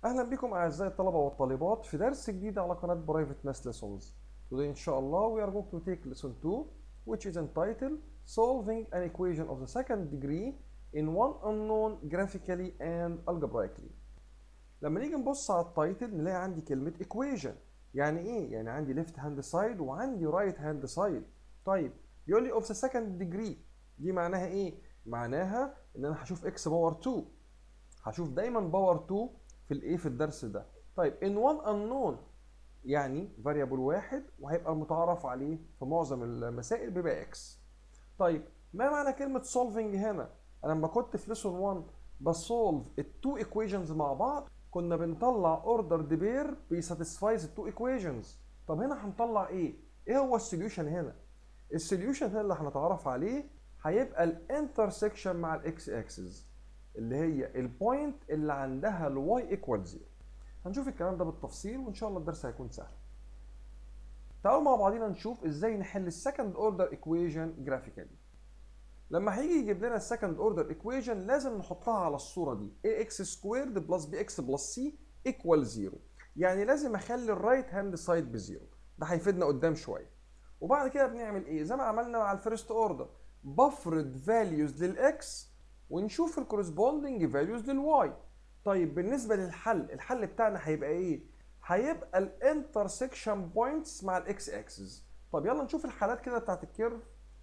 اهلا بكم اعزائي الطلبه والطالبات في درس جديد على قناه برايفت ماس ليسونز today ان شاء الله we are going to take lesson 2 which is entitled solving an equation of the second degree in one unknown graphically and algebraically لما نيجي نبص على التايتل نلاقي عندي كلمه equation يعني ايه يعني عندي left hand side وعندي right hand side طيب بيقول لي of the second degree دي معناها ايه معناها ان انا هشوف x باور 2 هشوف دايما باور 2 في الايه في الدرس ده طيب in one unknown يعني variable واحد وهيبقى المتعارف عليه في معظم المسائل بيبقى x طيب ما معنى كلمة solving هنا انا لما كنت في lesson 1 بسولف التو equations مع بعض كنا بنطلع ordered pair بيساتسفايز التو equations طب هنا هنطلع ايه ايه هو السوليوشن هنا السوليوشن هنا اللي هنتعرف عليه هيبقى الانترسكشن مع الاكس اكسس اللي هي البوينت اللي عندها الواي ايكوال 0 هنشوف الكلام ده بالتفصيل وان شاء الله الدرس هيكون سهل تعالوا مع بعضينا نشوف ازاي نحل السكند اوردر ايكويشن جرافيكالي لما هيجي يجيب لنا السكند اوردر ايكويشن لازم نحطها على الصوره دي ax سكويرد بلس بي اكس بلس سي ايكوال 0 يعني لازم اخلي الرايت هاند سايد بزيرو ده هيفيدنا قدام شويه وبعد كده بنعمل ايه زي ما عملنا مع الفيرست اوردر بفرض فاليوز للاكس ونشوف الكورسبوندنج فاليوز للواي طيب بالنسبه للحل الحل بتاعنا هيبقى ايه هيبقى الانترسكشن بوينتس مع الاكس اكسس طب يلا نشوف الحالات كده بتاعت الكيرف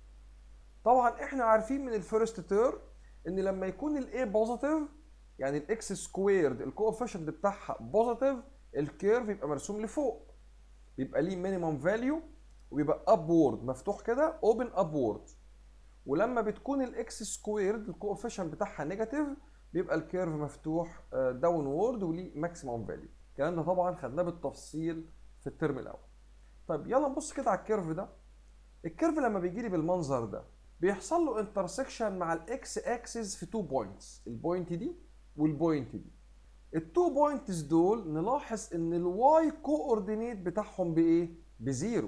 طبعا احنا عارفين من الفيرست تيرم ان لما يكون الاي بوزيتيف يعني الاكس سكويرد الكوفيشنت بتاعها بوزيتيف الكيرف يبقى مرسوم لفوق بيبقى ليه مينيمم فاليو وبيبقى ابورد مفتوح كده اوبن ابورد ولما بتكون الاكس سكويرد الكوفيشنت بتاعها نيجاتيف بيبقى الكيرف مفتوح داون وورد وليه ماكسيمم فاليو الكلام ده طبعا خدناه بالتفصيل في الترم الاول طيب يلا نبص كده على الكيرف ده الكيرف لما بيجي لي بالمنظر ده بيحصل له انترسكشن مع الاكس اكسس في تو بوينتس البوينت دي والبوينت دي التو بوينتس دول نلاحظ ان الواي كوردينيت بتاعهم بايه بزيرو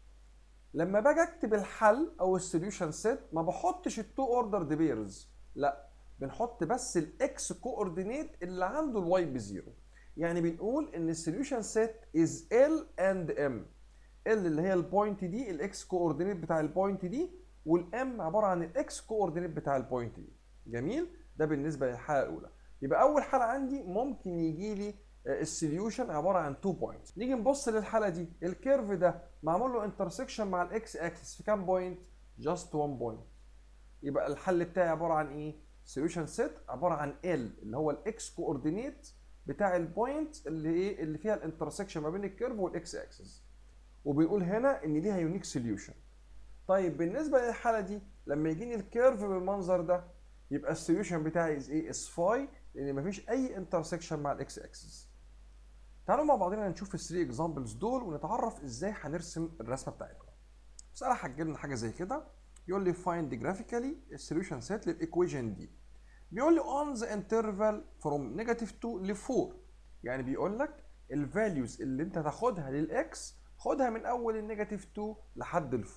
لما باجي اكتب الحل او السوليوشن سيت ما بحطش التو اوردرد بيرز لا بنحط بس الاكس كوردينيت اللي عنده الواي بزيرو يعني بنقول ان السوليوشن سيت از ال اند ام ال اللي هي البوينت دي الاكس كوردينيت بتاع البوينت دي والام عباره عن الاكس كوردينيت بتاع البوينت دي جميل ده بالنسبه للحاله الاولى يبقى اول حاله عندي ممكن يجي لي السوليوشن عباره عن 2 بوينتس نيجي نبص للحاله دي الكيرف ده معمول له انترسكشن مع الاكس اكسس في كام بوينت جاست 1 بوينت يبقى الحل بتاعي عباره عن ايه سوليوشن سيت عباره عن ال اللي هو الاكس كوردينيت بتاع البوينت اللي ايه اللي فيها الانترسكشن ما بين الكيرف والاكس اكسس وبنقول هنا ان ليها يونيك سوليوشن طيب بالنسبه للحاله دي لما يجيني الكيرف بالمنظر ده يبقى السوليوشن بتاعي از ايه اس فاي لان مفيش اي انترسكشن مع الاكس اكسس تعالوا مع بعضنا نشوف الثري اكزامبلز دول ونتعرف ازاي هنرسم الرسمه بتاعتنا مساله هتجيب لنا حاجه زي كده يقول لي find graphically السوليوشن سيت للايكويشن دي بيقول لي on the interval from negative 2 ل 4 يعني بيقول لك الفاليوز اللي انت تاخدها للاكس خدها من اول النيجاتيف 2 لحد ال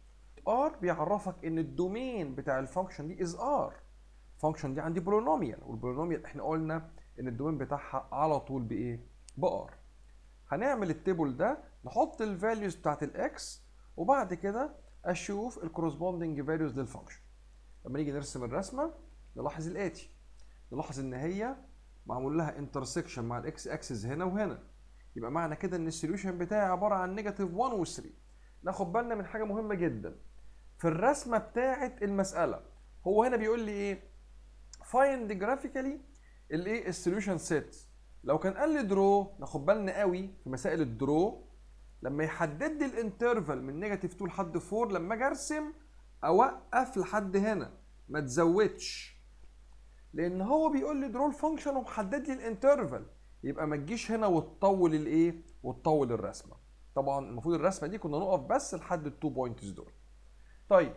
4 ار بيعرفك ان الدومين بتاع الفانكشن دي از ار الفانكشن دي عندي بولينوميال والبولينوميال احنا قلنا ان الدومين بتاعها على طول بايه بار هنعمل التيبل ده نحط الفاليوز بتاعت الاكس وبعد كده اشوف الكورسبوندنج فاليوز للفانكشن لما نيجي نرسم الرسمه نلاحظ الاتي نلاحظ ان هي معمول لها انترسكشن مع الاكس اكسس هنا وهنا يبقى معنى كده ان السوليوشن بتاعي عباره عن نيجاتيف 1 و 3 ناخد بالنا من حاجه مهمه جدا في الرسمه بتاعه المساله هو هنا بيقول لي ايه فايند جرافيكالي الايه السوليوشن سيت لو كان قال لي درو ناخد بالنا قوي في مسائل الدرو لما يحدد لي الانترفال من نيجاتيف 2 لحد 4 لما اجي ارسم اوقف لحد هنا ما تزودش لان هو بيقول لي درو الفانكشن ومحدد لي الانترفال يبقى ما تجيش هنا وتطول الايه وتطول الرسمه طبعا المفروض الرسمه دي كنا نقف بس لحد التو بوينتس دول طيب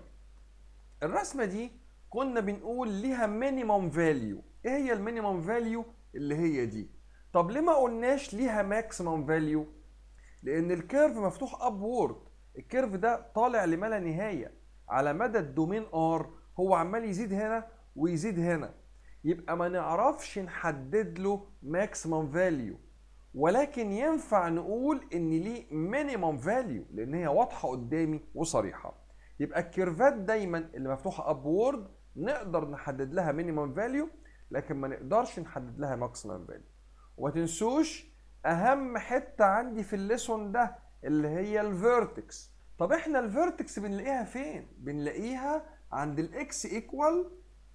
الرسمه دي كنا بنقول ليها مينيمم فاليو ايه هي المينيمم فاليو اللي هي دي طب ليه ما قلناش ليها ماكسيمم فاليو لان الكيرف مفتوح ابورد الكيرف ده طالع لما لا نهايه على مدى الدومين ار هو عمال يزيد هنا ويزيد هنا يبقى ما نعرفش نحدد له ماكسيمم فاليو ولكن ينفع نقول ان ليه مينيمم فاليو لان هي واضحه قدامي وصريحه يبقى الكيرفات دايما اللي مفتوحه ابورد نقدر نحدد لها مينيمم فاليو لكن ما نقدرش نحدد لها ماكسيمم فاليو وما تنسوش اهم حته عندي في الليسون ده اللي هي الفيرتكس طب احنا الفيرتكس بنلاقيها فين بنلاقيها عند الاكس ايكوال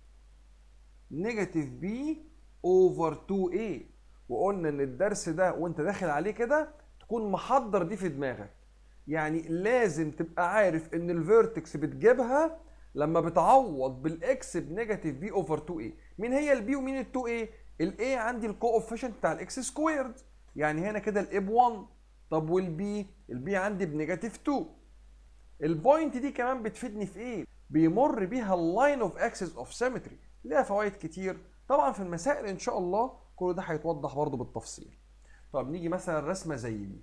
نيجاتيف بي اوفر 2 a وقلنا ان الدرس ده وانت داخل عليه كده تكون محضر دي في دماغك يعني لازم تبقى عارف ان الفيرتكس بتجيبها لما بتعوض بالاكس بنيجاتيف بي اوفر 2 a مين هي البي ومين ال 2 a الاي عندي الكوفيشنت بتاع الاكس سكويرد يعني هنا كده الاي ب 1 طب والبي البي عندي بنيجاتيف 2 البوينت دي كمان بتفيدني في ايه بيمر بيها اللاين اوف اكسس اوف سيمتري ليها فوائد كتير طبعا في المسائل ان شاء الله كل ده هيتوضح برضه بالتفصيل طب نيجي مثلا رسمه زي دي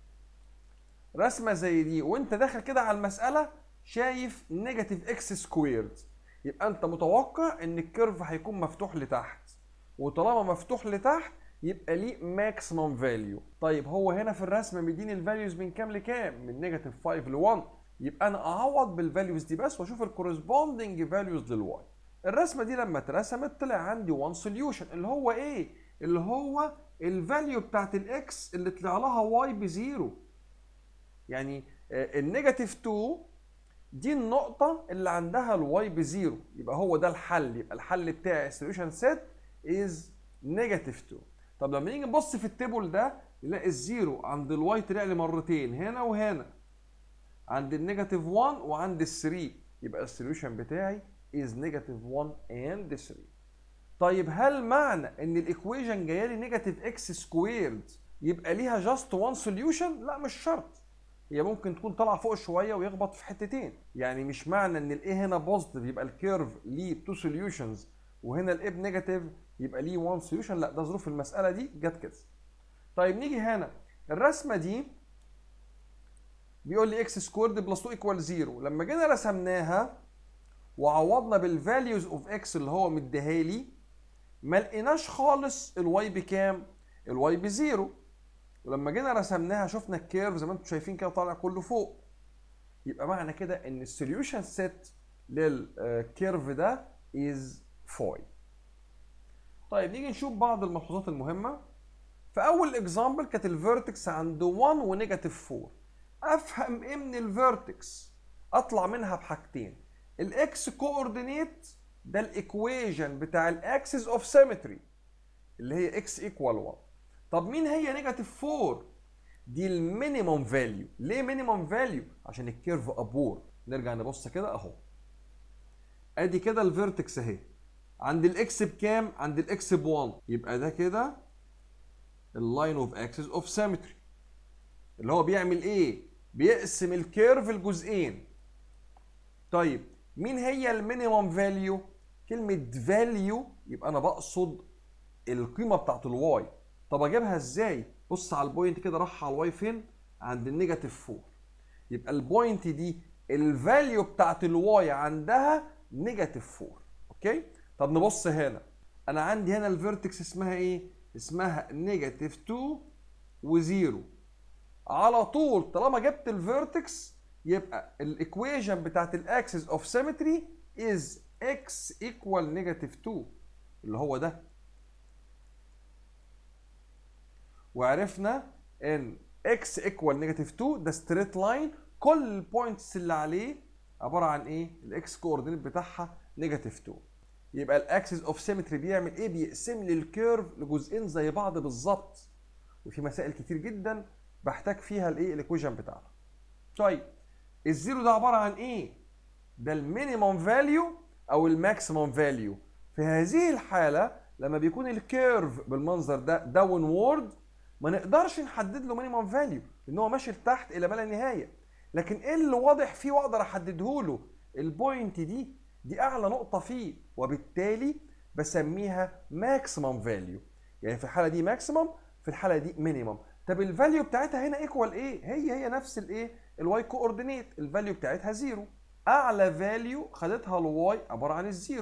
رسمه زي دي وانت داخل كده على المساله شايف نيجاتيف اكس سكويرد يبقى انت متوقع ان الكيرف هيكون مفتوح لتحت وطالما مفتوح لتحت يبقى ليه ماكسيمم فاليو طيب هو هنا في الرسمه مديني الفاليوز من كام لكام من نيجاتيف 5 ل 1 يبقى انا اعوض بالفاليوز دي بس واشوف الكورسبوندنج فاليوز للواي الرسمه دي لما اترسمت طلع عندي 1 سوليوشن اللي هو ايه اللي هو الفاليو بتاعت الاكس اللي طلع لها واي بزيرو يعني النيجاتيف 2 دي النقطة اللي عندها الواي بزيرو يبقى هو ده الحل يبقى الحل بتاعي السوليوشن سيت از نيجاتيف 2 طب لما نيجي نبص في التيبل ده نلاقي الزيرو عند الواي طلع لي مرتين هنا وهنا عند النيجاتيف 1 وعند ال 3 يبقى السوليوشن بتاعي is negative 1 and 3 طيب هل معنى ان الايكويشن جايه لي نيجاتيف اكس سكويرد يبقى ليها جاست 1 سوليوشن لا مش شرط هي ممكن تكون طالعه فوق شويه ويخبط في حتتين يعني مش معنى ان الاي هنا بوزيتيف يبقى الكيرف ليه 2 سوليوشنز وهنا الاي بنيجاتيف يبقى ليه 1 سوليوشن لا ده ظروف المساله دي جت كده طيب نيجي هنا الرسمه دي بيقول لي اكس سكويرد بلس 2 ايكوال 0 لما جينا رسمناها وعوضنا بالفاليوز اوف اكس اللي هو مديها لي ما لقيناش خالص الواي بكام الواي بزيرو ولما جينا رسمناها شفنا الكيرف زي ما انتم شايفين كده طالع كله فوق يبقى معنى كده ان السوليوشن سيت للكيرف ده از فوي طيب نيجي نشوف بعض الملحوظات المهمه في اول اكزامبل كانت الفيرتكس عند 1 ونيجاتيف 4 افهم ايه من الفيرتكس اطلع منها بحاجتين الاكس كوردينيت ده الايكويجن بتاع الاكسس اوف سيمتري اللي هي اكس ايكوال 1 طب مين هي نيجاتيف 4 دي المينيمم فاليو ليه مينيمم فاليو عشان الكيرف ابور نرجع نبص كده اهو ادي كده الفيرتكس اهي عند الاكس بكام عند الاكس ب 1 يبقى ده كده اللاين اوف اكسس اوف سيمتري اللي هو بيعمل ايه بيقسم الكيرف لجزئين طيب مين هي المينيمم فاليو كلمه فاليو يبقى انا بقصد القيمه بتاعت الواي طب اجيبها ازاي بص على البوينت كده راح على الواي فين عند النيجاتيف 4 يبقى البوينت دي الفاليو بتاعت الواي عندها نيجاتيف 4 اوكي طب نبص هنا انا عندي هنا الفيرتكس اسمها ايه اسمها نيجاتيف 2 و0 على طول طالما جبت الفيرتكس يبقى الايكويشن بتاعت الاكسس اوف سيمتري از اكس ايكوال نيجاتيف 2 اللي هو ده وعرفنا ان x ايكوال نيجاتيف 2 ده ستريت لاين كل البوينتس اللي عليه عباره عن ايه؟ الاكس كوردينيت بتاعها نيجاتيف 2 يبقى الاكسس اوف سيمتري بيعمل ايه؟ بيقسم لي الكيرف لجزئين زي بعض بالظبط وفي مسائل كتير جدا بحتاج فيها الايه؟ الايكويشن بتاعها. طيب الزيرو ده عباره عن ايه؟ ده المينيمم فاليو او الماكسيمم فاليو في هذه الحاله لما بيكون الكيرف بالمنظر ده داون وورد ما نقدرش نحدد له مينيمم فاليو لان هو ماشي لتحت الى ما لا نهايه لكن ايه اللي واضح فيه واقدر احدده له البوينت دي دي اعلى نقطه فيه وبالتالي بسميها ماكسيمم فاليو يعني في الحاله دي ماكسيمم في الحاله دي مينيمم طب الفاليو بتاعتها هنا ايكوال ايه هي هي نفس الايه الواي كوردينيت الفاليو بتاعتها زيرو اعلى فاليو خدتها الواي عباره عن الزيرو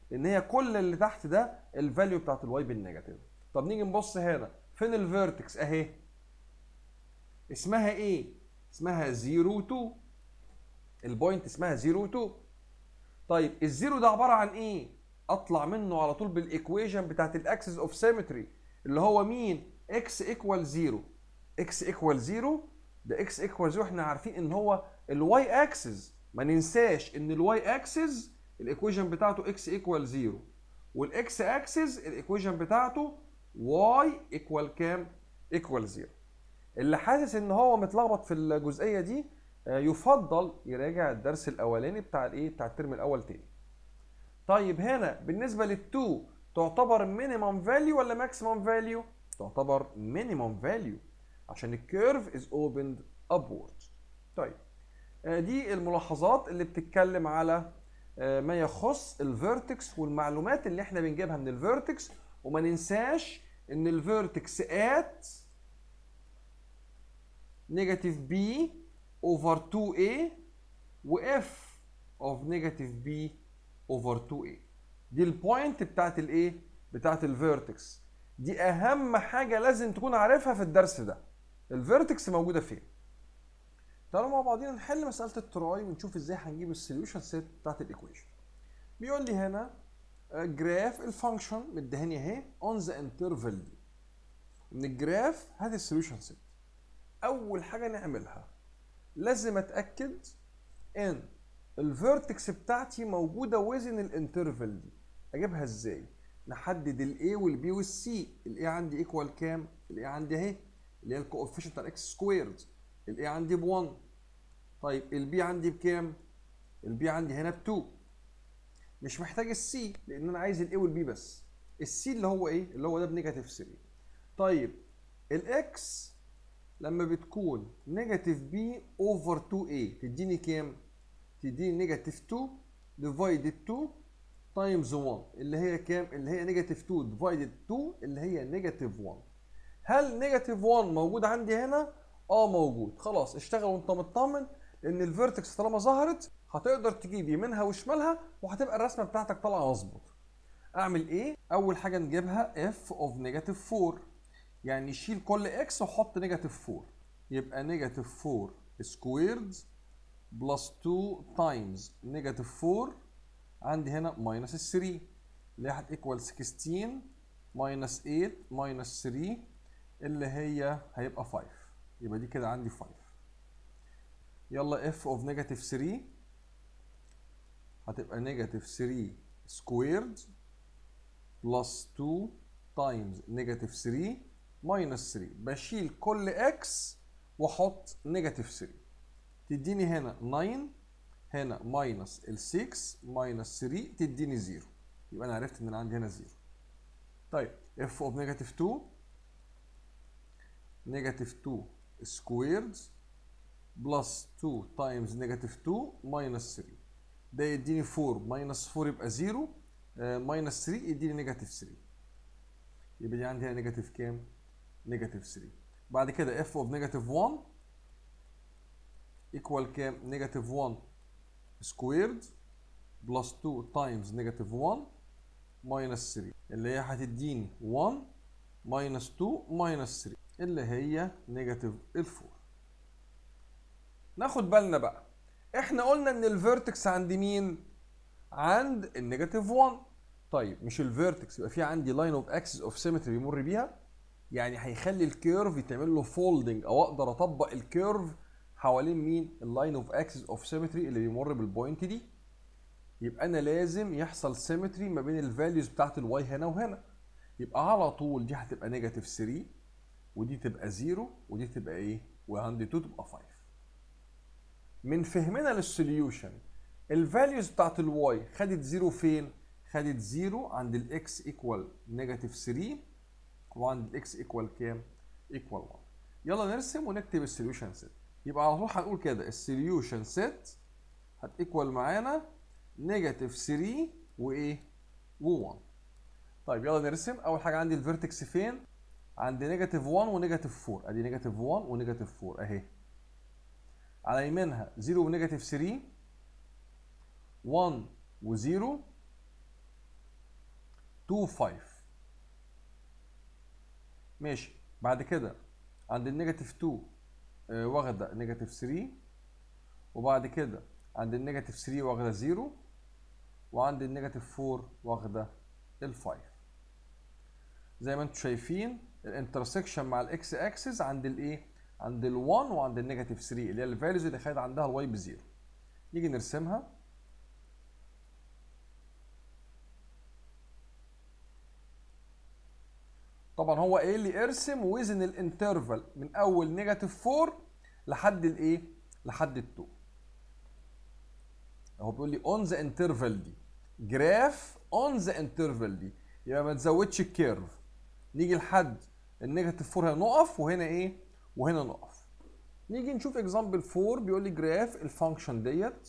لان هي كل اللي تحت ده الفاليو بتاعت الواي بالنيجاتيف طب نيجي نبص هنا فين الفيرتكس اهي اسمها ايه اسمها 0 2 البوينت اسمها 0 2 طيب الزيرو ده عباره عن ايه اطلع منه على طول بالايكويشن بتاعت الاكسس اوف سيمتري اللي هو مين اكس ايكوال 0 اكس ايكوال 0 ده اكس ايكوال 0 احنا عارفين ان هو الواي اكسس ما ننساش ان الواي اكسس الايكويشن بتاعته اكس ايكوال 0 والاكس اكسس الايكويشن بتاعته واي ايكوال كام ايكوال 0 اللي حاسس ان هو متلخبط في الجزئيه دي آه، يفضل يراجع الدرس الاولاني بتاع الايه بتاع الترم الاول تاني طيب هنا بالنسبه لل2 تعتبر مينيمم فاليو ولا ماكسيمم فاليو تعتبر مينيمم فاليو عشان الكيرف از اوبند ابورد طيب آه، دي الملاحظات اللي بتتكلم على آه، ما يخص الفيرتكس والمعلومات اللي احنا بنجيبها من الفيرتكس وما ننساش ان الفيرتكس ات نيجاتيف بي over 2a و f of negative b over 2a دي البوينت بتاعت الايه بتاعت الفيرتكس دي اهم حاجه لازم تكون عارفها في الدرس ده الفيرتكس موجوده فين تعالوا مع بعضينا نحل مساله التراي ونشوف ازاي هنجيب السوليوشن سيت بتاعت الايكويشن بيقول لي هنا جراف الفانكشن مديهاني اهي اون ذا انترفال دي من الجراف هات السوليوشن سيت اول حاجه نعملها لازم اتاكد ان الفيرتكس بتاعتي موجوده وزن الانترفال دي اجيبها ازاي نحدد الاي والبي والسي الاي عندي ايكوال كام الاي عندي اهي اللي هي الكوفيشنت بتاع الاكس سكويرد الاي عندي ب 1 طيب البي عندي بكام البي عندي هنا ب 2 مش محتاج السي لان انا عايز الاي والبي بس السي اللي هو ايه اللي هو ده بنيجاتيف 3 طيب الاكس لما بتكون نيجاتيف بي اوفر 2 a تديني كام؟ تديني نيجاتيف 2 ديفايدد 2 تايمز 1 اللي هي كام؟ اللي هي نيجاتيف 2 ديفايدد 2 اللي هي نيجاتيف 1 هل نيجاتيف 1 موجود عندي هنا؟ اه موجود خلاص اشتغل وانت مطمن لان الفيرتكس طالما ظهرت هتقدر تجيب يمينها وشمالها وهتبقى الرسمه بتاعتك طالعه مظبوط اعمل ايه اول حاجه نجيبها f اوف نيجاتيف 4 يعني شيل كل اكس وحط نيجاتيف 4 يبقى نيجاتيف 4 سكويرد بلس 2 تايمز نيجاتيف 4 عندي هنا ماينس 3 اللي هي هتيكوال 16 ماينس 8 ماينس 3 اللي هي هيبقى 5 يبقى دي كده عندي 5 يلا اف اوف نيجاتيف 3 هتبقى نيجاتيف 3 سكويرد بلس 2 تايمز نيجاتيف 3 ماينس 3 بشيل كل اكس واحط نيجاتيف 3 تديني هنا 9 هنا ماينس ال 6 ماينس 3 تديني 0 يبقى انا عرفت ان انا عندي هنا 0 طيب اف اوف نيجاتيف 2 نيجاتيف 2 سكويرد بلس 2 تايمز نيجاتيف 2 ماينس 3 ده يديني 4 ماينس 4 يبقى 0 ماينس 3 يديني نيجاتيف 3 يبقى دي عندي هنا نيجاتيف كام؟ نيجاتيف 3 بعد كده اف اوف نيجاتيف 1 ايكوال كام؟ نيجاتيف 1 سكويرد بلس 2 تايمز نيجاتيف 1 ماينس 3 اللي هي هتديني 1 ماينس 2 ماينس 3 اللي هي نيجاتيف ال 4 ناخد بالنا بقى احنا قلنا ان الفيرتكس عند مين؟ عند النيجاتيف 1 طيب مش الفيرتكس يبقى في عندي لاين اوف اكسس اوف سيمتري بيمر بيها يعني هيخلي الكيرف يتعمل له فولدنج او اقدر اطبق الكيرف حوالين مين اللاين اوف اكسس اوف سيمتري اللي بيمر بالبوينت دي يبقى انا لازم يحصل سيمتري ما بين الفاليوز بتاعت الواي هنا وهنا يبقى على طول دي هتبقى نيجاتيف 3 ودي تبقى 0 ودي تبقى ايه وعندي 2 تبقى 5 من فهمنا للسوليوشن الفاليوز بتاعت الواي خدت 0 فين خدت 0 عند الاكس ايكوال نيجاتيف 3 وعند الاكس ايكوال كام؟ ايكوال 1 يلا نرسم ونكتب السوليوشن سيت يبقى على طول هنقول كده السوليوشن سيت هتيكوال معانا نيجاتيف 3 وايه؟ و1 طيب يلا نرسم اول حاجه عندي الفيرتكس فين؟ عند نيجاتيف 1 ونيجاتيف 4 ادي نيجاتيف 1 ونيجاتيف 4 اهي على يمينها 0 ونيجاتيف 3 1 و0 2 5 ماشي بعد كده عند النيجاتيف 2 آه، واخده نيجاتيف 3 وبعد كده عند النيجاتيف 3 واخده 0 وعند النيجاتيف 4 واخده ال 5 زي ما انتم شايفين الانترسكشن مع الاكس اكسس عند الايه عند ال 1 وعند النيجاتيف 3 اللي هي الفاليوز اللي خدت عندها الواي بزيرو نيجي نرسمها طبعا هو قايل لي ارسم وزن الانترفال من اول نيجاتيف 4 لحد الايه لحد ال 2 هو بيقول لي اون ذا انترفال دي جراف اون ذا انترفال دي يبقى ما تزودش الكيرف نيجي لحد النيجاتيف 4 هنا نقف وهنا ايه وهنا نقف نيجي نشوف اكزامبل 4 بيقول لي جراف الفانكشن ديت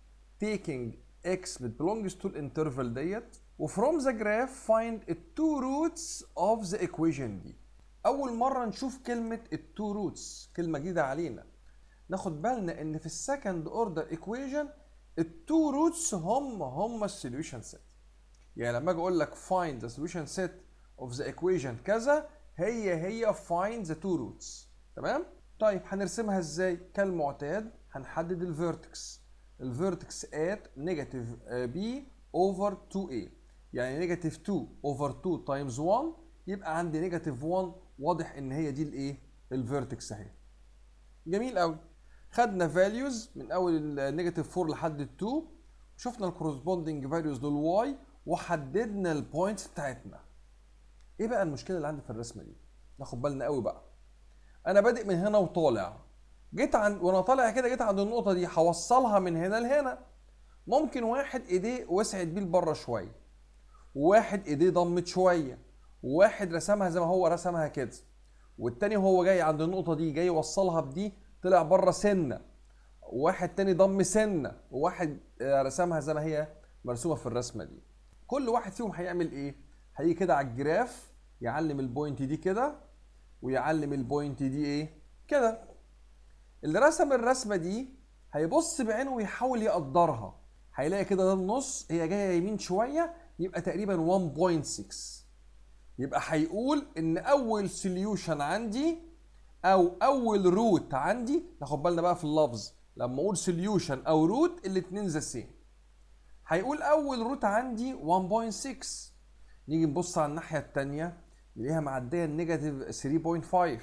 taking x that belongs to الانترفال ديت وفروم ذا جراف find the two roots of the equation دي اول مره نشوف كلمه التو روتس كلمه جديده علينا ناخد بالنا ان في السكند اوردر ايكويشن التو روتس هم هم السوليوشن سيت يعني لما اجي اقول لك find the solution set of the equation كذا هي هي find the two roots تمام طيب هنرسمها ازاي كالمعتاد هنحدد الفيرتكس الفيرتكس at negative b over 2a يعني نيجاتيف 2 اوفر 2 تايمز 1 يبقى عندي نيجاتيف 1 واضح ان هي دي الايه الفيرتكس اهي جميل قوي خدنا فاليوز من اول النيجاتيف 4 لحد ال 2 شفنا الكورسبوندنج فاليوز للواي وحددنا البوينتس بتاعتنا ايه بقى المشكله اللي عندي في الرسمه دي ناخد بالنا قوي بقى انا بادئ من هنا وطالع جيت عند وانا طالع كده جيت عند النقطه دي هوصلها من هنا لهنا ممكن واحد ايديه وسعت بيه لبره شويه وواحد ايديه ضمت شويه وواحد رسمها زي ما هو رسمها كده والتاني وهو جاي عند النقطه دي جاي يوصلها بدي طلع بره سنه وواحد تاني ضم سنه وواحد رسمها زي ما هي مرسومه في الرسمه دي كل واحد فيهم هيعمل ايه هيجي كده على الجراف يعلم البوينت دي كده ويعلم البوينت دي ايه كده اللي رسم الرسمه دي هيبص بعينه ويحاول يقدرها هيلاقي كده ده النص هي جايه يمين شويه يبقى تقريبا 1.6 يبقى هيقول ان اول سوليوشن عندي او اول روت عندي ناخد بالنا بقى في اللفظ لما اقول سوليوشن او روت الاثنين ذا سيم هيقول اول روت عندي 1.6 نيجي نبص على الناحيه الثانيه نلاقيها معديه النيجاتيف 3.5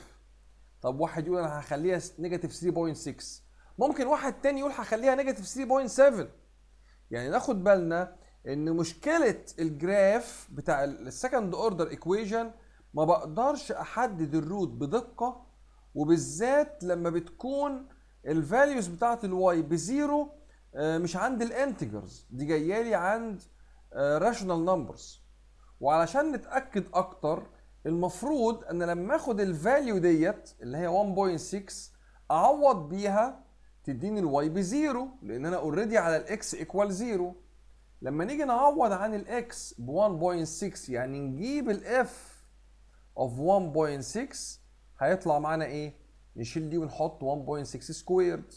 طب واحد يقول انا هخليها نيجاتيف 3.6 ممكن واحد تاني يقول هخليها نيجاتيف 3.7 يعني ناخد بالنا ان مشكله الجراف بتاع السكند اوردر ايكويشن ما بقدرش احدد الروت بدقه وبالذات لما بتكون الفاليوز بتاعت الواي بزيرو مش عند الانتجرز دي جايه لي عند راشونال نمبرز وعلشان نتاكد اكتر المفروض ان لما اخد الفاليو ديت اللي هي 1.6 اعوض بيها تديني الواي بزيرو لان انا اوريدي على الاكس ايكوال زيرو لما نيجي نعوض عن الاكس ب 1.6 يعني نجيب الاف اوف 1.6 هيطلع معانا ايه؟ نشيل دي ونحط 1.6 سكويرد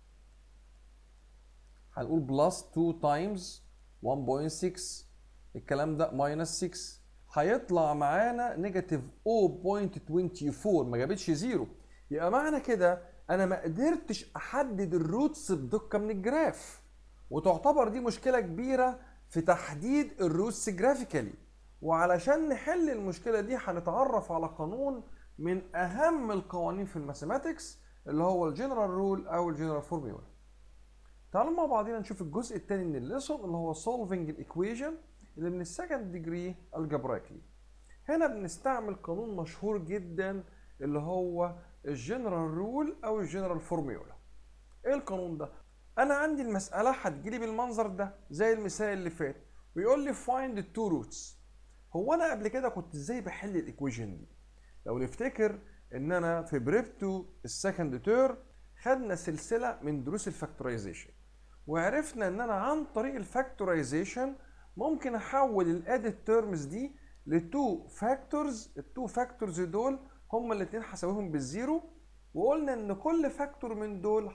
هنقول بلس 2 تايمز 1.6 الكلام ده ماينس 6 هيطلع معانا نيجاتيف 0.24 ما جابتش زيرو يبقى معنى كده انا ما قدرتش احدد الروتس بدقه من الجراف وتعتبر دي مشكله كبيره في تحديد الروتس جرافيكالي وعلشان نحل المشكله دي هنتعرف على قانون من اهم القوانين في الماثيماتكس اللي هو الجنرال رول او الجنرال فورميولا تعالوا مع بعضينا نشوف الجزء الثاني من الليسون اللي هو solving الايكويشن اللي من السكند ديجري الجبرايكلي هنا بنستعمل قانون مشهور جدا اللي هو الجنرال رول او الجنرال فورميولا ايه القانون ده انا عندي المساله هتجيلي بالمنظر ده زي المثال اللي فات ويقول لي find the two roots هو انا قبل كده كنت ازاي بحل الايكويشن دي لو نفتكر ان انا في بريبتو السكند تير خدنا سلسله من دروس الفاكتورايزيشن وعرفنا ان انا عن طريق الفاكتورايزيشن ممكن احول الادد تيرمز دي لتو فاكتورز التو فاكتورز دول هما الاثنين هساويهم بالزيرو وقلنا ان كل فاكتور من دول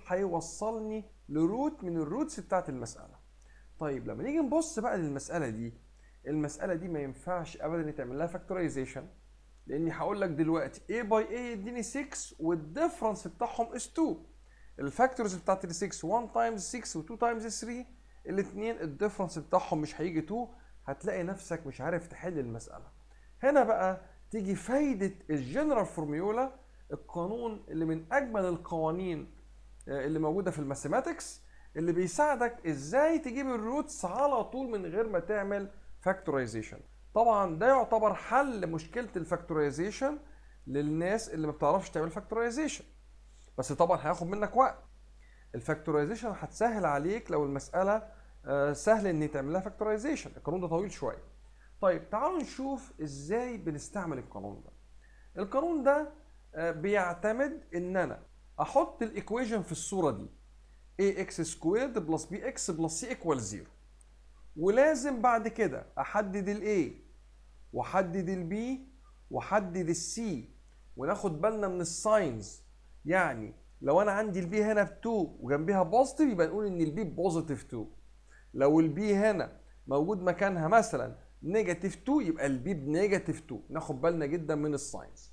هيوصلني لروت من الروتس بتاعت المساله طيب لما نيجي نبص بقى للمساله دي المساله دي ما ينفعش ابدا تعمل لها فاكتورايزيشن لاني هقول لك دلوقتي a باي a يديني 6 والديفرنس بتاعهم is 2 الفاكتورز بتاعت ال 6 1 تايمز 6 و2 تايمز 3 الاثنين الديفرنس بتاعهم مش هيجي 2 هتلاقي نفسك مش عارف تحل المساله هنا بقى تيجي فايده الجنرال فورميولا القانون اللي من اجمل القوانين آه، اللي موجوده في الماثيماتكس اللي بيساعدك ازاي تجيب الروتس على طول من غير ما تعمل فاكتورايزيشن طبعا ده يعتبر حل مشكله الفاكتورايزيشن للناس اللي ما بتعرفش تعمل فاكتورايزيشن بس طبعا هياخد منك وقت الفاكتورايزيشن هتسهل عليك لو المساله آه، سهل ان تعملها فاكتورايزيشن القانون ده طويل شويه طيب تعالوا نشوف ازاي بنستعمل القانون ده القانون ده آه، بيعتمد ان انا احط الايكويشن في الصوره دي ax سكويرد بلس bx بلس c ايكوال 0 ولازم بعد كده احدد ال a واحدد ال b واحدد ال c وناخد بالنا من الساينز يعني لو انا عندي البي هنا ب 2 وجنبيها بوزيتيف يبقى نقول ان البي بوزيتيف 2 لو البي هنا موجود مكانها مثلا نيجاتيف 2 يبقى البي بنيجاتيف 2 ناخد بالنا جدا من الساينز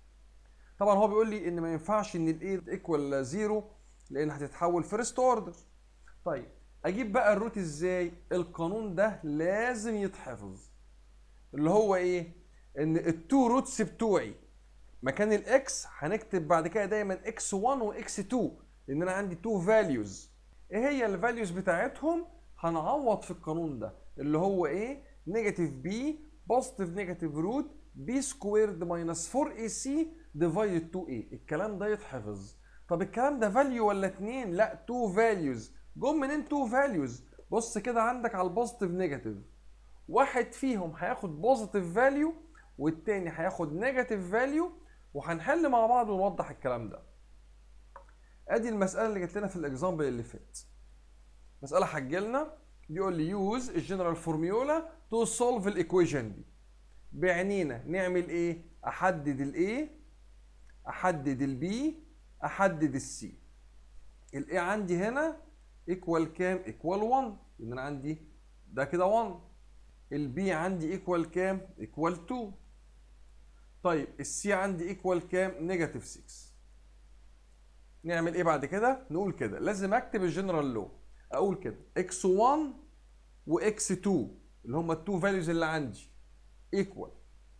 طبعا هو بيقول لي ان ما ينفعش ان الاي ايكوال 0 لان هتتحول فيرست اوردر طيب اجيب بقى الروت ازاي القانون ده لازم يتحفظ اللي هو ايه ان التو روتس بتوعي مكان الاكس هنكتب بعد كده دايما اكس 1 واكس 2 لان انا عندي تو فاليوز ايه هي الفاليوز بتاعتهم هنعوض في القانون ده اللي هو ايه نيجاتيف بي بوزيتيف نيجاتيف روت بي سكويرد ماينس 4 اي سي ديفايدد 2 اي الكلام ده يتحفظ طب الكلام ده فاليو ولا اتنين لا تو فاليوز جم منين تو فاليوز بص كده عندك على البوزيتيف نيجاتيف واحد فيهم هياخد بوزيتيف فاليو والتاني هياخد نيجاتيف فاليو وهنحل مع بعض ونوضح الكلام ده ادي المساله اللي جت لنا في الاكزامبل اللي فات مساله هتجيلنا بيقول لي يوز الجنرال فورميولا تو سولف الايكويشن دي بعنينا نعمل ايه احدد الاي احدد البي احدد السي الاي عندي هنا ايكوال كام ايكوال 1 لان انا عندي ده كده 1 البي عندي ايكوال كام ايكوال 2 طيب السي عندي ايكوال كام نيجاتيف 6 نعمل ايه بعد كده نقول كده لازم اكتب الجنرال لو اقول كده x1 وx2 اللي هم التو فاليوز اللي عندي ايكوال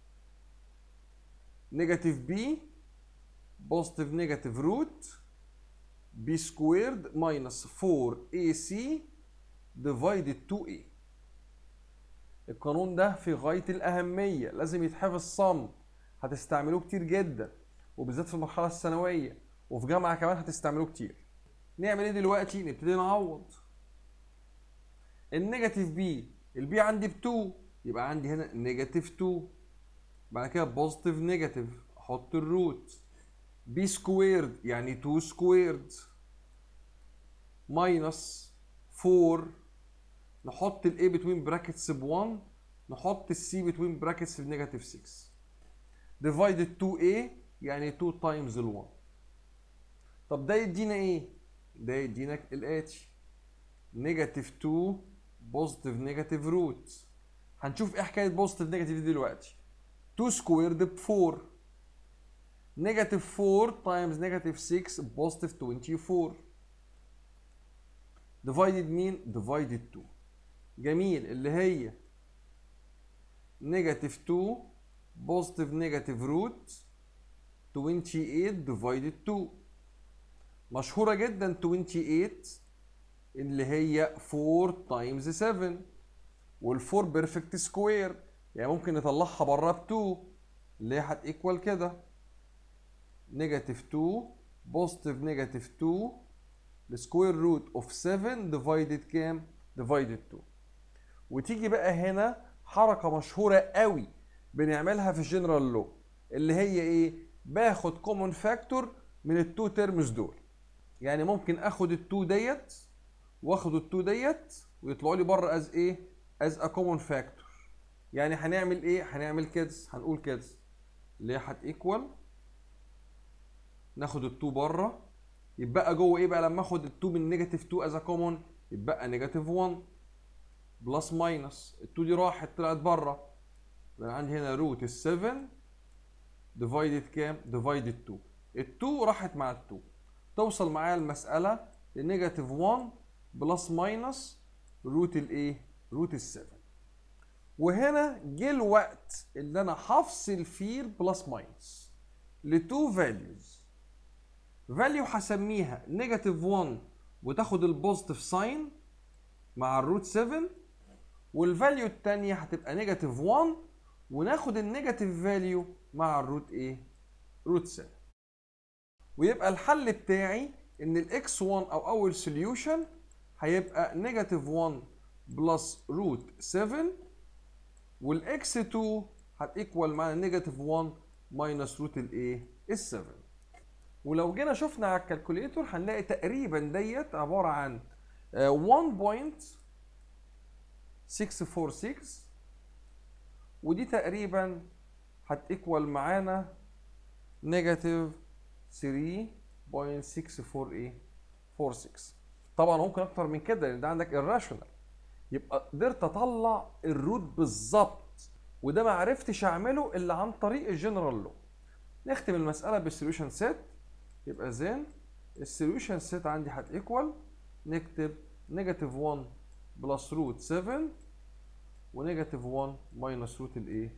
نيجاتيف بي بوزيتيف نيجاتيف روت بي سكويرد ماينس 4 اي سي ديفايدد 2 اي القانون ده في غايه الاهميه لازم يتحفظ صم هتستعملوه كتير جدا وبالذات في المرحله الثانويه وفي جامعه كمان هتستعملوه كتير نعمل ايه دلوقتي نبتدي نعوض النيجاتيف بي البي عندي ب 2 يبقى عندي هنا نيجاتيف 2 بعد كده بوزيتيف نيجاتيف احط الروت بي سكويرد يعني 2 سكويرد ماينس 4 نحط الاي بتوين براكتس ب 1 نحط السي بتوين براكتس بنيجاتيف 6 ديفايدد 2a يعني 2 تايمز ال 1 طب ده يدينا ايه؟ ده يدينا الاتي نيجاتيف 2 بوزيتيف نيجاتيف روت هنشوف ايه حكايه بوزيتيف نيجاتيف دي دلوقتي 2 سكويرد ب 4 نيجاتيف 4 تايمز نيجاتيف 6 بوزيتيف 24 ديفايدد مين؟ ديفايدد 2 جميل اللي هي نيجاتيف 2 بوزيتيف نيجاتيف روت 28 ديفايدد 2 مشهوره جدا 28 اللي هي 4 تايمز 7 وال4 بيرفكت سكوير يعني ممكن نطلعها بره ب 2 اللي هي هتيكوال كده نيجاتيف 2 بوزيتيف نيجاتيف 2 السكوير روت اوف 7 ديفايدد كام؟ ديفايدد 2 وتيجي بقى هنا حركه مشهوره قوي بنعملها في الجنرال لو اللي هي ايه؟ باخد كومون فاكتور من التو تيرمز دول يعني ممكن اخد التو ديت واخد التو ديت ويطلعوا لي بره از ايه؟ از ا كومون فاكتور يعني هنعمل ايه؟ هنعمل كده هنقول كده اللي هي هتيكوال ناخد التو بره يبقى جوه ايه بقى لما اخد التو من نيجاتيف 2 از ا كومون يبقى نيجاتيف 1 بلس ماينس ال 2 دي راحت طلعت بره يبقى عندي هنا روت ال 7 ديفايدد كام؟ ديفايدد 2 ال 2 راحت مع ال 2 توصل معايا المسألة لنيجاتيف 1 بلس ماينس روت الايه؟ روت ال 7 وهنا جه الوقت اللي انا هفصل فيه البلس ماينس لتو فاليوز فاليو هسميها نيجاتيف 1 وتاخد البوزيتيف ساين مع الروت 7 والفاليو الثانيه هتبقى نيجاتيف 1 وناخد النيجاتيف فاليو مع الروت ايه؟ روت 7 ويبقى الحل بتاعي ان الاكس 1 او اول سوليوشن هيبقى نيجاتيف 1 بلس روت 7 والاكس 2 هتيكوال معانا نيجاتيف 1 ماينس روت الايه؟ ال 7 ولو جينا شفنا على الكالكوليتور هنلاقي تقريبا ديت عباره عن 1.646 ودي تقريبا هتيكوال معانا نيجاتيف 3.64 طبعا ممكن اكتر من كده لان ده عندك irrational يبقى قدرت اطلع الروت بالظبط وده ما عرفتش اعمله الا عن طريق الجنرال لو نختم المساله بالسوليوشن سيت يبقى زين السوليوشن سيت عندي هتيكوال نكتب نيجاتيف 1 بلس روت 7 ونيجاتيف 1 ماينس روت الايه؟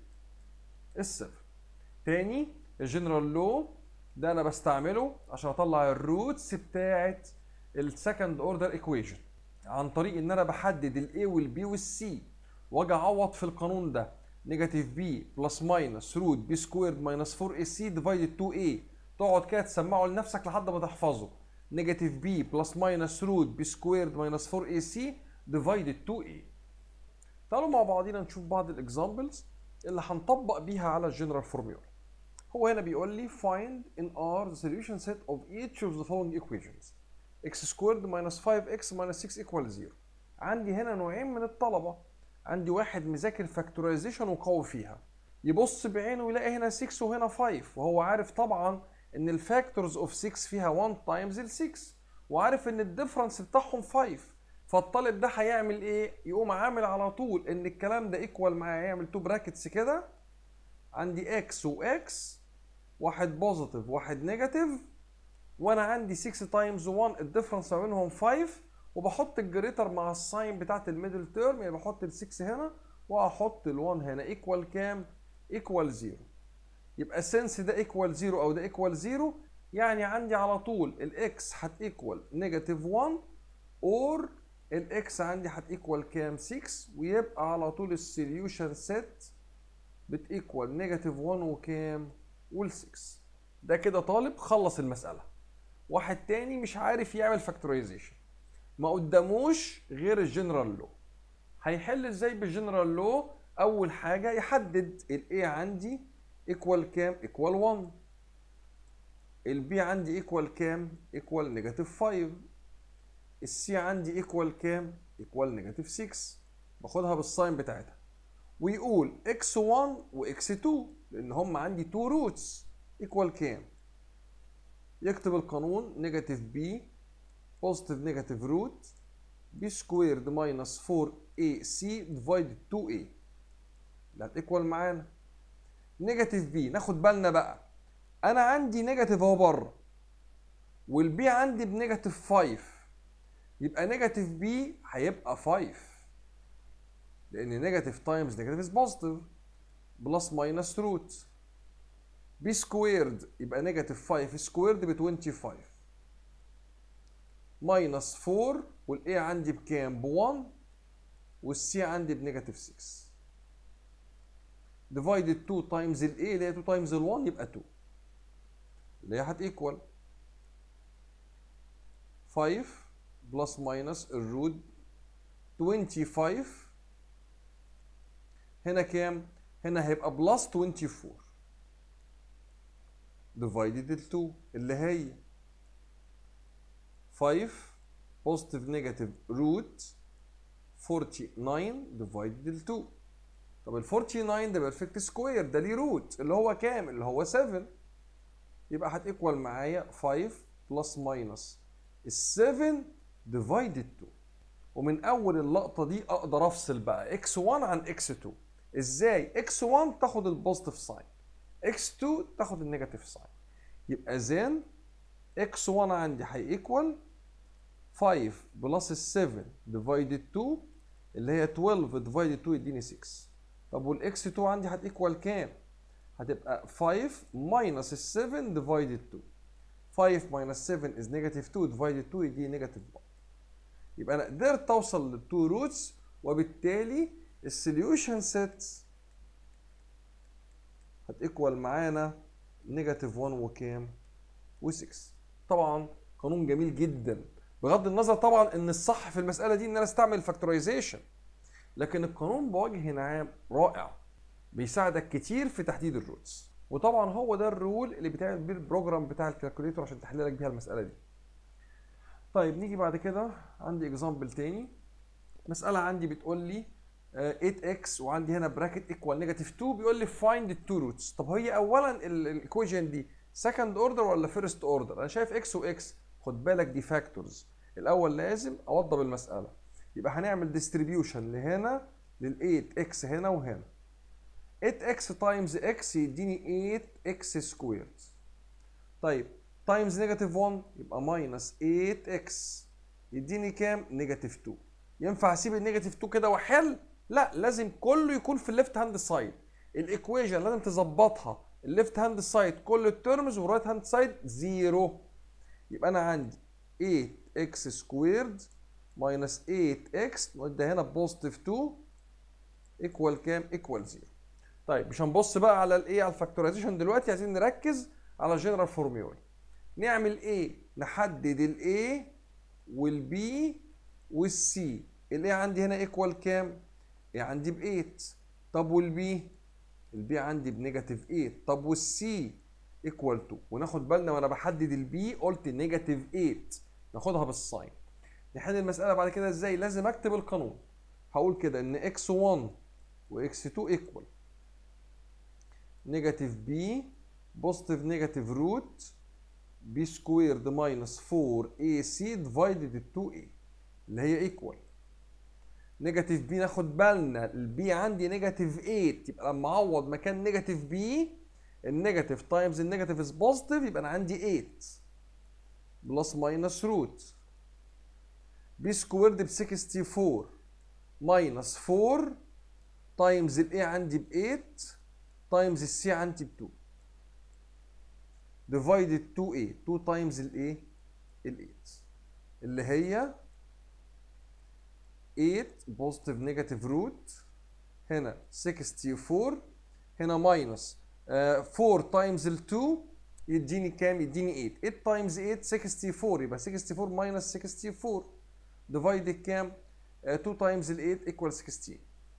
ال 7 تاني الجنرال لو ده انا بستعمله عشان اطلع الروتس بتاعت السكند اوردر ايكويشن عن طريق ان انا بحدد الاي والبي والسي واجي اعوض في القانون ده نيجاتيف بي بلس ماينس روت بي سكويرد ماينس 4 اي سي ديفايدد 2 اي تقعد كده تسمعه لنفسك لحد ما تحفظه نيجاتيف بي بلس ماينس روت بي سكويرد ماينس 4 اي سي ديفايدد 2 اي تعالوا مع بعضينا نشوف بعض الاكزامبلز اللي هنطبق بيها على الجنرال فورميولا هو هنا بيقول لي find in R the solution set of each of the following equations x squared minus 5x minus 6 equals 0 عندي هنا نوعين من الطلبة عندي واحد مذاكر فاكتورايزيشن وقوي فيها يبص بعينه يلاقي هنا 6 وهنا 5 وهو عارف طبعا ان الفاكتورز اوف 6 فيها 1 تايمز ال 6 وعارف ان الديفرنس بتاعهم 5 فالطالب ده هيعمل ايه؟ يقوم عامل على طول ان الكلام ده ايكوال معايا يعمل تو براكتس كده عندي اكس واكس واحد بوزيتيف واحد نيجاتيف وانا عندي 6 تايمز 1 الديفرنس ما بينهم 5 وبحط الجريتر مع الساين بتاعت الميدل تيرم يعني بحط ال 6 هنا واحط ال 1 هنا ايكوال كام؟ ايكوال 0 يبقى سنس ده ايكوال 0 او ده ايكوال 0 يعني عندي على طول الاكس هتيكوال نيجاتيف 1 اور الاكس عندي هتيكوال كام 6 ويبقى على طول السوليوشن سيت بتيكوال نيجاتيف 1 وكام وال 6 ده كده طالب خلص المساله واحد تاني مش عارف يعمل فاكتورايزيشن ما قداموش غير الجنرال لو هيحل ازاي بالجنرال لو اول حاجه يحدد الاي عندي ايكوال كام ايكوال 1 البي عندي ايكوال كام ايكوال نيجاتيف 5 السي عندي ايكوال كام ايكوال نيجاتيف 6 باخدها بالساين بتاعتها ويقول x1 وx2 لان هم عندي 2 روتس ايكوال كام يكتب القانون نيجاتيف بي بوزيتيف نيجاتيف روت بي سكويرد ماينس 4 اي سي ديفايدد 2 اي ده هتيكوال معانا نيجاتيف بي ناخد بالنا بقى انا عندي نيجاتيف اهو بره والبي عندي بنيجاتيف 5 يبقى نيجاتيف بي هيبقى 5 لان نيجاتيف تايمز نيجاتيف از بوزيتيف بلس ماينس روت بي سكويرد يبقى نيجاتيف 5 سكويرد ب 25 ماينس 4 والاي عندي بكام؟ ب 1 والسي عندي بنيجاتيف 6 ديفايدد 2 تايمز الاي اللي هي 2 تايمز ال 1 يبقى 2 اللي هي هتيكوال 5 بلس ماينس الروت 25 هنا كام؟ هنا هيبقى بلس 24 ديفايدد ال 2 اللي هي 5 بوزيتيف نيجاتيف روت 49 ديفايدد ال 2 طب ال 49 ده بيرفكت سكوير ده ليه روت اللي هو كام؟ اللي هو 7 يبقى هتيكوال معايا 5 بلس ماينس ال 7 ديفايدد 2 ومن اول اللقطه دي اقدر افصل بقى x1 عن x2 ازاي x1 تاخد البوزيتيف ساين x2 تاخد النيجاتيف ساين يبقى زين x1 عندي هيكوال 5 بلس ال 7 ديفايدد 2 اللي هي 12 ديفايدد 2 يديني 6 طب والاكس 2 عندي هتيكوال كام؟ هتبقى 5 ماينس ال 7 ديفايدد 2 5 ماينس 7 از نيجاتيف 2 ديفايدد 2 يديني نيجاتيف 1 يبقى انا قدرت اوصل للتو روتس وبالتالي السوليوشن سيت هتيكوال معانا نيجاتيف 1 وكام؟ و6 طبعا قانون جميل جدا بغض النظر طبعا ان الصح في المساله دي ان انا استعمل فاكتورايزيشن لكن القانون بوجه عام رائع بيساعدك كتير في تحديد الروتس وطبعا هو ده الرول اللي بيتعمل بيه البروجرام بتاع الكالكوليتور عشان تحل لك بيها المساله دي طيب نيجي بعد كده عندي اكزامبل تاني مساله عندي بتقول لي 8x وعندي هنا براكت ايكوال نيجاتيف 2 بيقول لي فايند التو روتس طب هي اولا الايكويشن دي سكند اوردر ولا فيرست اوردر انا شايف اكس واكس خد بالك دي فاكتورز الاول لازم اوضب المساله يبقى هنعمل ديستريبيوشن لهنا لل 8x هنا وهنا 8x تايمز x يديني 8x سكويرد طيب تايمز نيجاتيف 1 يبقى ماينس 8x يديني كام نيجاتيف 2 ينفع اسيب النيجاتيف 2 كده واحل لا لازم كله يكون في الليفت هاند سايد الايكويشن لازم تظبطها الليفت هاند سايد كل الترمز والرايت هاند سايد زيرو يبقى انا عندي 8x سكويرد ماينس 8x نودي هنا بوزيتيف 2 ايكوال كام؟ ايكوال 0 طيب مش هنبص بقى على الايه على الفاكتورايزيشن دلوقتي عايزين نركز على الجنرال فورميولا نعمل ايه؟ نحدد الاي والبي والسي الاي عندي هنا ايكوال كام؟ ايه عندي ب 8 طب والبي؟ البي عندي بنيجاتيف 8 طب والسي ايكوال 2 وناخد بالنا وانا بحدد البي قلت نيجاتيف 8 ناخدها بالساين نحل المساله بعد كده ازاي لازم اكتب القانون هقول كده ان x1 وx2 ايكوال نيجاتيف بي بوزيتيف نيجاتيف روت بي سكويرد ماينس 4 اي سي ديفايدد 2 a اللي هي ايكوال نيجاتيف بي ناخد بالنا البي عندي نيجاتيف 8 يبقى لما اعوض مكان نيجاتيف بي النيجاتيف تايمز النيجاتيف از بوزيتيف يبقى انا عندي 8 بلس ماينس روت بي سكويرد ب 64 ماينس 4 تايمز الاي عندي ب 8 تايمز السي عندي ب 2 ديفايدد 2a 2 تايمز الايه ال 8 اللي هي 8 بوزيتيف نيجاتيف روت هنا 64 هنا ماينس 4 تايمز ال 2 يديني كام؟ يديني 8 8 تايمز 8 64 يبقى 64 ماينس 64 ديفايدد كام؟ 2 تايمز ال 8 ايكوال 16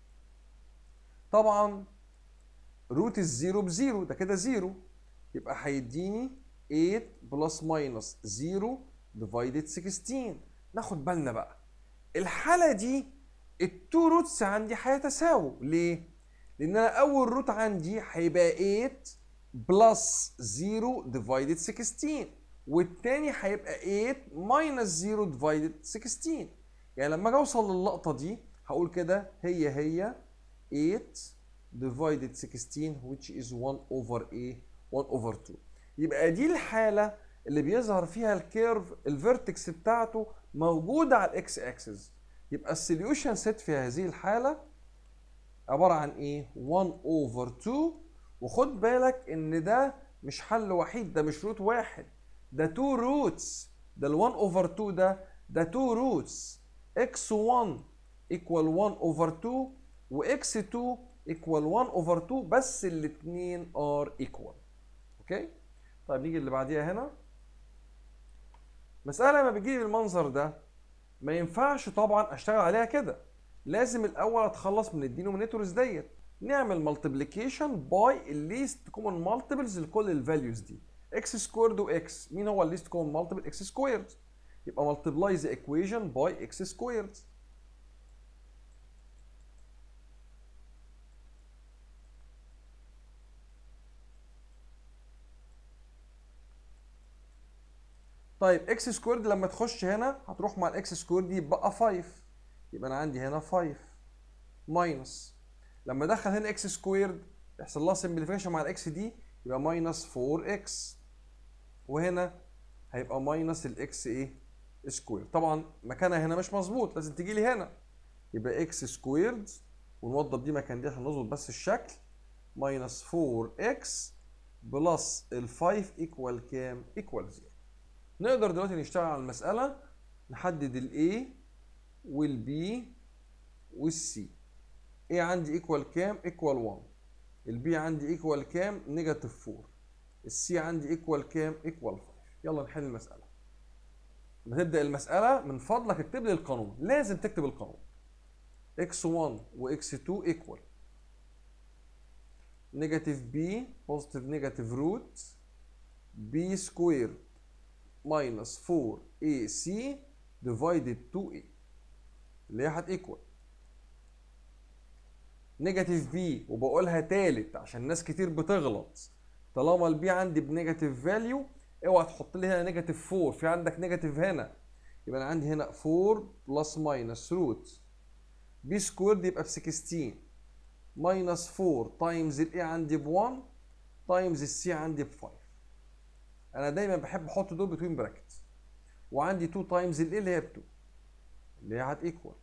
طبعا روت الزيرو بزيرو ده كده زيرو يبقى هيديني 8 بلس ماينس 0 ديفايدد 16 ناخد بالنا بقى الحاله دي التو روتس عندي هيتساووا ليه؟ لان انا اول روت عندي هيبقى 8 بلس 0 ديفايدد 16 والتاني هيبقى 8 ماينس 0 ديفايدد 16 يعني لما اجي اوصل للقطه دي هقول كده هي هي 8 divided 16 which is 1 over a 1 over 2 يبقى دي الحالة اللي بيظهر فيها الكيرف الفيرتكس بتاعته موجودة على الاكس اكسس يبقى السوليوشن سيت في هذه الحالة عبارة عن ايه 1 over 2 وخد بالك ان ده مش حل وحيد ده مش روت واحد ده 2 روتس ده ال 1 over 2 ده ده 2 روتس x1 equal 1 over 2 و x2 equal 1 over 2 بس الاثنين are equal اوكي طيب نيجي اللي بعديها هنا مسألة لما بتجيلي بالمنظر ده ما ينفعش طبعا اشتغل عليها كده لازم الاول اتخلص من الدينومينيتورز ديت نعمل مالتيبليكيشن باي الليست كومن مالتيبلز لكل الفاليوز دي اكس سكويرد واكس مين هو الليست كومن مالتيبل اكس سكويرد يبقى مالتيبلاي ذا ايكويشن باي اكس سكويرد طيب اكس سكويرد لما تخش هنا هتروح مع الاكس سكويرد يبقى 5 يبقى انا عندي هنا 5 ماينس لما ادخل هنا اكس سكويرد يحصل لها سمبليفيكيشن مع الاكس دي يبقى ماينس 4 اكس وهنا هيبقى ماينس الاكس ايه سكوير طبعا مكانها هنا مش مظبوط لازم تيجي لي هنا يبقى اكس سكويرد ونوضب دي مكان دي عشان نظبط بس الشكل ماينس 4 اكس بلس ال 5 ايكوال كام؟ ايكوال 0 نقدر دلوقتي نشتغل على المسألة نحدد ال A وال B وال C A عندي ايكوال كام؟ ايكوال 1 ال B عندي ايكوال كام؟ نيجاتيف 4 ال C عندي ايكوال كام؟ ايكوال 5 يلا نحل المسألة لما تبدأ المسألة من فضلك اكتب لي القانون لازم تكتب القانون x1 و x2 equal نيجاتيف b بوزيتيف نيجاتيف روت b سكويرد minus 4ac divided 2a اللي هي هتيكوال نيجاتيف b وبقولها تالت عشان ناس كتير بتغلط طالما البي عندي بنيجاتيف فاليو اوعى تحط لي هنا نيجاتيف 4 في عندك نيجاتيف هنا يبقى انا عندي هنا 4 بلس ماينس روت بي سكويرد يبقى ب 16 ماينس 4 تايمز الاي عندي ب 1 تايمز السي عندي ب 5 انا دايما بحب احط دول بتوين براكت وعندي 2 تايمز الاي اللي هي ب 2 اللي هي هتيكوال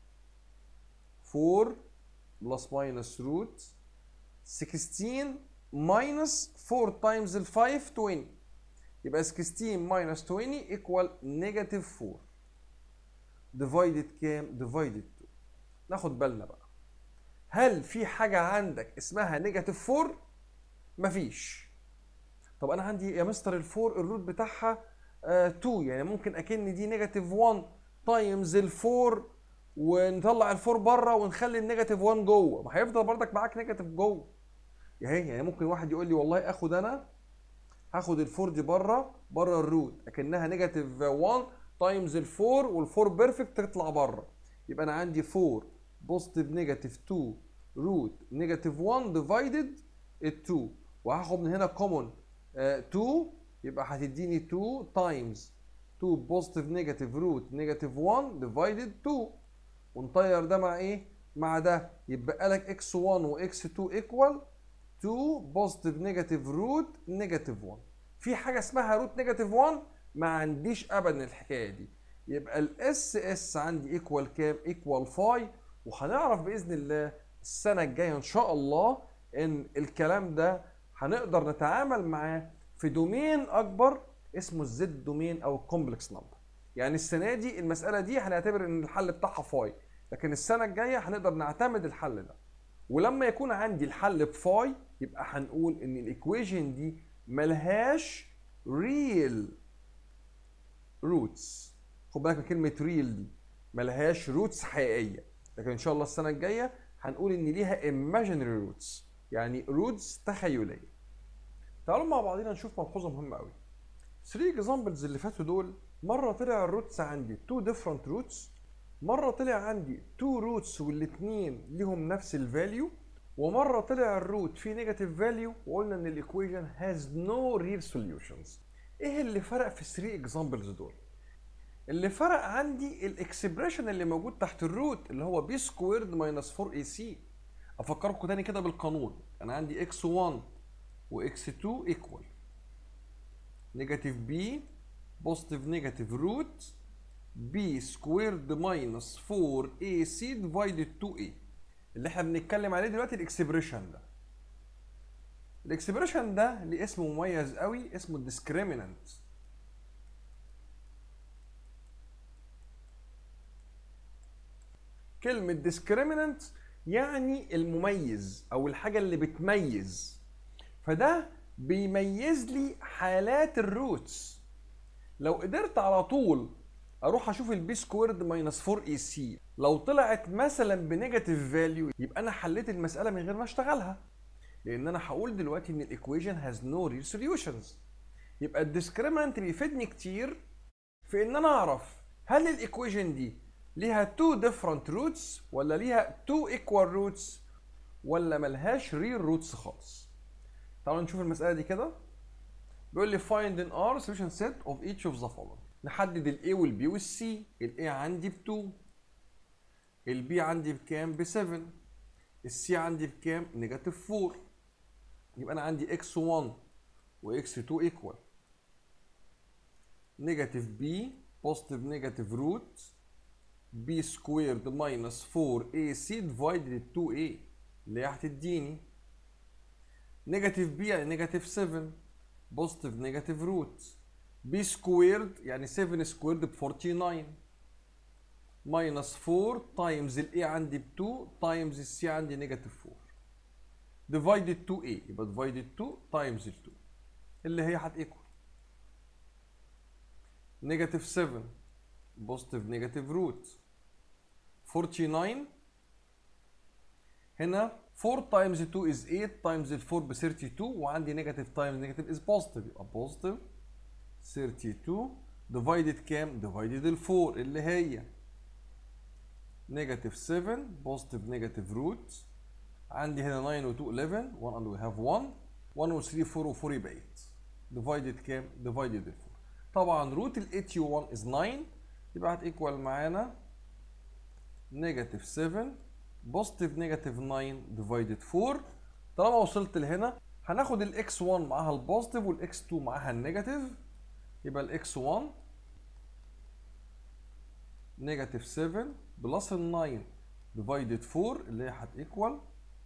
4 بلس ماينس روت 16 ماينس 4 تايمز ال 5 20 يبقى 16 ماينس 20 ايكوال نيجاتيف 4 ديفايدد كام؟ ديفايدد 2 ناخد بالنا بقى هل في حاجة عندك اسمها نيجاتيف 4؟ مفيش طب انا عندي يا مستر الفور الروت بتاعها آه 2 يعني ممكن اكن دي نيجاتيف 1 تايمز الفور ونطلع الفور بره ونخلي النيجاتيف 1 جوه ما هيفضل بردك معاك نيجاتيف جوه يعني يعني ممكن واحد يقول لي والله اخد انا هاخد الفور دي بره بره الروت اكنها نيجاتيف 1 تايمز الفور والفور بيرفكت تطلع بره يبقى انا عندي 4 بوزيتيف نيجاتيف 2 روت نيجاتيف 1 ديفايدد ال 2 وهاخد من هنا كومون 2 يبقى هتديني 2 تايمز 2 بوزيتيف نيجاتيف روت نيجاتيف 1 ديفايدد 2 ونطير ده مع ايه؟ مع ده يبقى لك x1 و x2 ايكوال 2 بوزيتيف نيجاتيف روت نيجاتيف 1 في حاجه اسمها روت نيجاتيف 1 ما عنديش ابدا الحكايه دي يبقى الاس اس عندي ايكوال كام؟ ايكوال 5 وهنعرف باذن الله السنه الجايه ان شاء الله ان الكلام ده هنقدر نتعامل معاه في دومين اكبر اسمه الزد دومين او الكومبلكس نمبر يعني السنه دي المساله دي هنعتبر ان الحل بتاعها فاي لكن السنه الجايه هنقدر نعتمد الحل ده ولما يكون عندي الحل بفاي يبقى هنقول ان الايكويشن دي ملهاش ريل روتس خد بالك من كلمه ريل دي ملهاش روتس حقيقيه لكن ان شاء الله السنه الجايه هنقول ان ليها imaginary roots يعني روتس تخيليه تعالوا مع بعضينا نشوف ملحوظه مهمه قوي 3 اكزامبلز اللي فاتوا دول مره طلع الروتس عندي 2 different روتس مره طلع عندي 2 روتس والاثنين ليهم نفس الفاليو ومره طلع الروت فيه نيجاتيف فاليو وقلنا ان الايكويشن هاز نو ريل سوليوشنز ايه اللي فرق في 3 اكزامبلز دول اللي فرق عندي الاكسبريشن اللي موجود تحت الروت اللي هو بي سكويرد ماينس 4 اي سي افكركم تاني كده بالقانون انا عندي اكس 1 واكس 2 ايكوال نيجاتيف بي بوزيتيف نيجاتيف روت بي سكويرد ماينس 4 اي سي ديفايدد 2 اي اللي احنا بنتكلم عليه دلوقتي الاكسبريشن ده الاكسبريشن ده ليه اسم مميز قوي اسمه الديسكريمننت كلمة discriminant يعني المميز أو الحاجة اللي بتميز فده بيميز لي حالات الروتس لو قدرت على طول اروح اشوف البي سكويرد ماينس 4 اي سي لو طلعت مثلا بنيجاتيف فاليو يبقى انا حليت المساله من غير ما اشتغلها لان انا هقول دلوقتي ان الايكويشن هاز نو ريل سوليوشنز يبقى الديسكريمنت بيفيدني كتير في ان انا اعرف هل الايكويشن دي ليها تو ديفرنت روتس ولا ليها تو ايكوال روتس ولا ملهاش ريل روتس خالص تعالوا نشوف المساله دي كده بيقول لي find in R solution set of each of the following نحدد ال A وال B وال C ال A عندي ب 2 البي عندي بكام ب 7 السي عندي بكام نيجاتيف 4 يبقى انا عندي اكس 1 واكس 2 ايكوال نيجاتيف بي بوزيتيف نيجاتيف روت b سكويرد ماينس 4ac ديفايدد 2a اللي هي هتديني نيجاتيف b يعني نيجاتيف 7 بوزيتيف نيجاتيف روت b سكويرد يعني 7 سكويرد ب 49 ماينس 4 تايمز ال a عندي ب 2 تايمز ال c عندي نيجاتيف 4 ديفايدد 2a يبقى ديفايدد 2 تايمز ال 2 اللي هي هتيكوال نيجاتيف 7 بوزيتيف نيجاتيف روت 49 هنا 4 تايمز 2 is 8 تايمز ال 4 ب 32 وعندي نيجاتيف تايمز نيجاتيف is بوزيتيف يبقى بوزيتيف 32 ديفايدد كام؟ ديفايدد ال 4 اللي هي نيجاتيف 7 بوزيتيف نيجاتيف روت عندي هنا 9 و 2 11 1 and we have 1 1 و 3 4 و 4 يبقى 8 ديفايدد كام؟ ديفايدد ال 4 طبعا روت ال 81 is 9 يبقى هتيكوال معانا نيجاتيف 7 بوزيتيف نيجاتيف 9 ديفايدد 4 طالما وصلت لهنا هناخد الاكس 1 معاها البوزيتيف والاكس 2 معاها النيجاتيف يبقى الاكس 1 نيجاتيف 7 بلس ال 9 ديفايدد 4 اللي هي هتيكوال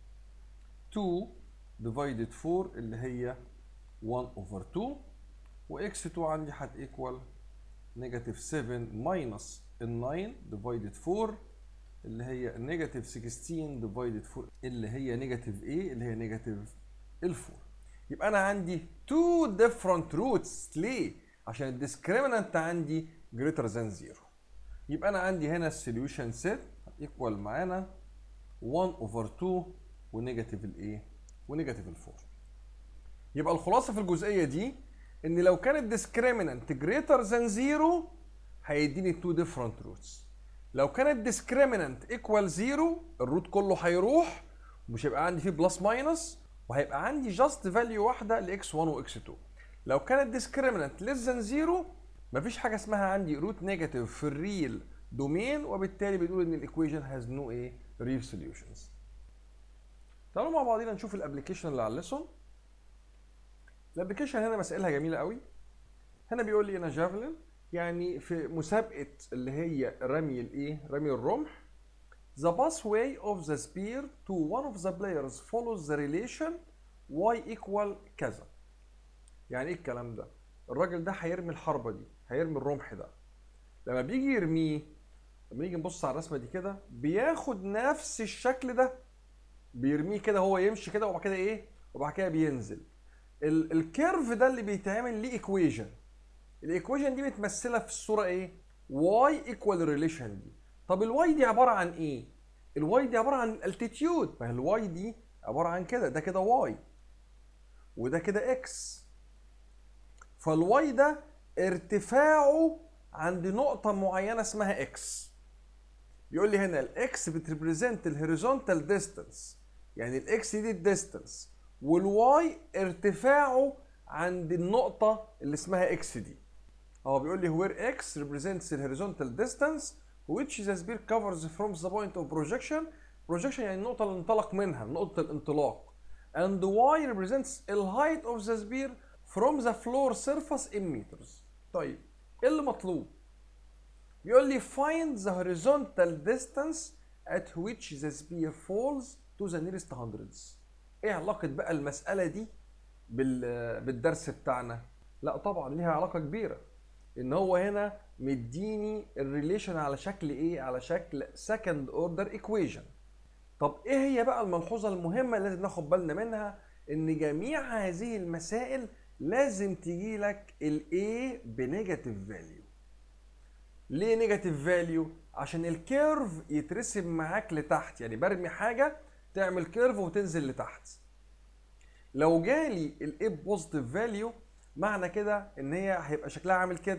2 ديفايدد 4 اللي هي 1 اوفر 2 واكس 2 عندي هتيكوال نيجاتيف 7 ماينس ال 9 ديفايدد 4 اللي هي نيجاتيف 16 ديفايدد 4 اللي هي نيجاتيف ايه اللي هي نيجاتيف ال 4 يبقى انا عندي two different roots ليه؟ عشان الديسكريمنانت عندي greater than 0 يبقى انا عندي هنا السوليوشن سيت ايكوال معانا 1 اوفر 2 ونيجاتيف الايه؟ ونيجاتيف ال 4 يبقى الخلاصه في الجزئيه دي ان لو كان الديسكريمنانت greater than 0 هيديني two different roots لو كانت ديسكريمنانت ايكوال 0 الروت كله هيروح ومش هيبقى عندي فيه بلس ماينس وهيبقى عندي جاست فاليو واحده لاكس 1 واكس 2 لو كانت ديسكريمنانت ليس ذان 0 مفيش حاجه اسمها عندي روت نيجاتيف في الريل دومين وبالتالي بنقول ان الايكويشن هاز نو ايه ريل سوليوشنز تعالوا مع بعضينا نشوف الابلكيشن اللي على الليسون الابلكيشن هنا مسائلها جميله قوي هنا بيقول لي انا جافلين يعني في مسابقه اللي هي رمي الايه رمي الرمح The pathway of the spear to one of the players follows the relation y equal كذا يعني ايه الكلام ده الراجل ده هيرمي الحربه دي هيرمي الرمح ده لما بيجي يرميه لما نيجي نبص على الرسمه دي كده بياخد نفس الشكل ده بيرميه كده هو يمشي كده وبعد كده ايه وبعد كده بينزل ال- الكيرف ده اللي بيتعمل ليه ايكويشن الايكويشن دي متمثله في الصوره ايه y equal الريليشن دي طب الواي دي عباره عن ايه الواي دي عباره عن الالتيتيود ما هي الواي دي عباره عن كده ده كده واي وده كده اكس فالواي ده ارتفاعه عند نقطه معينه اسمها اكس بيقول لي هنا الاكس بتريبريزنت الهوريزونتال ديستانس يعني الاكس دي الديستانس والواي ارتفاعه عند النقطه اللي اسمها اكس دي هو بيقول لي where x represents the horizontal distance which the spear covers from the point of projection projection يعني النقطة اللي انطلق منها نقطة الانطلاق and y represents the height of the spear from the floor surface in meters طيب ايه اللي مطلوب؟ بيقول لي find the horizontal distance at which the spear falls to the nearest hundreds ايه علاقة بقى المسألة دي بال- بالدرس بتاعنا؟ لا طبعا ليها علاقة كبيرة ان هو هنا مديني الريليشن على شكل ايه على شكل سكند اوردر ايكويشن طب ايه هي بقى الملحوظه المهمه اللي لازم ناخد بالنا منها ان جميع هذه المسائل لازم تجي لك الاي بنيجاتيف فاليو ليه نيجاتيف فاليو عشان الكيرف يترسم معاك لتحت يعني برمي حاجه تعمل كيرف وتنزل لتحت لو جالي الاي بوزيتيف فاليو معنى كده ان هي هيبقى شكلها عامل كده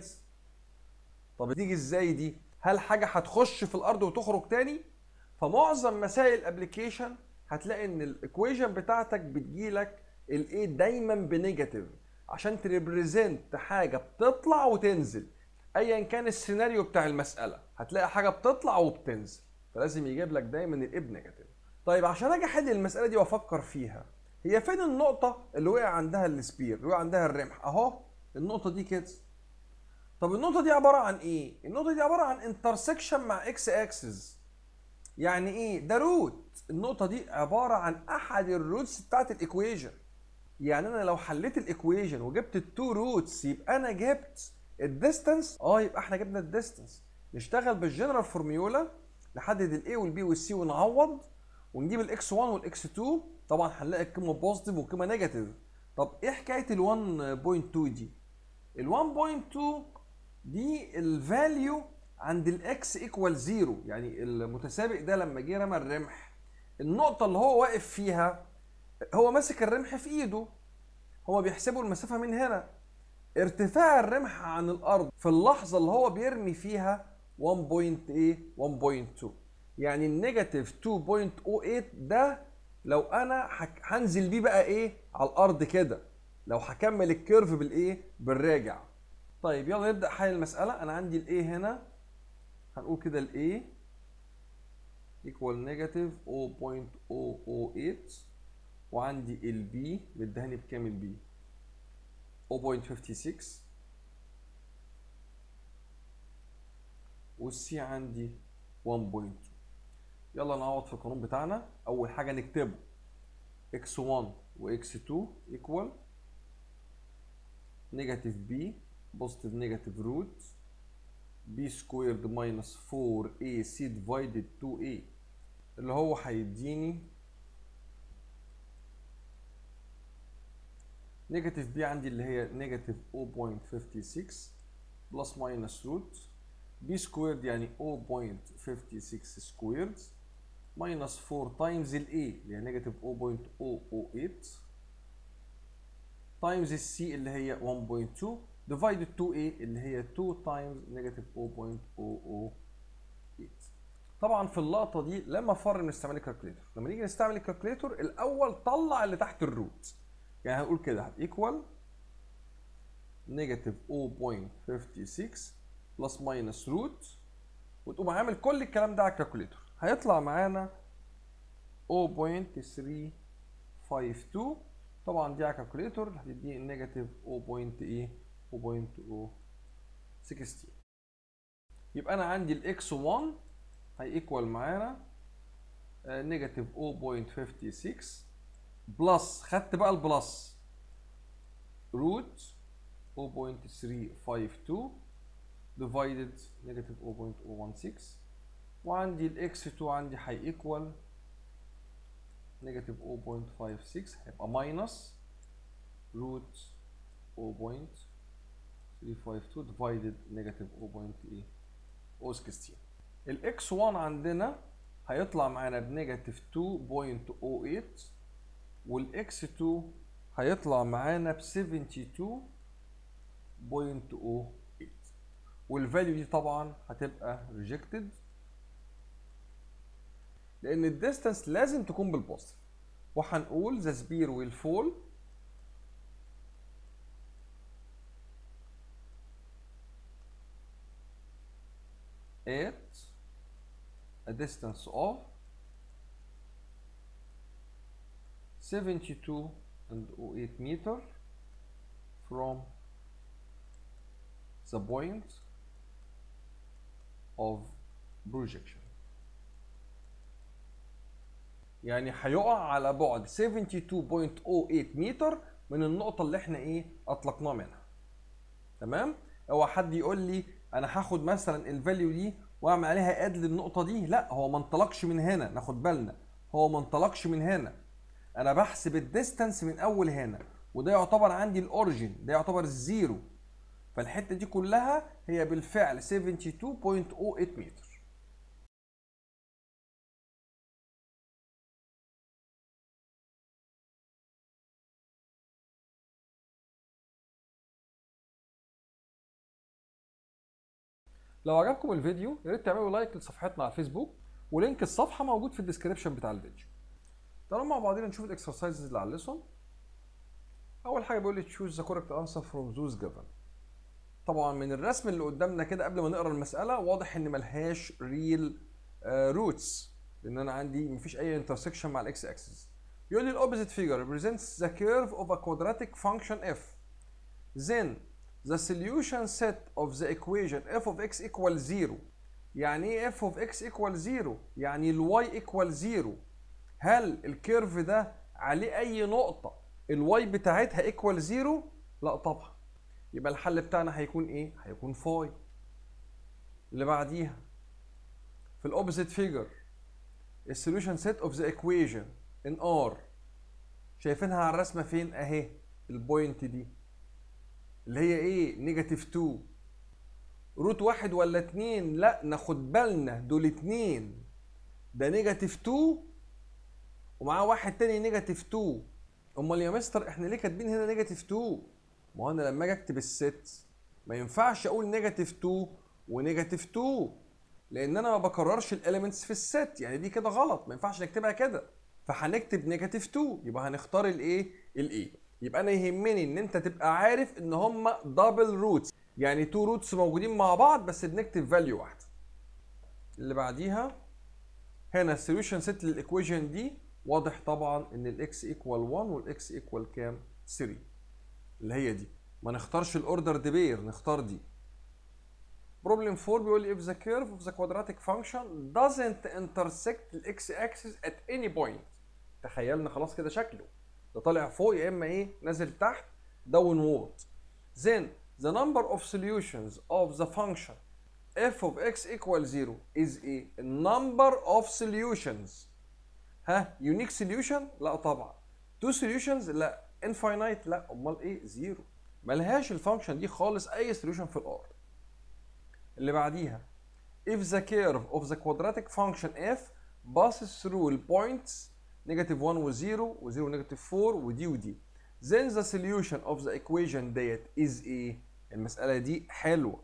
طب تيجي ازاي دي هل حاجه هتخش في الارض وتخرج تاني فمعظم مسائل الابلكيشن هتلاقي ان الايكويشن بتاعتك بتجيلك الايه دايما بنيجاتيف عشان تريبريزنت حاجه بتطلع وتنزل ايا كان السيناريو بتاع المساله هتلاقي حاجه بتطلع وبتنزل فلازم يجيب لك دايما الاب نيجاتيف طيب عشان اجي احل المساله دي وافكر فيها هي فين النقطه اللي وقع عندها السبير اللي وقع عندها الرمح اهو النقطه دي كده طب النقطه دي عباره عن ايه النقطه دي عباره عن انترسكشن مع اكس اكسس يعني ايه ده روت النقطه دي عباره عن احد الروتس بتاعت الايكويجن يعني انا لو حليت الايكويجن وجبت التو روتس يبقى انا جبت الديستانس اه يبقى احنا جبنا الديستانس نشتغل بالجنرال فورميولا نحدد الاي والبي والسي ونعوض ونجيب الاكس 1 والاكس 2 طبعا هنلاقي القيمه بوزيتيف والقيمه نيجاتيف طب ايه حكايه ال 1.2 دي ال 1.2 دي الفاليو عند الاكس ايكوال زيرو يعني المتسابق ده لما جه رمى الرمح النقطه اللي هو واقف فيها هو ماسك الرمح في ايده هو بيحسبوا المسافه من هنا ارتفاع الرمح عن الارض في اللحظه اللي هو بيرمي فيها 1.8 1.2 يعني النيجاتيف 2.08 ده لو انا هنزل بيه بقى ايه على الارض كده لو هكمل الكيرف بالايه بالراجع طيب يلا نبدا حل المساله انا عندي الايه هنا هنقول كده الايه equal negative 0.008 وعندي البي مدهاني بكام البي 0.56 والسي عندي 1.2 يلا نعوض في القانون بتاعنا اول حاجه نكتبه x1 و x2 equal نيجاتيف b بوزيتيف نيجاتيف روت b سكويرد ماينس 4ac ديفايدد 2a اللي هو هيديني نيجاتيف b عندي اللي هي نيجاتيف 0.56 بلس ماينس روت b سكويرد يعني 0.56 سكويرد ماينس 4 تايمز ال A اللي هي نيجاتيف 0.008 تايمز السي اللي هي 1.2 ديفايدد 2A اللي هي 2 تايمز نيجاتيف 0.008 طبعا في اللقطه دي لما فر من استعمال الكالكوليتر لما نيجي نستعمل الكالكوليتر الاول طلع اللي تحت الروت يعني هنقول كده ايكوال نيجاتيف 0.56 بلس ماينس روت وتقوم عامل كل الكلام ده على الكالكوليتر هيطلع معانا 0.352 طبعا دي على الكالكوليتر هتديني النيجاتيف 0.8 0.016 يبقى انا عندي الاكس 1 هيكوال معانا نيجاتيف 0.56 بلس خدت بقى البلس روت 0.352 divided negative 0.016 وعندي الاكس 2 عندي هيكوال نيجاتيف 0.56 هيبقى ماينس روت 0.352 divided نيجاتيف 0.016 الاكس 1 عندنا هيطلع معانا بنيجاتيف 2.08 والاكس 2 هيطلع معانا ب 72.08 والفاليو دي طبعا هتبقى ريجكتد لان الديستانس لازم تكون بالبوزيتيف وهنقول ذا سبير ويل فول at a distance of 72 and 08 meter from the point of projection يعني هيقع على بعد 72.08 متر من النقطة اللي احنا ايه اطلقناه منها تمام هو حد يقول لي انا هاخد مثلا الفاليو دي واعمل عليها اد للنقطة دي لا هو ما انطلقش من هنا ناخد بالنا هو ما انطلقش من هنا انا بحسب الديستانس من اول هنا وده يعتبر عندي الاوريجن ده يعتبر الزيرو فالحته دي كلها هي بالفعل 72.08 متر لو عجبكم الفيديو يا ريت تعملوا لايك لصفحتنا على الفيسبوك ولينك الصفحه موجود في الديسكربشن بتاع الفيديو تعالوا مع بعضنا نشوف الاكسرسايزز اللي على الليسون اول حاجه بيقول لي تشوز ذا كوركت انسر فروم ذوز جيفن طبعا من الرسم اللي قدامنا كده قبل ما نقرا المساله واضح ان ملهاش ريل روتس لان انا عندي مفيش اي انترسكشن مع الاكس اكسس بيقول لي الاوبوزيت فيجر represents the curve of a quadratic function f then the solution set of the equation f of x equals 0 يعني ايه f of x equals 0 يعني ال y equals 0 هل الكيرف ده عليه اي نقطة الواي بتاعتها ايكوال 0 لا طبعا يبقى الحل بتاعنا هيكون ايه هيكون فاي اللي بعديها في الاوبوزيت فيجر السوليوشن سيت اوف ذا ايكويشن ان ار شايفينها على الرسمه فين اهي البوينت دي اللي هي ايه نيجاتيف 2 روت واحد ولا اتنين لا ناخد بالنا دول اتنين ده نيجاتيف 2 ومعاه واحد تاني نيجاتيف 2 امال يا مستر احنا ليه كاتبين هنا نيجاتيف 2 ما هو انا لما اجي اكتب الست ما ينفعش اقول نيجاتيف 2 ونيجاتيف 2 لان انا ما بكررش الاليمنتس في الست يعني دي كده غلط ما ينفعش نكتبها كده فهنكتب نيجاتيف 2 يبقى هنختار الايه الايه يبقى انا يهمني ان انت تبقى عارف ان هم دبل روتس يعني تو روتس موجودين مع بعض بس بنكتب فاليو واحده اللي بعديها هنا السوليوشن سيت للايكويشن دي واضح طبعا ان الاكس ايكوال 1 والاكس ايكوال كام 3 اللي هي دي ما نختارش الاوردر دي بير نختار دي بروبلم 4 بيقول لي if the curve of the quadratic function doesn't intersect the x axis at any point تخيلنا خلاص كده شكله ده طالع فوق يا اما ايه نازل تحت downward then the number of solutions of the function f of x equals 0 is a number of solutions ها unique solution لا طبعا two solutions لا infinite لا امال ايه زيرو ملهاش الفانكشن دي خالص اي solution في الار اللي بعديها if the curve of the quadratic function f passes through the points negative 1 و 0 و 0 negative 4 ودي ودي then the solution of the equation ديت is ايه المسألة دي حلوة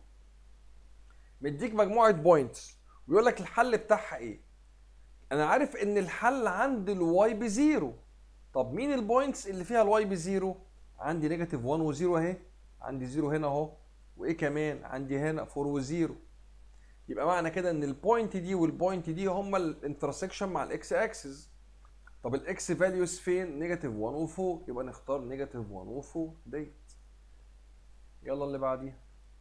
مديك مجموعة بوينتس ويقول لك الحل بتاعها ايه انا عارف ان الحل عند الواي بزيرو طب مين البوينتس اللي فيها الواي بزيرو عندي نيجاتيف 1 و0 اهي عندي 0 هنا اهو وايه كمان عندي هنا 4 و0 يبقى معنى كده ان البوينت دي والبوينت دي هما الانترسكشن مع الاكس اكسس طب الاكس فاليوز فين نيجاتيف 1 و4 يبقى نختار نيجاتيف 1 و4 ديت يلا اللي بعديها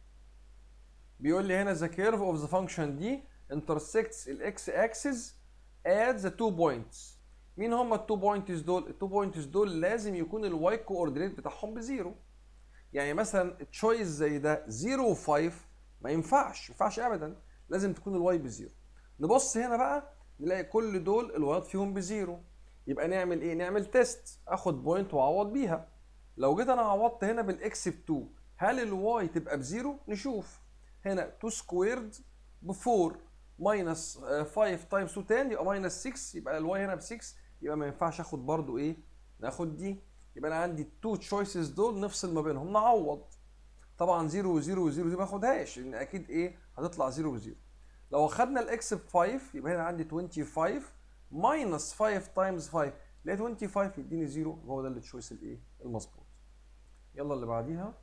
بيقول لي هنا the curve of the function دي intersects الاكس اكسس at the two points مين هما التو بوينتس دول التو بوينتس دول لازم يكون الواي كوردينيت بتاعهم بزيرو يعني مثلا تشويس زي ده 0 و5 ما ينفعش ما ينفعش ابدا لازم تكون الواي بزيرو نبص هنا بقى نلاقي كل دول الوايات فيهم بزيرو يبقى نعمل ايه نعمل تيست اخد بوينت واعوض بيها لو جيت انا عوضت هنا بالاكس ب 2 هل الواي تبقى بزيرو نشوف هنا 2 سكويرد ب 4 ماينس 5 تايمز 2 10 يبقى ماينس 6 يبقى الواي هنا ب 6 يبقى ما ينفعش اخد برضو ايه ناخد دي يبقى انا عندي التو تشويسز دول نفصل ما بينهم نعوض طبعا 0 و0 و0 دي ما اخدهاش لان اكيد ايه هتطلع 0 و0 لو اخدنا الاكس ب 5 يبقى هنا عندي 25 ماينس 5 تايمز 5 اللي هي 25 يديني 0 هو ده التشويس الايه المظبوط يلا اللي بعديها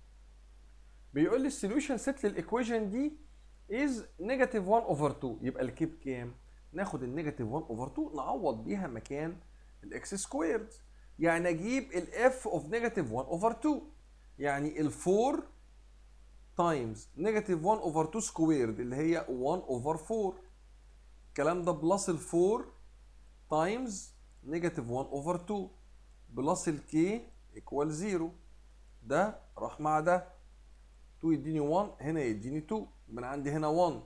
بيقول لي السوليوشن سيت للايكويشن دي از نيجاتيف 1 اوفر 2 يبقى الكيب كام؟ ناخد النيجاتيف 1 اوفر 2 نعوض بيها مكان الاكس سكويرد يعني اجيب الاف اوف نيجاتيف 1 اوفر 2 يعني ال 4 تايمز نيجاتيف 1 اوفر 2 سكويرد اللي هي 1 اوفر 4 الكلام ده بلس ال 4 تايمز نيجاتيف 1 اوفر 2 بلس الكي ايكوال 0 ده راح مع ده 2 يديني 1 هنا يديني 2 يبقى انا عندي هنا 1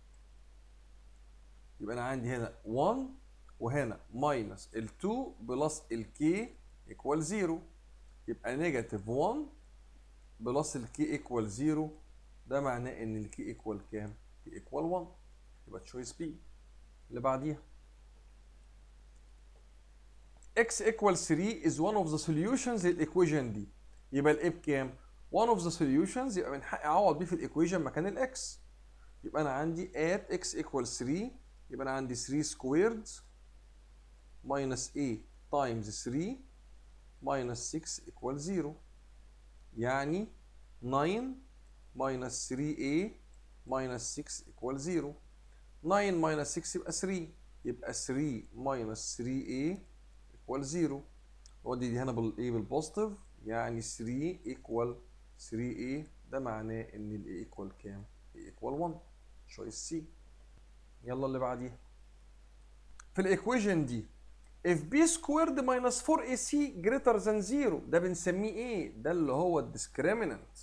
يبقى انا عندي هنا 1 وهنا ماينس ال 2 بلس الكي ايكوال 0 يبقى نيجاتيف 1 بلس الكي ايكوال 0 ده معناه ان الكي ايكوال كام؟ كي ايكوال 1 يبقى تشويس بي اللي بعديها x equals 3 is one of the solutions للايكويشن دي يبقى الايه بكام؟ one of the solutions يبقى من حقي اعوض بيه في الايكويشن مكان الاكس يبقى انا عندي at x equals 3 يبقى انا عندي 3 squared minus a times 3 minus 6 equals 0 يعني 9 minus 3a minus 6 equals 0 9 minus 6 يبقى 3 يبقى 3 minus 3a equal 0 ودي دي هنا بالايه بالبوزيتيف يعني 3 equal 3a ده معناه ان ال a equal كام؟ a equal 1 choice C يلا اللي بعديها في الايكويشن دي if b squared minus 4ac greater than 0 ده بنسميه ايه؟ ده اللي هو الديسكريمنت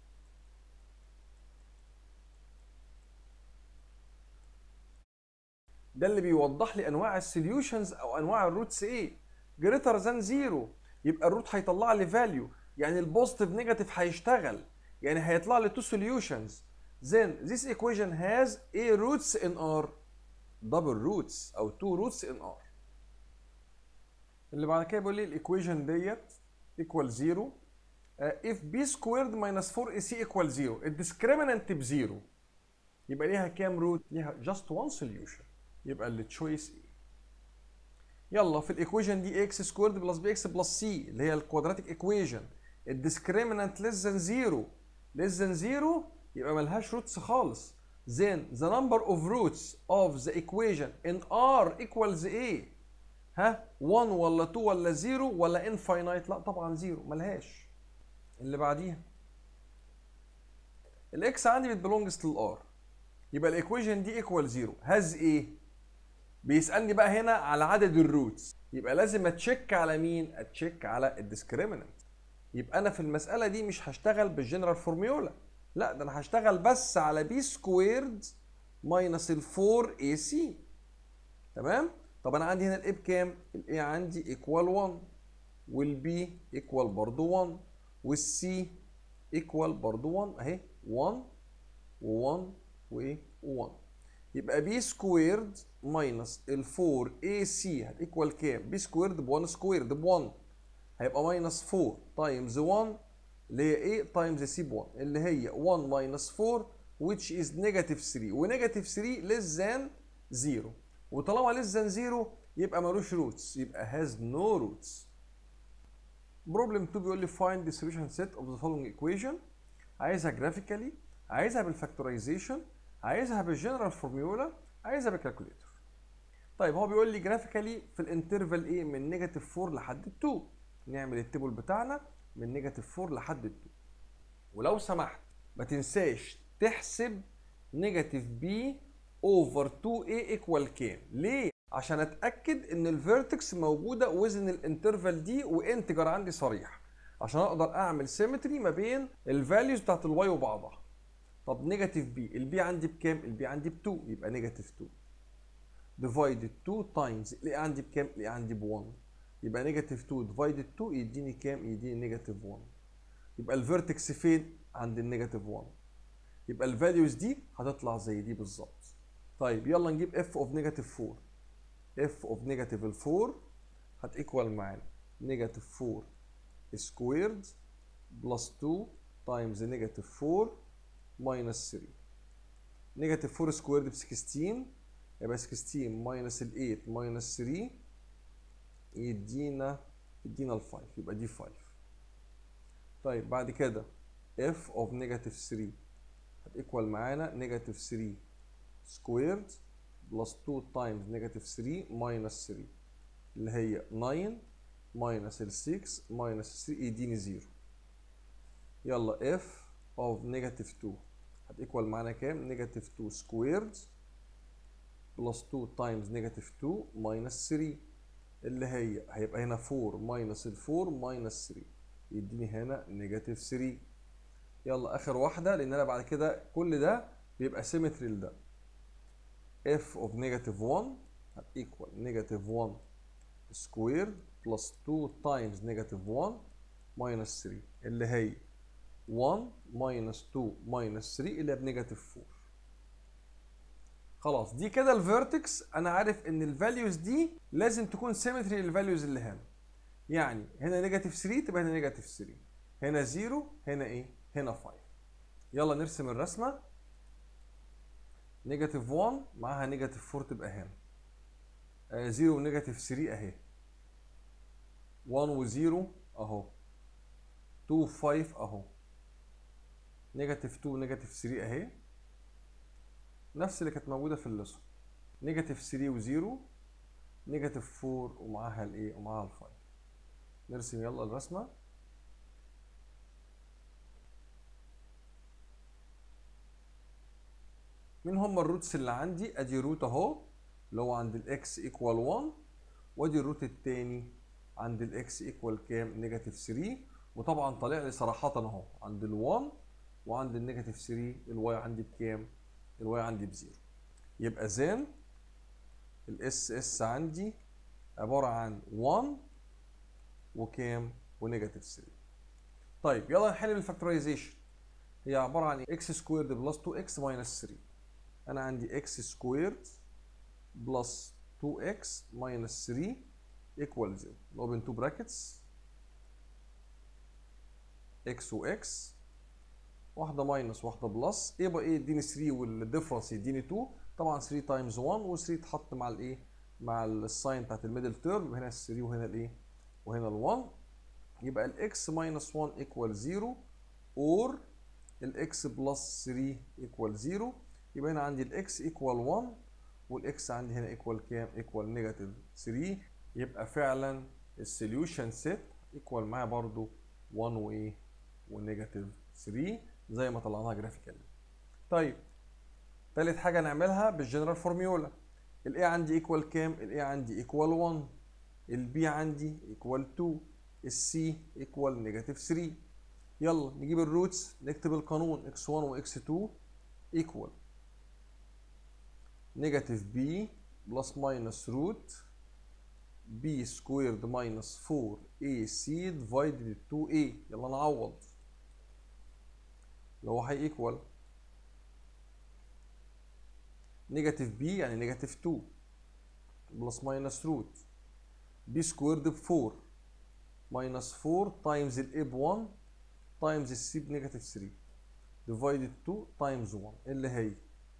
ده اللي بيوضح لي انواع السوليوشنز او انواع الروتس ايه greater than 0 يبقى الروت هيطلع لي فاليو يعني البوزيتيف نيجاتيف هيشتغل يعني هيطلع لي تو solutions then this equation has a roots in R double roots او two roots in R اللي بعد كده بيقول لي الايكويشن ديت equal 0 uh, if b squared minus 4ac equal 0 الديسكريمنت بزيرو يبقى ليها كام روت؟ ليها just one solution يبقى اللي تشويس ايه يلا في الايكويشن دي اكس سكويرد بلس بي اكس بلس سي اللي هي الكوادراتيك ايكويشن الديسكريمنت ليس ذان زيرو ليس ذان زيرو يبقى ملهاش روتس خالص then the number of roots of the equation in r equals ايه ها 1 ولا 2 ولا 0 ولا infinite لا طبعا 0 ملهاش اللي بعديها الاكس عندي بتبلونجز للار يبقى الايكويشن دي ايكوال 0 هاز ايه بيسالني بقى هنا على عدد الروتس يبقى لازم اتشيك على مين اتشيك على الديسكريمنت يبقى انا في المساله دي مش هشتغل بالجنرال فورميولا لا ده انا هشتغل بس على بي سكويرد ماينس ال 4 اي سي تمام طب انا عندي هنا الاي بكام الاي عندي ايكوال 1 والبي ايكوال برضه 1 والسي ايكوال برضه 1 اهي 1 و1 وايه و1 يبقى بي سكويرد ماينس ال 4 اي سي هتيكوال كام؟ بي سكويرد ب 1 سكويرد ب 1 هيبقى ماينس 4 تايمز 1 اللي هي ايه تايمز سي ب 1 اللي هي 1 ماينس 4 which is negative 3 ونيجاتيف 3 less than 0 وطالما less than 0 يبقى ملوش روتس يبقى has no roots بروبلم 2 بيقول لي find the solution set of the following equation عايزها graphically عايزها بالفاكتورايزيشن عايزها بالجنرال فورميولا عايزها بالكالكوليتر طيب هو بيقول لي جرافيكالي في الانترفال ايه من نيجاتيف 4 لحد 2 نعمل التيبل بتاعنا من نيجاتيف 4 لحد 2 ولو سمحت ما تنساش تحسب نيجاتيف بي اوفر 2 a ايكوال كام ليه عشان اتاكد ان الفيرتكس موجوده وزن الانترفال دي وانتجر عندي صريح عشان اقدر اعمل سيمتري ما بين الفاليوز بتاعت الواي وبعضها طب نيجاتيف بي البي عندي بكام البي عندي ب 2 يبقى نيجاتيف 2 ديفايدد 2 تايمز الاي عندي بكام الاي عندي ب 1 يبقى نيجاتيف 2 ديفايدد 2 يديني كام يديني نيجاتيف 1 يبقى الفيرتكس فين عند النيجاتيف 1 يبقى الفاليوز دي هتطلع زي دي بالظبط طيب يلا نجيب اف اوف نيجاتيف 4 اف اوف نيجاتيف 4 هتيكوال معانا نيجاتيف 4 سكويرد بلس 2 تايمز نيجاتيف 4 ماينس 3 نيجاتيف 4 سكويرد ب 16 يبقى 16 ماينس ال 8 ماينس 3 يدينا يدينا ال 5 يبقى دي 5 طيب بعد كده f of نيجاتيف 3 هتيكوال معانا نيجاتيف 3 سكويرد بلس 2 تايمز نيجاتيف 3 ماينس 3 اللي هي 9 ماينس ال 6 ماينس 3 يديني 0 يلا f of نيجاتيف 2 هتيكوال معانا كام؟ نيجاتيف 2 سكويرد بلس 2 تايمز نيجاتيف 2 ماينس 3 اللي هي هيبقى هنا 4 ماينس ال 4 ماينس 3 يديني هنا نيجاتيف 3 يلا اخر واحده لان انا بعد كده كل ده بيبقى سيمتري لده f of نيجاتيف 1 هتيكوال نيجاتيف 1 سكوير بلس 2 تايمز نيجاتيف 1 ماينس 3 اللي هي 1 ماينس 2 ماينس 3 اللي هي بنيجاتيف 4 خلاص دي كده الفيرتكس انا عارف ان الفاليوز دي لازم تكون سيمتري للفاليوز اللي هنا يعني هنا نيجاتيف 3 تبقى هنا نيجاتيف 3 هنا 0 هنا ايه هنا 5 يلا نرسم الرسمه نيجاتيف 1 معاها نيجاتيف 4 تبقى هنا 0 ونيجاتيف 3 اهي 1 و0 اهو 2 5 اهو نيجاتيف 2 نيجاتيف 3 اهي نفس اللي كانت موجوده في الليسون نيجاتيف 3 و0 نيجاتيف 4 ومعاها الايه ومعاها ال5 نرسم يلا الرسمه مين هم الروتس اللي عندي ادي روت اهو اللي هو عند الاكس ايكوال 1 وادي الروت التاني عند الاكس ايكوال كام نيجاتيف 3 وطبعا طالع لي صراحه اهو عند ال1 وعند النيجاتيف 3 الواي عندي بكام الواي عندي بزيرو يبقى زين الاس اس عندي عباره عن 1 وكام ونيجاتيف 3 طيب يلا نحل بالفاكتورايزيشن هي عباره عن اكس سكويرد بلس 2 اكس ماينس 3 انا عندي اكس سكويرد بلس 2x minus 3 equal 0 open two brackets x و x واحدة ماينس واحدة بلس ايه بقى ايه يديني 3 والديفرنس يديني 2 طبعا 3 تايمز 1 و 3 اتحط مع الايه مع الساين بتاعت الميدل تيرم هنا ال 3 وهنا الايه وهنا ال 1 يبقى الاكس ماينس 1 ايكوال 0 اور الاكس بلس 3 ايكوال 0 يبقى هنا عندي الاكس ايكوال 1 والاكس عندي هنا ايكوال كام؟ ايكوال نيجاتيف 3 يبقى فعلا السوليوشن سيت ايكوال معايا برضو 1 وايه؟ ونيجاتيف 3 زي ما طلعناها جرافيكالي. طيب تالت حاجه نعملها بالجنرال فورميولا الاي عندي ايكوال كام؟ الاي عندي ايكوال 1 البي عندي ايكوال 2 السي ايكوال نيجاتيف 3 يلا نجيب الروتس نكتب القانون x1 و x2 ايكوال نيجاتيف b بلس ماينس روت b سكويرد ماينس 4ac ديفايدد 2a يلا نعوض اللي هو هيكوال نيجاتيف b يعني نيجاتيف 2 بلس ماينس روت b سكويرد ب 4 ماينس 4 تايمز ال a ب 1 تايمز السي بنيجاتيف 3 ديفايدد 2 تايمز 1 اللي هي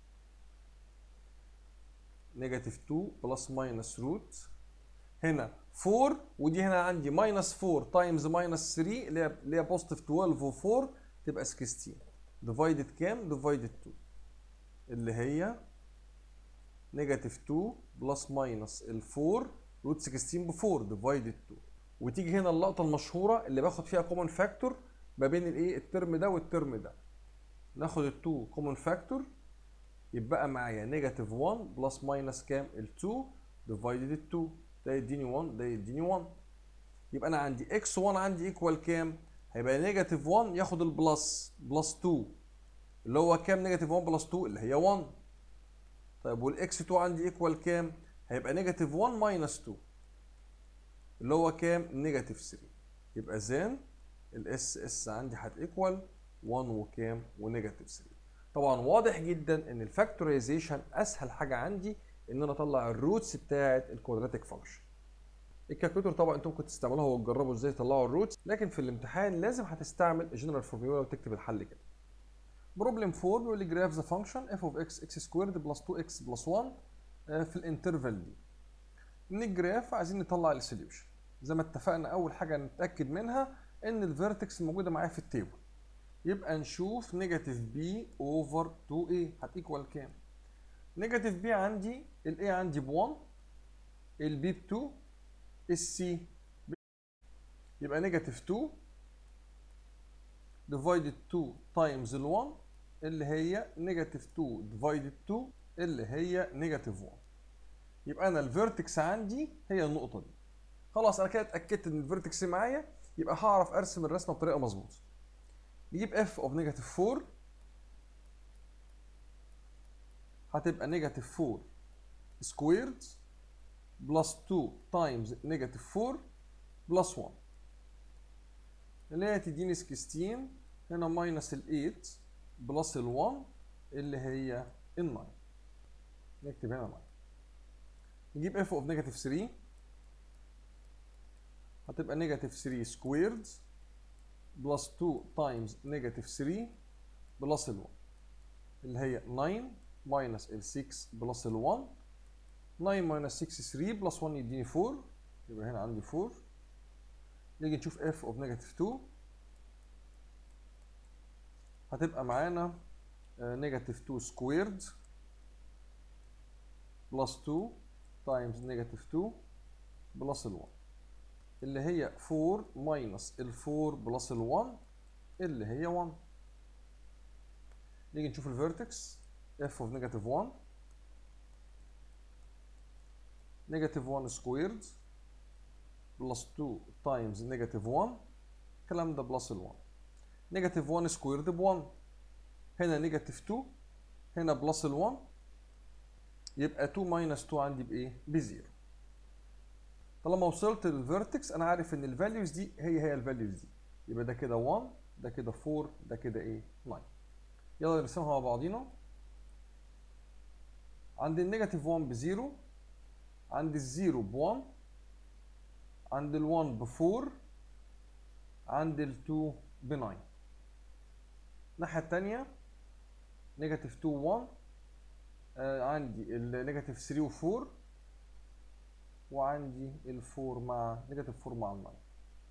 نيجاتيف 2 بلس ماينس روت هنا 4 ودي هنا عندي ماينس 4 تايمز ماينس 3 اللي هي اللي هي بوزيتيف 12 و4 تبقى 16 ديفايدد كام؟ ديفايدد 2 اللي هي نيجاتيف 2 بلس ماينس ال 4 روت 16 ب 4 ديفايدد 2 وتيجي هنا اللقطه المشهوره اللي باخد فيها كومن فاكتور ما بين الايه الترم ده والترم ده ناخد ال 2 كومن فاكتور يبقى معايا نيجاتيف 1 بلس ماينس كام ال 2 ديفايدد ال 2 ده يديني 1 ده يديني 1 يبقى انا عندي اكس 1 عندي ايكوال كام هيبقى نيجاتيف 1 ياخد البلس بلس 2 اللي هو كام نيجاتيف 1 بلس 2 اللي هي 1 طيب والاكس 2 عندي ايكوال كام هيبقى نيجاتيف 1 ماينس 2 اللي هو كام نيجاتيف 3 يبقى زين الاس اس عندي هتيكوال 1 وكام ونيجاتيف 3 طبعا واضح جدا ان الفاكتورايزيشن اسهل حاجه عندي ان انا اطلع الروتس بتاعه الكوادراتيك فانكشن الكالكوليتور طبعا انتم ممكن تستعملوها وتجربوا ازاي تطلعوا الروتس لكن في الامتحان لازم هتستعمل الجنرال فورمولا وتكتب الحل كده بروبلم 4 بيقول لي جراف ذا فانكشن اف اوف اكس اكس سكويرد بلس 2 اكس بلس 1 في الانترفال دي من الجراف عايزين نطلع السوليوشن زي ما اتفقنا اول حاجه نتاكد منها ان الفيرتكس موجوده معايا في التيبل يبقى نشوف نيجاتيف بي اوفر 2 a هتيكوال كام نيجاتيف بي عندي الاي عندي ب 1 البي ب 2 السي يبقى نيجاتيف 2 ديفايدد 2 تايمز ال 1 اللي هي نيجاتيف 2 ديفايدد 2 اللي هي نيجاتيف 1 يبقى انا الفيرتكس عندي هي النقطه دي خلاص انا كده اتاكدت ان الفيرتكس معايا يبقى هعرف ارسم الرسمه بطريقه مظبوطه نجيب اف اوف نيجاتيف 4 هتبقى نيجاتيف 4 سكويرد بلس 2 تايمز نيجاتيف 4 بلس 1 اللي هي تديني 16 هنا ماينس ال 8 بلس ال 1 اللي هي ال 9 نكتب هنا 9 نجيب اف اوف نيجاتيف 3 هتبقى نيجاتيف 3 سكويرد بلس 2 تايمز نيجاتيف 3 بلس ال 1 اللي هي 9 ماينس ال 6 بلس ال 1 9 ماينس 6 3 بلس 1 يديني 4 يبقى هنا عندي 4 نيجي نشوف اف اوف نيجاتيف 2 هتبقى معانا نيجاتيف 2 سكويرد بلس 2 تايمز نيجاتيف 2 بلس ال 1 اللي هي 4 ماينس ال 4 بلس ال 1 اللي هي 1 نيجي نشوف الفيرتكس f of negative 1 negative 1 squared بلس 2 تايمز negative 1 الكلام ده بلس ال 1 negative 1 squared ب 1 هنا negative 2 هنا بلس ال 1 يبقى 2 ماينس 2 عندي بايه؟ بزيرو طالما وصلت للفيرتكس انا عارف ان الفاليوز دي هي هي الفاليوز دي يبقى ده كده 1 ده كده 4 ده كده ايه 9 يلا نرسمها مع بعضينا عند النيجاتيف 1 بزيرو عند الزيرو ب 1 عند ال 1 ب 4 عند ال 2 ب 9 الناحية التانية نيجاتيف 2 1 آه عندي النيجاتيف 3 و 4 وعندي ال 4 مع نيجاتيف 4 مع ال 9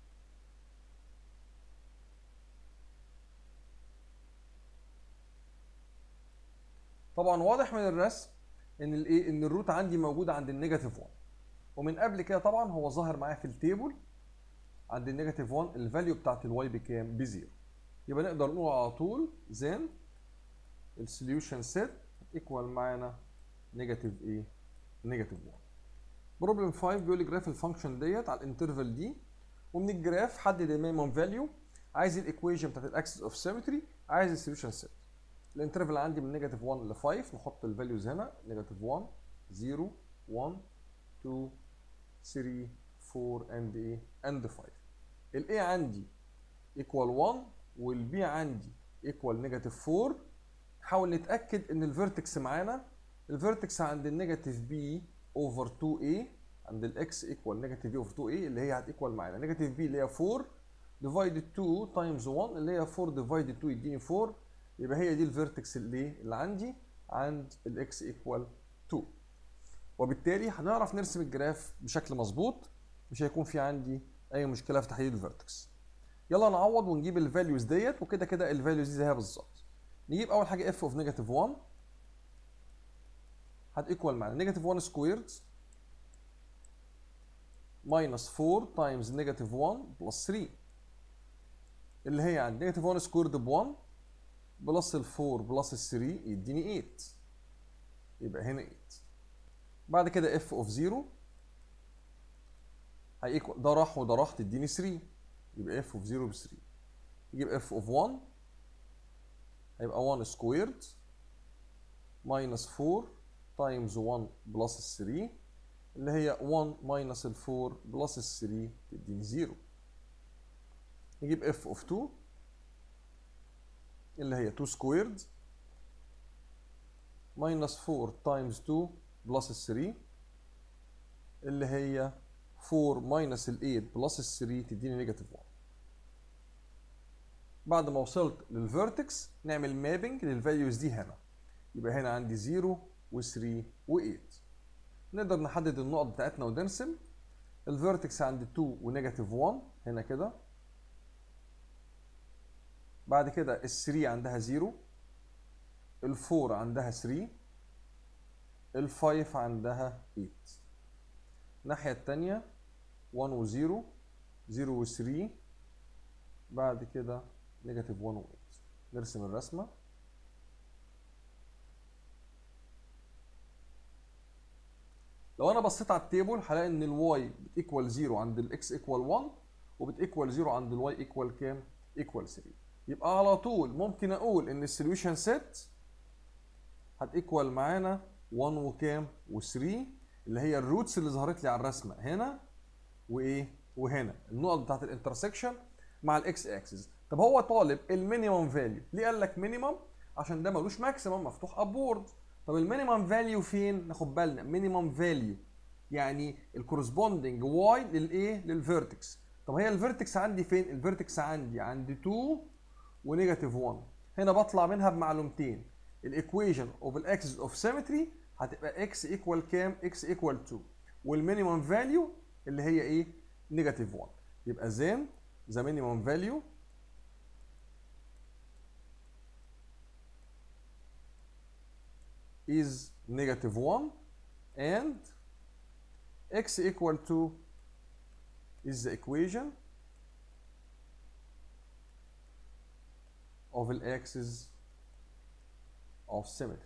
طبعا واضح من الرسم ان الايه ان الروت عندي موجوده عند النيجاتيف 1 ومن قبل كده طبعا هو ظاهر معايا في التيبل عند النيجاتيف 1 الفاليو بتاعت الواي بكام بزيرو يبقى نقدر نقول على طول زين السوليوشن سيت ايكوال معانا نيجاتيف ايه نيجاتيف 1 بروبلم 5 بيقول لي جراف الفانكشن ديت على الانترفال دي ومن الجراف حدد المينيمم فاليو عايز الايكويشن بتاعت الاكسس اوف سيمتري عايز السوليوشن سيت الانترفال عندي من نيجاتيف 1 ل 5 نحط الفاليوز هنا نيجاتيف 1 0 1 2 3 4 اند ايه اند 5 الاي عندي ايكوال 1 والبي عندي ايكوال نيجاتيف 4 نحاول نتاكد ان الفيرتكس معانا الفيرتكس عند النيجاتيف بي اوفر 2 a عند الاكس ايكوال نيجاتيف بي اوفر 2 a اللي هي هتيكوال معانا نيجاتيف بي اللي هي 4 ديفايدد 2 تايمز 1 اللي هي 4 ديفايدد 2 يديني 4 يبقى هي دي الفيرتكس اللي اللي عندي عند الاكس ايكوال 2 وبالتالي هنعرف نرسم الجراف بشكل مظبوط مش هيكون في عندي اي مشكله في تحديد الفيرتكس يلا نعوض ونجيب الفاليوز ديت وكده كده الفاليوز دي زيها بالظبط نجيب اول حاجه اف اوف نيجاتيف 1 هتيكوال معانا نيجاتيف 1 سكويرد ماينس 4 تايمز نيجاتيف 1 بلس 3 اللي هي عند نيجاتيف 1 سكويرد ب 1 بلس ال 4 بلس ال 3 يديني 8 يبقى هنا 8 بعد كده اف اوف 0 هيكوال ده راح وده راح تديني 3 يبقى اف اوف 0 ب 3 يجيب اف اوف 1 هيبقى 1 سكويرد ماينس 4 تايمز 1 بلس 3 اللي هي 1 ماينس ال 4 بلس 3 تديني 0 نجيب اف اوف 2 اللي هي 2 سكويرد ماينس 4 تايمز 2 بلس 3 اللي هي 4 ماينس ال 8 بلس 3 تديني نيجاتيف 1 بعد ما وصلت للفيرتكس نعمل مابنج للفاليوز دي هنا يبقى هنا عندي 0 و3 و8 نقدر نحدد النقط بتاعتنا ونرسم الفيرتكس عند 2 ونيجاتيف 1 هنا كده بعد كده ال 3 عندها 0 ال 4 عندها 3 ال 5 عندها 8 الناحية التانية 1 و 0 0 و 3 بعد كده نيجاتيف 1 و 8 نرسم الرسمة لو انا بصيت على التيبل هلاقي ان الواي بتيكوال 0 عند الاكس ايكوال 1 وبتيكوال 0 عند الواي ايكوال كام؟ ايكوال 3 يبقى على طول ممكن اقول ان السوليوشن سيت هتيكوال معانا 1 وكام؟ و3 اللي هي الروتس اللي ظهرت لي على الرسمه هنا وايه؟ وهنا النقط بتاعت الانترسكشن مع الاكس اكسس طب هو طالب المينيمم فاليو ليه قال لك مينيمم؟ عشان ده ملوش ماكسيمم مفتوح ابورد طب المينيمم فاليو فين؟ ناخد بالنا مينيمم فاليو يعني الكورسبوندنج واي للايه؟ للفيرتكس طب هي الفيرتكس عندي فين؟ الفيرتكس عندي عند 2 ونيجاتيف 1 هنا بطلع منها بمعلومتين الايكويشن اوف الاكسس اوف سيمتري هتبقى اكس ايكوال كام؟ اكس ايكوال 2 والمينيمم فاليو اللي هي ايه؟ نيجاتيف 1 يبقى زين ذا مينيمم فاليو is negative 1 and x equal to is the equation of the axis of symmetry.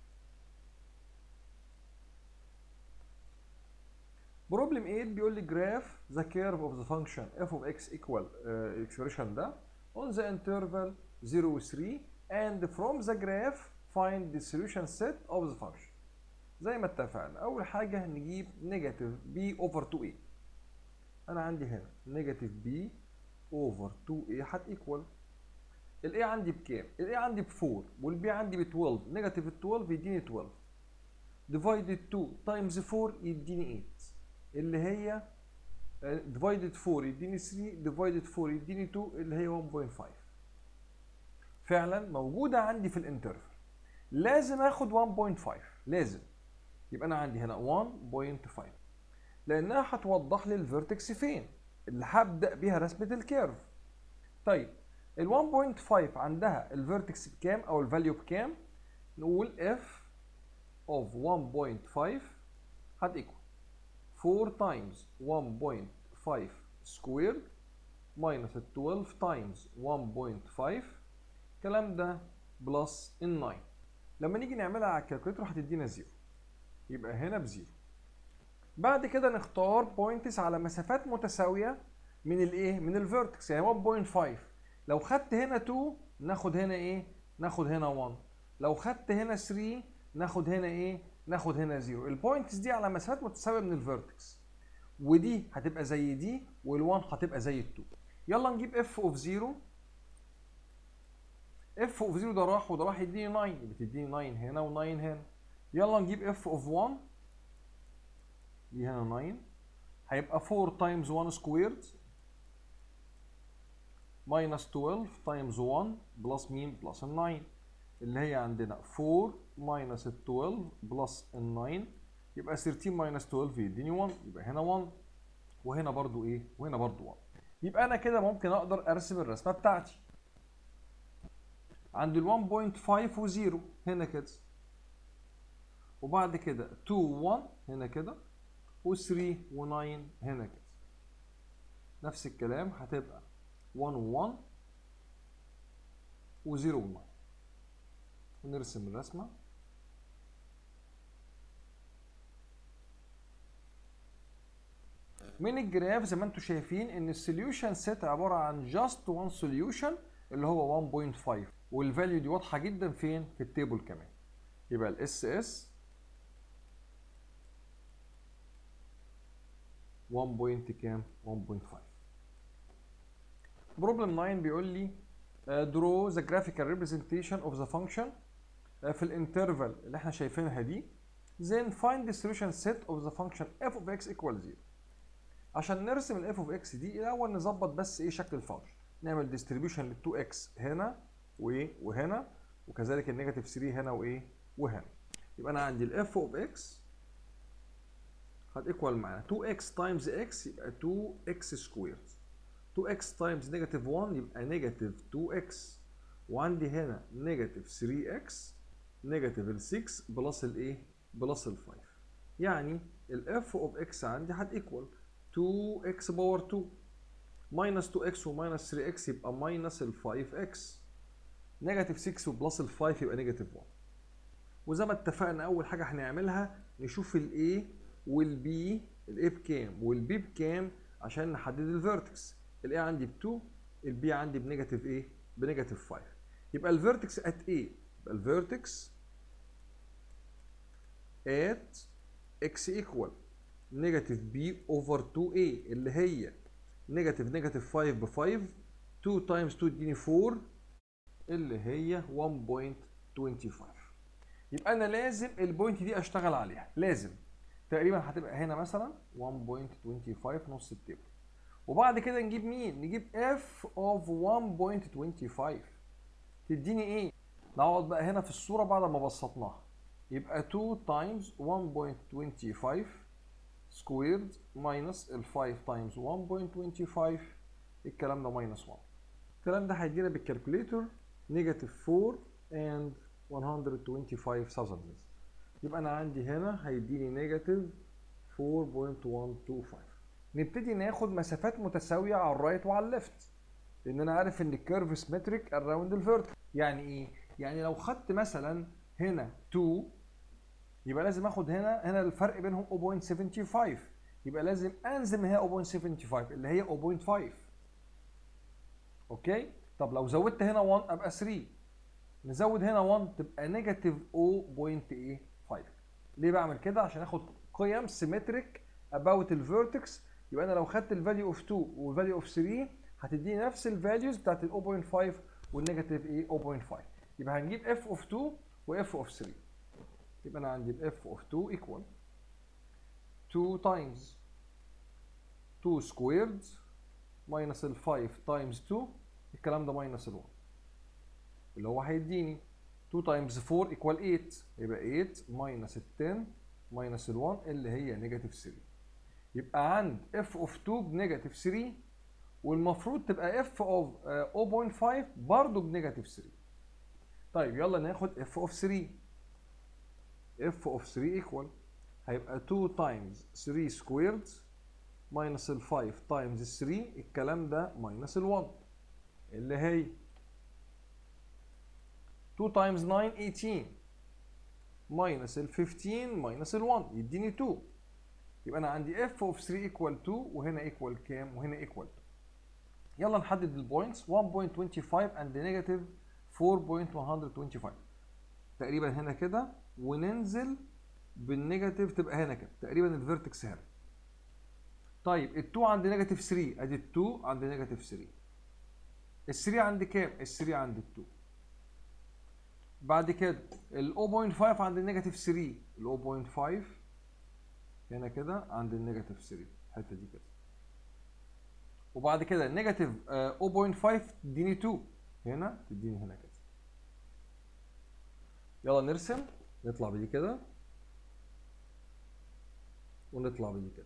Problem 8 بيقول لي graph the curve of the function f of x equal uh, expression ده on the interval 0 3 and from the graph find the solution set of the function. زي ما اتفقنا اول حاجه نجيب نيجاتيف b over 2a انا عندي هنا نيجاتيف b over 2a هتيكوال ال A عندي بكام؟ ال A عندي ب 4 وال B عندي ب 12 نيجاتيف 12 يديني 12 ديفايدد 2 تايمز 4 يديني 8 اللي هي ديفايدد 4 يديني 3 ديفايدد 4 يديني 2 اللي هي 1.5 فعلا موجوده عندي في الانترفال لازم اخد 1.5 لازم يبقى انا عندي هنا 1.5 لانها هتوضح لي الفيرتكس فين اللي هبدا بيها رسمه الكيرف طيب ال 1.5 عندها الفيرتكس بكام او الفاليو بكام نقول f of 1.5 هتيكوال 4 times 1.5 squared minus 12 times 1.5 الكلام ده بلس ال 9 لما نيجي نعملها على الكالكوليتر هتدينا زيرو يبقى هنا بزيرو بعد كده نختار بوينتس على مسافات متساويه من الايه من الفيرتكس يعني 1.5 لو خدت هنا 2 ناخد هنا ايه ناخد هنا 1 لو خدت هنا 3 ناخد هنا ايه ناخد هنا 0 البوينتس دي على مسافات متساويه من الفيرتكس ودي هتبقى زي دي وال1 هتبقى زي ال2 يلا نجيب اف اوف 0 اف اوف 0 ده راح وده راح يديني 9 يبقى تديني 9 هنا و9 هنا يلا نجيب اف اوف 1 دي هنا 9 هيبقى 4 تايمز 1 سكويرد minus 12 times 1 بلس مين بلس ال 9 اللي هي عندنا 4 minus ال 12 بلس ال 9 يبقى 13 minus 12 يديني 1 يبقى هنا 1 وهنا برضو ايه وهنا برضو 1 يبقى انا كده ممكن اقدر ارسم الرسمه بتاعتي عند ال 1.5 و 0 هنا كده وبعد كده 2 1 هنا كده و3 و9 هنا كده نفس الكلام هتبقى 1 و1 و0 و9 ونرسم الرسمة من الجراف زي ما انتم شايفين ان السوليوشن سيت عبارة عن جاست وان سوليوشن اللي هو 1.5 والفاليو دي واضحة جدا فين في التيبل كمان يبقى الاس اس 1 بوينت كام 1.5 بروبلم 9 بيقول لي uh, draw the graphical representation of the function uh, في الانترفال اللي احنا شايفينها دي then find the solution set of the function f of x equal 0 عشان نرسم ال f of x دي الاول نظبط بس ايه شكل الفانكشن نعمل distribution لل 2x هنا وايه وهنا وكذلك النيجاتيف 3 هنا وايه وهنا يبقى انا عندي ال f of x هتيكوال معانا 2x times x يبقى 2x سكويرد 2x times negative 1 يبقى negative 2x وعندي هنا negative 3x negative ال 6 بلس الايه؟ بلس ال 5 يعني ال f of x عندي هتيكوال 2x باور 2 minus 2x و minus 3x يبقى minus ال 5x negative 6 وبلس ال 5 يبقى negative 1 وزي ما اتفقنا اول حاجه هنعملها نشوف ال A وال B ال A بكام وال B بكام عشان نحدد الفيرتكس ال A عندي ب 2 ال B عندي بنيجاتيف ايه؟ بنيجاتيف 5 يبقى الفيرتكس ات ايه؟ يبقى الفيرتكس ات x equal نيجاتيف b over 2a اللي هي نيجاتيف نيجاتيف 5 ب 5 2 تايمز 2 تديني 4 اللي هي 1.25 يبقى انا لازم البوينت دي اشتغل عليها لازم تقريبا هتبقى هنا مثلا 1.25 نص التيبل وبعد كده نجيب مين؟ نجيب f of 1.25 تديني ايه؟ نقعد بقى هنا في الصورة بعد ما بسطناها يبقى 2 times 1.25 squared minus ال 5 times 1.25 الكلام ده minus 1 الكلام ده هيدينا بالكالكوليتر نيجاتيف 4 and 125 thousandths يبقى انا عندي هنا هيديني نيجاتيف 4.125 نبتدي ناخد مسافات متساويه على الرايت وعلى الليفت لان انا عارف ان الكيرف سيمتريك اراوند الفيرتيكال يعني ايه يعني لو خدت مثلا هنا 2 يبقى لازم اخد هنا هنا الفرق بينهم 0.75 يبقى لازم انزل هي 0.75 اللي هي 0.5 اوكي طب لو زودت هنا 1 ابقى 3 نزود هنا 1 تبقى نيجاتيف 0.5 ليه بعمل كده عشان اخد قيم سيمتريك اباوت الفيرتكس يبقى انا لو خدت الفاليو اوف 2 والفاليو اوف 3 هتديني نفس الفاليوز بتاعت ال 0.5 والنيجاتيف ايه 0.5 يبقى هنجيب اف اوف 2 واف اوف 3 يبقى انا عندي الاف اوف 2 ايكوال 2 تايمز 2 سكويرد ماينس ال 5 تايمز 2 الكلام ده ماينس ال 1 اللي هو هيديني 2 تايمز 4 ايكوال 8 يبقى 8 ماينس ال 10 ماينس ال 1 اللي هي نيجاتيف 3 يبقى عند اف اوف 2 بنيجاتيف 3 والمفروض تبقى اف اوف 0.5 برضه بنيجاتيف 3 طيب يلا ناخد اف اوف 3 اف اوف 3 ايكوال هيبقى 2 تايمز 3 سكويرد ماينس ال 5 تايمز 3 الكلام ده ماينس ال 1 اللي هي 2 تايمز 9 18 ماينس ال 15 ماينس ال 1 يديني 2 يبقى انا عندي اف اوف 3 ايكوال 2 وهنا ايكوال كام وهنا ايكوال 2 يلا نحدد البوينتس 1.25 اند نيجاتيف 4.125 تقريبا هنا كده وننزل بالنيجاتيف تبقى هنا كده تقريبا الفيرتكس هنا طيب ال 2 عند نيجاتيف 3 ادي ال 2 عند نيجاتيف 3 ال 3 عند كام؟ ال 3 عند ال 2 بعد كده ال 0.5 عند النيجاتيف 3 ال 0.5 هنا كده عند النيجاتيف 3 الحته دي كده وبعد كده النيجاتيف 0.5 تديني 2 هنا تديني هنا كده يلا نرسم نطلع بدي كده ونطلع بدي كده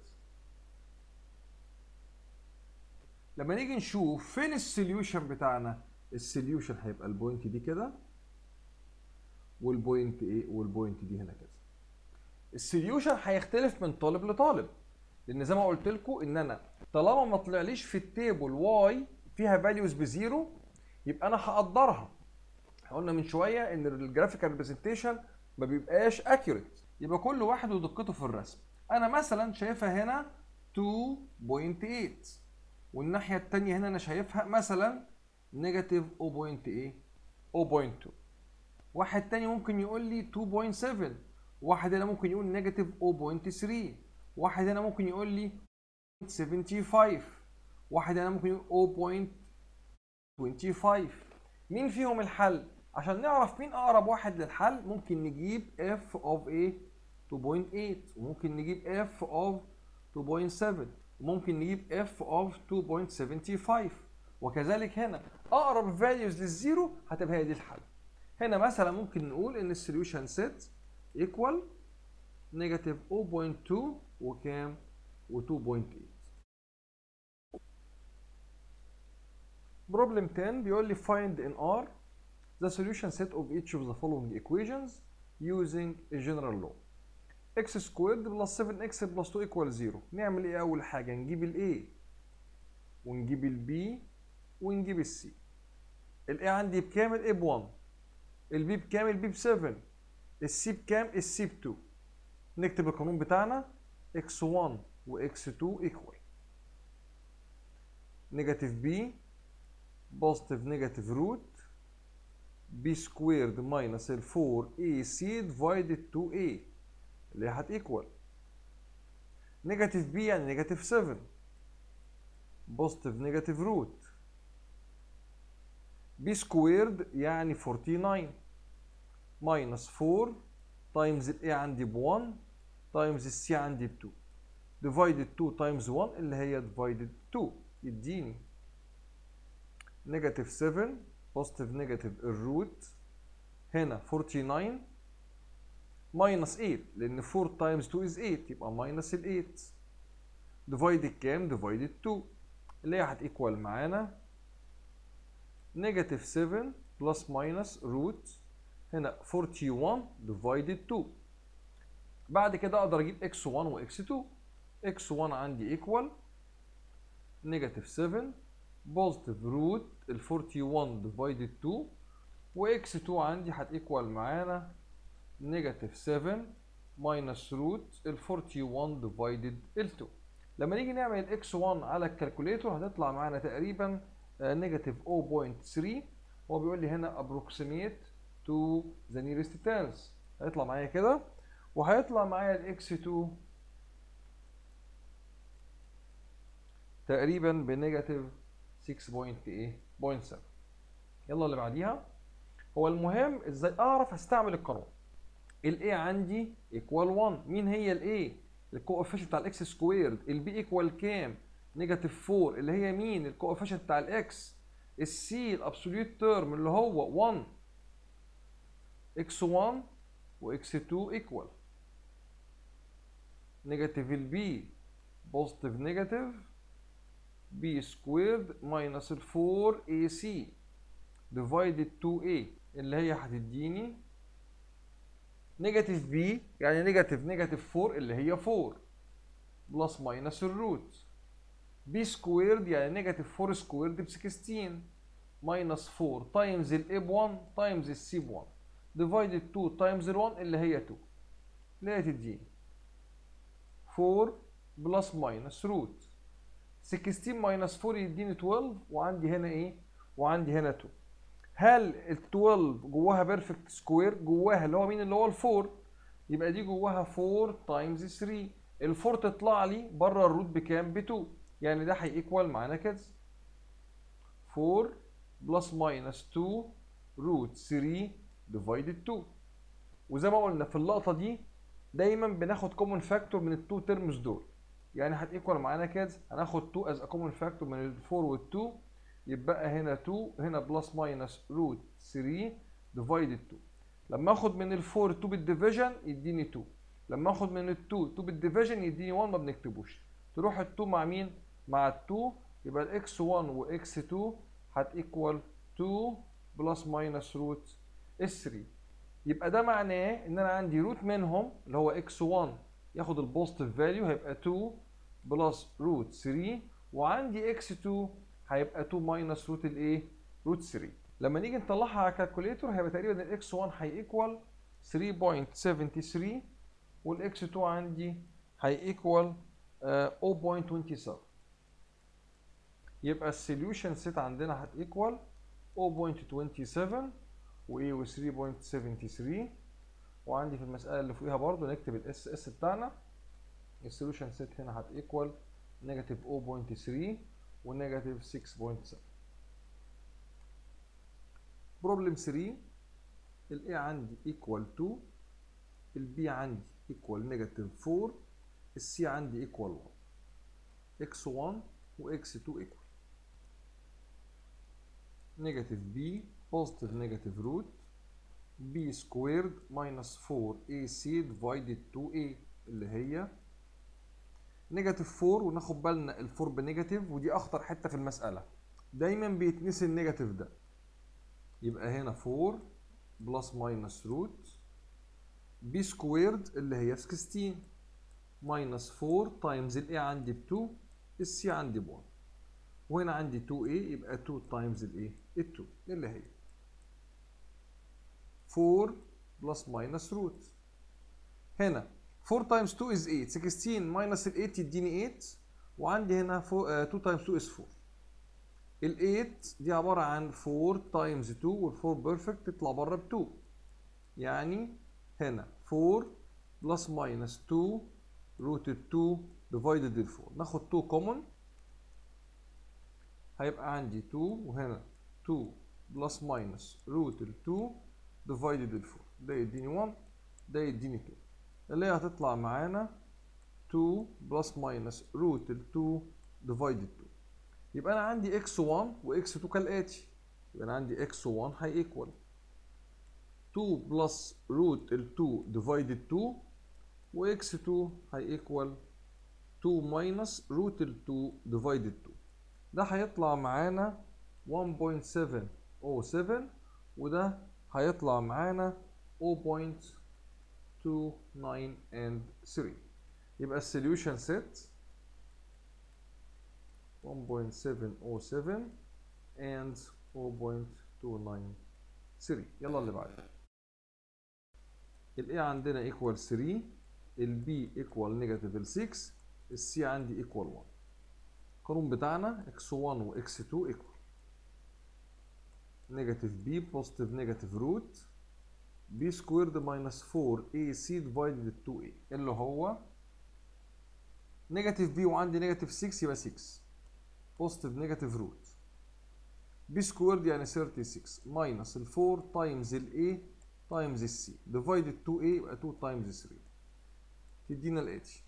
لما نيجي نشوف فين السوليوشن بتاعنا السوليوشن هيبقى البوينت دي كده والبوينت ايه والبوينت دي هنا كده السوليوشن هيختلف من طالب لطالب لان زي ما قلت لكم ان انا طالما ما طلعليش في التيبل واي فيها فاليوز بزيرو يبقى انا هقدرها احنا قلنا من شويه ان الجرافيكال ريبريزنتيشن ما بيبقاش اكيوريت يبقى كل واحد ودقته في الرسم انا مثلا شايفها هنا 2.8 والناحيه الثانيه هنا انا شايفها مثلا نيجاتيف 0.8 0.2 واحد تاني ممكن يقول لي 2.7 واحد هنا ممكن يقول نيجاتيف 0.3 واحد هنا ممكن يقول لي 75 واحد هنا ممكن يقول 0.25 مين فيهم الحل عشان نعرف مين اقرب واحد للحل ممكن نجيب f of a 2.8 وممكن نجيب f of 2.7 وممكن نجيب f of 2.75 وكذلك هنا اقرب فاليوز للزيرو هتبقى هي دي الحل هنا مثلا ممكن نقول ان السوليوشن سيت ايكوال نيجاتيف 0.2 وكام و 2.8 بروبلم 10 بيقول لي find in R the solution set of each of the following equations using a general law x squared plus 7x plus 2 equal 0 نعمل ايه اول حاجه نجيب ال A ونجيب ال B ونجيب ال C ال A عندي بكام ال A ب 1 ال B بكام ال B ب 7 ال C بكام ال C ب 2 نكتب القانون بتاعنا x1 و x2 equal نيجاتيف b بوزيتيف نيجاتيف روت b سكويرد ماينس ال 4ac ديفايدد 2a اللي هتيكوال نيجاتيف b يعني نيجاتيف 7 بوزيتيف نيجاتيف روت b سكويرد يعني 49 ماينس 4 تايمز ال a عندي ب 1 تايمز السي عندي ب 2 ديفايدد 2 تايمز 1 اللي هي ديفايدد 2 يديني نيجاتيف 7 بوزيتيف نيجاتيف الروت هنا 49 ماينس 8 لان 4 تايمز 2 از 8 يبقى ماينس ال 8 ديفايدد كام؟ ديفايدد 2 اللي هي هتيكوال معانا نيجاتيف 7 بلس ماينس روت هنا 41 ديفايدد 2 بعد كده اقدر اجيب x1 و x2 x1 عندي ايكوال نيجاتيف 7 بوزيتيف روت ال 41 ديفايدد 2 و x2 عندي هتيكوال معانا نيجاتيف 7 ماينس روت ال 41 ديفايدد ال 2 لما نيجي نعمل x1 على الكالكوليتور هتطلع معانا تقريبا نيجاتيف 0.3 هو بيقول لي هنا approximate to the nearest tens هيطلع معايا كده وهيطلع معايا الاكس 2 تقريبا بنيجاتيف 6.8 يلا اللي بعديها هو المهم ازاي اعرف استعمل القانون الاي عندي ايكوال 1 مين هي الاي الكوفيشنت بتاع الاكس سكويرد البي ايكوال كام نيجاتيف 4 اللي هي مين الكوفيشنت بتاع الاكس السي الابسوليوت تيرم اللي هو 1 x1 و x2 equal نيجاتيف البي بوزيتيف نيجاتيف b سكويرد ماينس ال 4 ac ديفايدد 2a اللي هي هتديني نيجاتيف b يعني نيجاتيف نيجاتيف 4 اللي هي 4 بلس ماينس الروت b سكويرد يعني نيجاتيف 4 سكويرد ب 16 ماينس 4 تايمز ال a ب 1 تايمز ال c ب 1 ديفايدد 2 تايمز ال 1 اللي هي 2 اللي هي تديني 4 بلس ماينس روت 16 ماينس 4 يديني 12 وعندي هنا ايه؟ وعندي هنا 2 هل ال 12 جواها بيرفكت سكوير؟ جواها اللي هو مين اللي هو ال 4 يبقى دي جواها 4 تايمز 3 ال 4 تطلع لي بره الروت بكام؟ ب 2 يعني ده هيكوال معانا كده 4 بلس ماينس 2 روت 3 ديفايدد 2 وزي ما قلنا في اللقطه دي دايما بناخد كومن فاكتور من التو ترمز دول يعني هتيكوال معانا كده هناخد 2 از ا كومن فاكتور من ال 4 وال 2 يبقى هنا 2 هنا بلس ماينس روت 3 ديفايدد 2 لما اخد من ال 4 2 بالديفيجن يديني 2 لما اخد من ال 2 2 بالديفيجن يديني 1 ما بنكتبوش تروح ال 2 مع مين؟ مع ال 2 يبقى الاكس 1 واكس 2 هتيكوال 2 بلس ماينس روت اس 3 يبقى ده معناه ان انا عندي روت منهم اللي هو اكس 1 ياخد البوزيتيف فاليو هيبقى 2 بلس روت 3 وعندي اكس 2 هيبقى 2 ماينس روت الايه؟ روت 3 لما نيجي نطلعها على الكالكوليتور هيبقى تقريبا الاكس 1 هيكوال 3.73 والاكس 2 عندي هيكوال 0.27 يبقى السوليوشن سيت عندنا هتيكوال 0.27 وايه و 3.73 وعندي في المساله اللي فوقيها برضو نكتب الاس اس بتاعنا السوليوشن سيت هنا هتيكوال نيجاتيف 0.3 ونيجاتيف 6.7 بروبلم 3 الاي عندي ايكوال 2 البي عندي ايكوال نيجاتيف 4 السي عندي ايكوال 1 اكس 1 واكس 2 ايكوال نيجاتيف بي positive negative root b squared minus 4ac divided 2a اللي هي نيجاتيف 4 وناخد بالنا ال 4 بنيجاتيف ودي اخطر حته في المساله دايما بيتنسي النيجاتيف ده يبقى هنا 4 بلس ماينس روت b سكويرد اللي هي 16 ماينس 4 تايمز ال a عندي ب 2 السي عندي ب 1 وهنا عندي 2a يبقى 2 تايمز ال a ال 2 اللي هي 4 بلس ماينس روت هنا 4 تايمز 2 is 8 16 ماينس ال 8 يديني 8 وعندي هنا 2 تايمز 2 is 4 ال 8 دي عبارة عن 4 تايمز 2 وال 4 بيرفكت تطلع بره ب 2 يعني هنا 4 بلس ماينس 2 روت ال 2 ديفايدد ال 4 ناخد 2 كومن هيبقى عندي 2 وهنا 2 بلس ماينس روت ال 2 ديفايدد ال 4 ده يديني 1 ده يديني 2 اللي هي هتطلع معانا 2 بلس ماينس روت ال 2 ديفايدد 2 يبقى انا عندي x1 واx2 كالاتي يبقى انا عندي x1 هيكوال 2 بلس روت ال 2 ديفايدد 2 وx2 هيكوال 2 ماينس روت ال 2 ديفايدد 2 ده هيطلع معانا 1.707 وده هيطلع معانا 0.2 2 9 and 3 يبقى السوليوشن سيت 1.707 and 0.293 يلا اللي بعده ال A عندنا equal 3 ال B equal negative 6 ال C عندي equal 1 القانون بتاعنا x1 و x2 equal negative b positive negative root b squared minus 4ac divided 2a اللي هو negative b وعندي negative 6 يبقى 6 positive negative root b squared يعني 36 minus ال 4 times ال a times ال c divided 2a يبقى 2 times 3 تدينا الاتي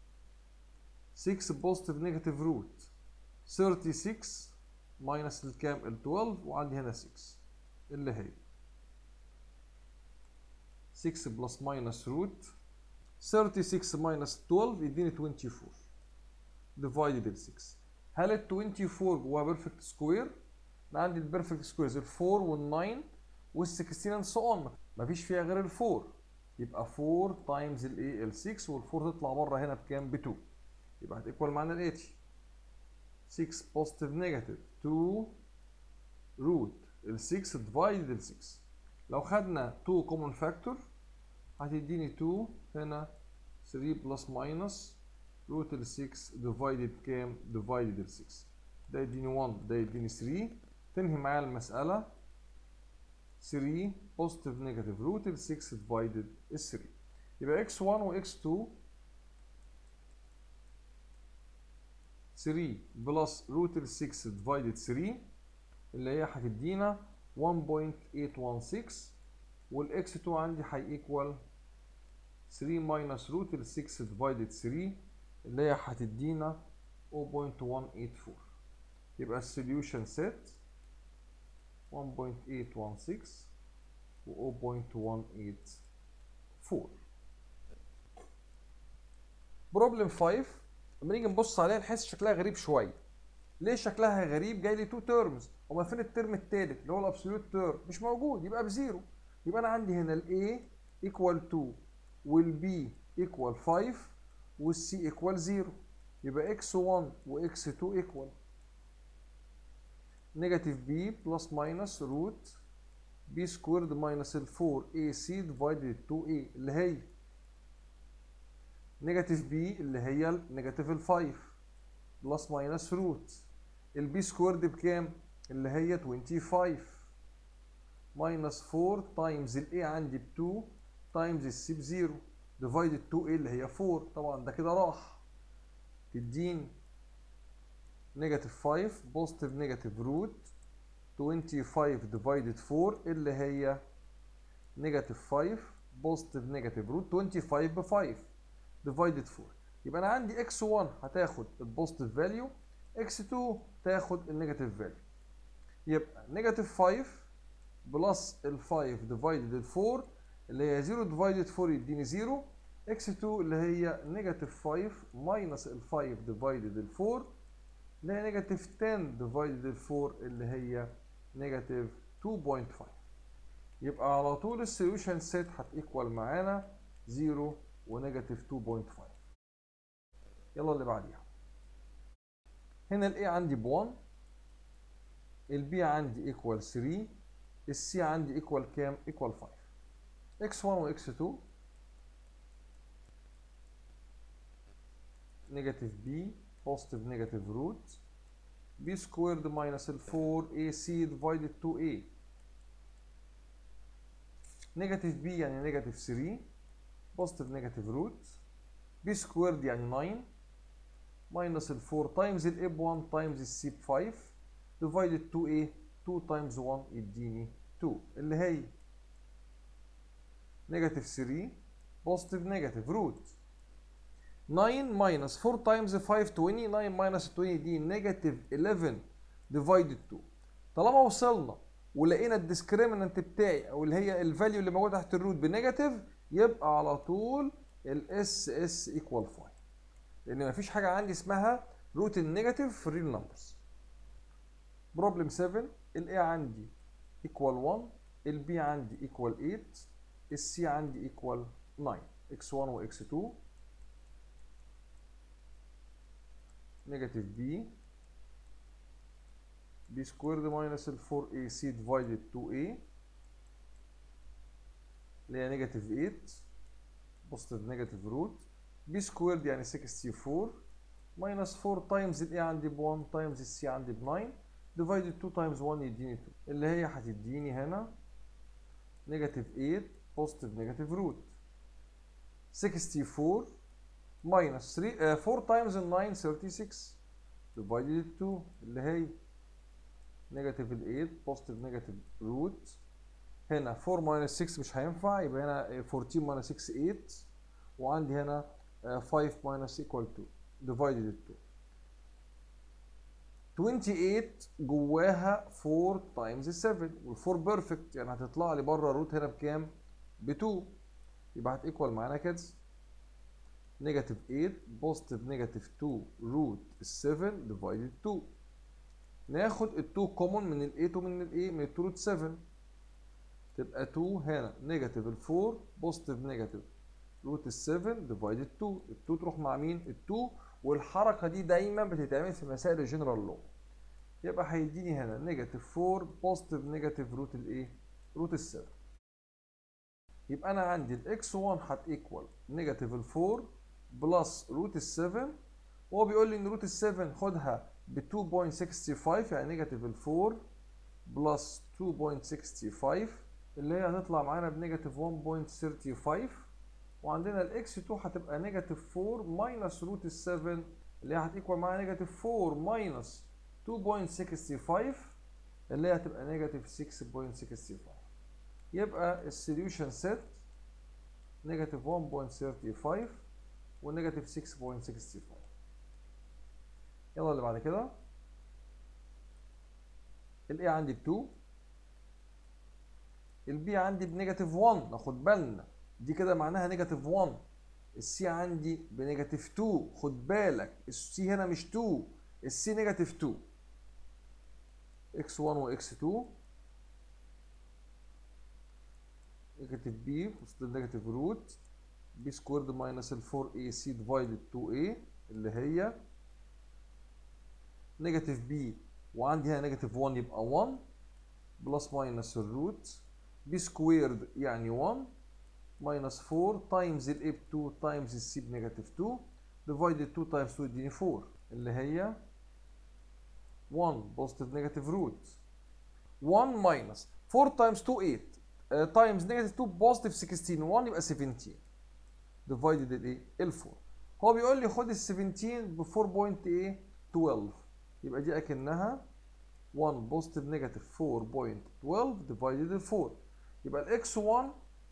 6 positive negative root 36 ماينس الكام ال 12 وعندي هنا 6 اللي هي 6 بلس ماينس روت 36 ماينس 12 يديني 24 ديفايدد ال 6 هل ال 24 جواها بيرفكت سكوير؟ انا عندي البيرفكت سكويرز ال 4 وال 9 وال 16 اند سو اون مفيش فيها غير ال 4 يبقى 4 تايمز الايه ال 6 وال 4 تطلع بره هنا بكام؟ ب 2 يبقى هتيكوال معانا ال 80 6 positive negative 2 root ال 6 divided ال 6 لو خدنا 2 common factor هتديني 2 هنا 3 plus minus root ال 6 divided كام divided ال 6 ده يديني 1 ده يديني 3 تنهي معايا المسألة 3 positive negative root ال 6 divided ال 3 يبقى x1 و x2 3 بلس روت ال 6 ديفايدد 3 اللي هي هتدينا 1.816 والاكس 2 عندي هيكوال 3 ماينس روت ال 6 ديفايدد 3 اللي هي هتدينا 0.184 يبقى السوليوشن سيت 1.816 و 0.184 بروبلم 5 لما نيجي نبص عليها نحس شكلها غريب شويه ليه شكلها غريب جاي لي تو تيرمز هما فين الترم التالت اللي هو الابسوليوت تيرم مش موجود يبقى بزيرو يبقى انا عندي هنا الاي ايكوال 2 والبي ايكوال 5 والسي ايكوال 0 يبقى اكس 1 واكس 2 ايكوال نيجاتيف بي بلس ماينس روت بي سكويرد ماينس ال 4 اي سي ديفايدد 2 اي اللي هي نيجاتيف بي اللي هي نيجاتيف ال 5 بلس ماينس روت البي سكويرد بكام؟ اللي هي 25 ماينس 4 تايمز الاي عندي ب 2 تايمز السي ب 0 ديفايدد 2 اي اللي هي 4 طبعا ده كده راح تديني نيجاتيف 5 بوزيتيف نيجاتيف روت 25 ديفايدد 4 اللي هي نيجاتيف 5 بوزيتيف نيجاتيف روت 25 ب 5 ديفايدد 4 يبقى انا عندي x1 هتاخد البوزيتيف فاليو x2 تاخد النيجاتيف فاليو يبقى نيجاتيف 5 بلس ال 5 ديفايدد ال 4 اللي هي 0 ديفايدد 4 يديني 0 x2 اللي هي نيجاتيف 5 ماينس ال 5 ديفايدد ال 4 اللي هي نيجاتيف 10 ديفايدد ال 4 اللي هي نيجاتيف 2.5 يبقى على طول السوليوشن سيت هتيكوال معانا 0 ونيجاتيف 2.5 يلا اللي بعديها هنا ال A عندي ب 1 ال B عندي equal 3 ال C عندي equal كام؟ equal 5 x1 و x2 negative b positive negative root b squared minus ال 4ac divided 2a negative b يعني negative 3 positive negative root b squared يعني 9 minus ال 4 times ال a ب 1 times ال c ب 5 divided 2a 2 times 1 يديني 2 اللي هي negative 3 positive negative root 9 minus 4 times 5 20 9 minus 20 دي negative 11 divided 2 طالما وصلنا ولقينا الديسكريمنت بتاعي او اللي هي الفاليو اللي موجوده تحت الروت بنيجاتيف يبقى على طول الاس اس ايكوال 5 لان مفيش حاجه عندي اسمها روت النيجاتيف في الريل نمبرز بروبلم 7 الاي عندي ايكوال 1 البي عندي ايكوال 8 السي عندي ايكوال 9 x1 و x2 نيجاتيف b b سكويرد ماينس ال 4ac ديفايدد 2a اللي هي نيجاتيف 8 بوزيتيف نيجاتيف روت b سكويرد يعني 64 ماينس 4 تايمز ال a عندي ب 1 تايمز ال c عندي ب 9 ديفايدد 2 تايمز 1 يديني 2 اللي هي هتديني هنا نيجاتيف 8 بوزيتيف نيجاتيف روت 64 minus 3 uh, 4 times 9 36 divided 2 اللي هي نيجاتيف ال 8 بوزيتيف نيجاتيف روت هنا 4 minus 6 مش هينفع يبقى هنا 14 minus 6 8 وعندي هنا 5 minus equal 2 divided 2 28 جواها 4 times 7 وال 4 بيرفكت يعني هتطلع لي بره الروت هنا بكام؟ ب 2 يبقى هتيكوال معانا كده نيجاتيف 8 بوزيتيف نيجاتيف 2 روت 7 ديفايدد 2 ناخد ال 2 كومون من ال 8 ومن ال A من ال 2 روت 7 تبقى 2 هنا نيجاتيف ال 4 بوزيتيف نيجاتيف روت 7 ديفايدد 2 ال 2 تروح مع مين؟ ال 2 والحركه دي دايما بتتعمل في مسائل الجنرال لو يبقى هيديني هنا نيجاتيف 4 بوزيتيف نيجاتيف روت الايه؟ روت 7 يبقى انا عندي الاكس 1 هتيكوال نيجاتيف ال 4 بلس روت ال 7 وهو بيقول لي ان روت ال 7 خدها ب 2.65 يعني نيجاتيف ال 4 بلس 2.65 اللي هي هتطلع معانا بنيجاتيف 1.35 وعندنا الاكس 2 هتبقى نيجاتيف 4 ماينس روت ال 7 اللي هي هتيكوال معانا نيجاتيف 4 ماينس 2.65 اللي هي هتبقى نيجاتيف 6.65 يبقى السوليوشن سيت نيجاتيف 1.35 ونيجاتيف 6.65 يلا اللي بعد كده ال A عندي ب 2 ال B عندي بنيجاتيف 1 ناخد بالنا دي كده معناها نيجاتيف 1 السي عندي بنيجاتيف 2 خد بالك السي هنا مش 2 السي نيجاتيف 2 x1 و x2 نيجاتيف بي بوزيتيف نيجاتيف روت بي سكويرد ماينس ال 4 اي سي ديفايدد 2 اي اللي هي نيجاتيف بي وعندي هنا نيجاتيف 1 يبقى 1 بلس ماينس الروت بي سكويرد يعني 1 ماينس 4 تايمز ال ب 2 تايمز السي بنيجاتيف 2 ديفايدد 2 تايمز 2 يديني 4 اللي هي 1 بوزيتيف نيجاتيف روت 1 ماينس 4 تايمز 2 8 تايمز نيجاتيف 2 بوزيتيف 16 1 يبقى 17 ديفايدد الايه؟ ال 4 هو بيقول لي خد ال 17 ب 4.12 يبقى دي اكنها 1 بوزيتيف نيجاتيف 4.12 ديفايدد ال 4 يبقى الاكس 1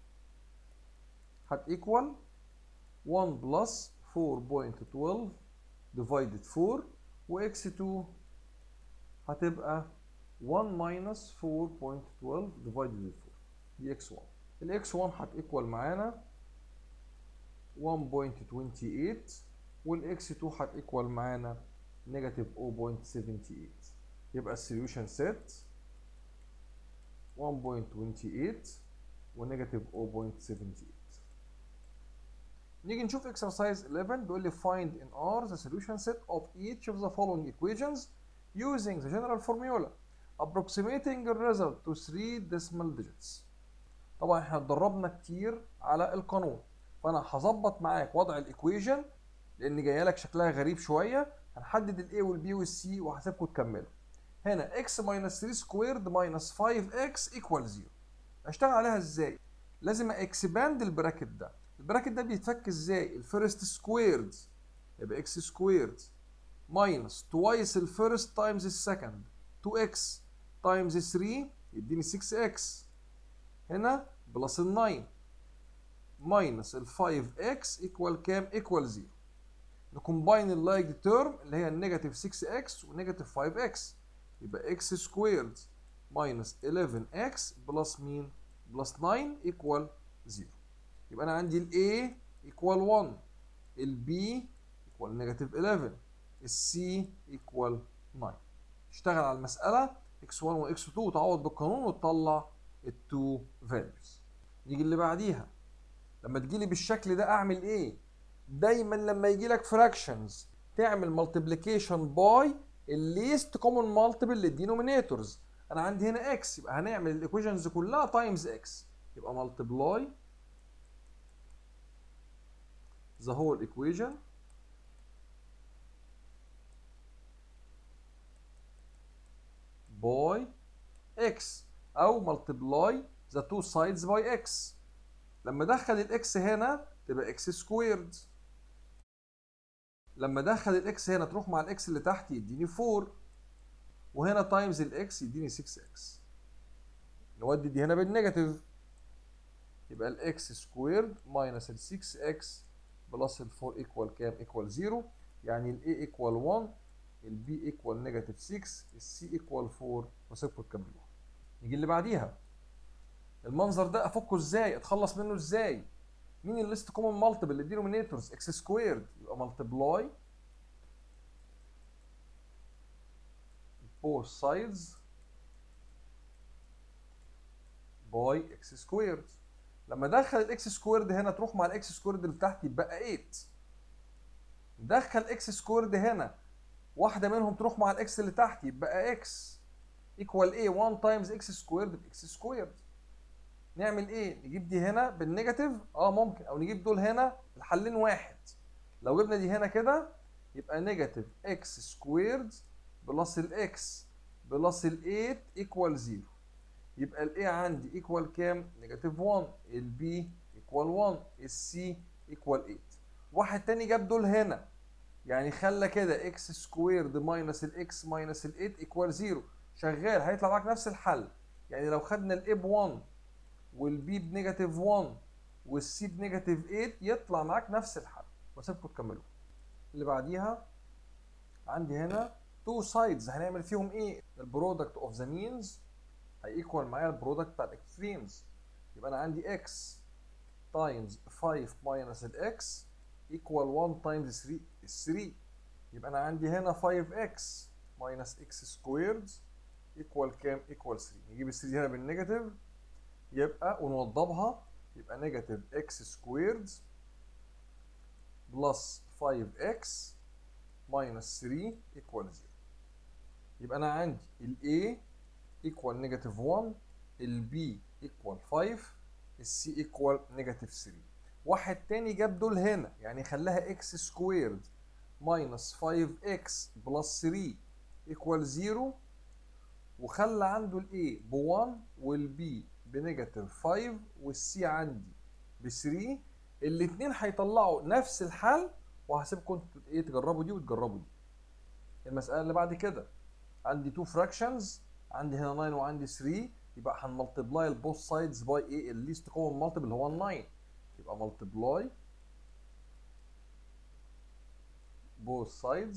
هتيكوال 1 بلس 4.12 ديفايدد 4 واكس 2 هتبقى 1 ماينس 4.12 ديفايدد 4 دي اكس 1 الاكس 1 هتيكوال معانا 1.28 والاكس 2 هتيكوال معانا نيجاتيف 0.78 يبقى السوليوشن سيت 1.28 ونيجاتيف 0.78 نيجي نشوف exercise 11 بيقول لي find in R the solution set of each of the following equations using the general formula approximating the result to 3 decimal digits طبعا احنا اتدربنا كتير على القانون فانا هظبط معاك وضع الايكويشن لان جايه لك شكلها غريب شويه هنحدد الاي والبي والسي وهسيبكم تكملوا هنا x minus 3 سكويرد minus 5x equal 0 اشتغل عليها ازاي لازم اكسباند البراكت ده البراكت ده بيتفك ازاي الفيرست سكويرد يبقى x سكويرد minus twice الفيرست تايمز السكند 2x تايمز 3 يديني 6x هنا بلس ال 9 ماينس ال 5x ايكوال كام؟ ايكوال 0 نكومباين اللايك تيرم اللي هي النيجاتيف 6x ونيجاتيف 5x يبقى x سكويرد ماينس 11x بلس مين؟ بلس 9 ايكوال 0 يبقى انا عندي ال A ايكوال 1 ال B ايكوال نيجاتيف 11 ال C ايكوال 9 اشتغل على المسألة x1 و x2 وتعوض بالقانون وتطلع ال 2 values نيجي اللي بعديها لما تجيلي بالشكل ده اعمل ايه دايما لما يجي لك فراكشنز تعمل مالتيبليكيشن باي الليست كومن مالتيبل للدينومينيتورز انا عندي هنا اكس يبقى هنعمل الايكويشنز كلها تايمز اكس يبقى مالتيبلاي the whole equation by x او multiply the two sides by x لما ادخل الاكس هنا تبقى اكس سكويرد لما ادخل الاكس هنا تروح مع الاكس اللي تحت يديني 4 وهنا تايمز الاكس يديني 6 اكس نودي دي هنا بالنيجاتيف يبقى الاكس سكويرد ماينس ال 6 اكس بلس ال 4 ايكوال كام؟ ايكوال 0 يعني ال A ايكوال 1 ال B ايكوال نيجاتيف 6 ال C ايكوال 4 وسيبكم تكملوها. نيجي اللي بعديها المنظر ده افكه ازاي؟ اتخلص منه ازاي؟ مين الليست كومن مالتيبل للدينومينيتورز؟ اكس سكويرد يبقى مالتبلاي both sides by x squared لما ادخل الاكس سكويرد هنا تروح مع الاكس سكويرد اللي تحت يبقى 8 دخل اكس سكويرد هنا واحده منهم تروح مع الاكس اللي تحت يبقى اكس ايكوال ايه 1 تايمز اكس سكويرد باكس سكويرد نعمل ايه نجيب دي هنا بالنيجاتيف اه ممكن او نجيب دول هنا الحلين واحد لو جبنا دي هنا كده يبقى نيجاتيف اكس سكويرد بلس الاكس بلس ال 8 ايكوال 0 يبقى ال A عندي ايكوال كام؟ نيجاتيف 1 ال B ايكوال 1 ال C ايكوال 8 واحد تاني جاب دول هنا يعني خلى كده اكس سكويرد ماينس الاكس ماينس ال 8 ايكوال 0 شغال هيطلع معاك نفس الحل يعني لو خدنا ال A ب 1 وال B بنيجاتيف 1 وال C بنيجاتيف 8 يطلع معاك نفس الحل واسيبكم تكملوا اللي بعديها عندي هنا تو سايدز هنعمل فيهم ايه؟ البرودكت اوف ذا مينز هيكوال معايا البرودكت بتاع الاكستريمز يبقى انا عندي x تايمز 5 ماينس الاكس ايكوال 1 تايمز 3 3 يبقى انا عندي هنا 5x ماينس x سكويرد ايكوال كام؟ ايكوال 3 نجيب ال 3 هنا بالنيجاتيف يبقى ونوضبها يبقى نيجاتيف x سكويرد بلس 5x ماينس 3 ايكوال 0 يبقى انا عندي ال A equal negative 1 ال B equal 5 ال C equal negative 3 واحد تاني جاب دول هنا يعني خلاها x squared minus 5x plus 3 equal 0 وخلى عنده ال A ب 1 وال B بنيجاتيف 5 وال C عندي ب 3 الاتنين هيطلعوا نفس الحل وهسيبكم انتوا ايه تجربوا دي وتجربوا دي المسألة اللي بعد كده عندي 2 fractions عندي هنا 9 وعندي 3 يبقى هنملتبلاي البوث سايدز باي ايه الليست كومن مالتيبل اللي هو 9 يبقى ملتبلاي both sides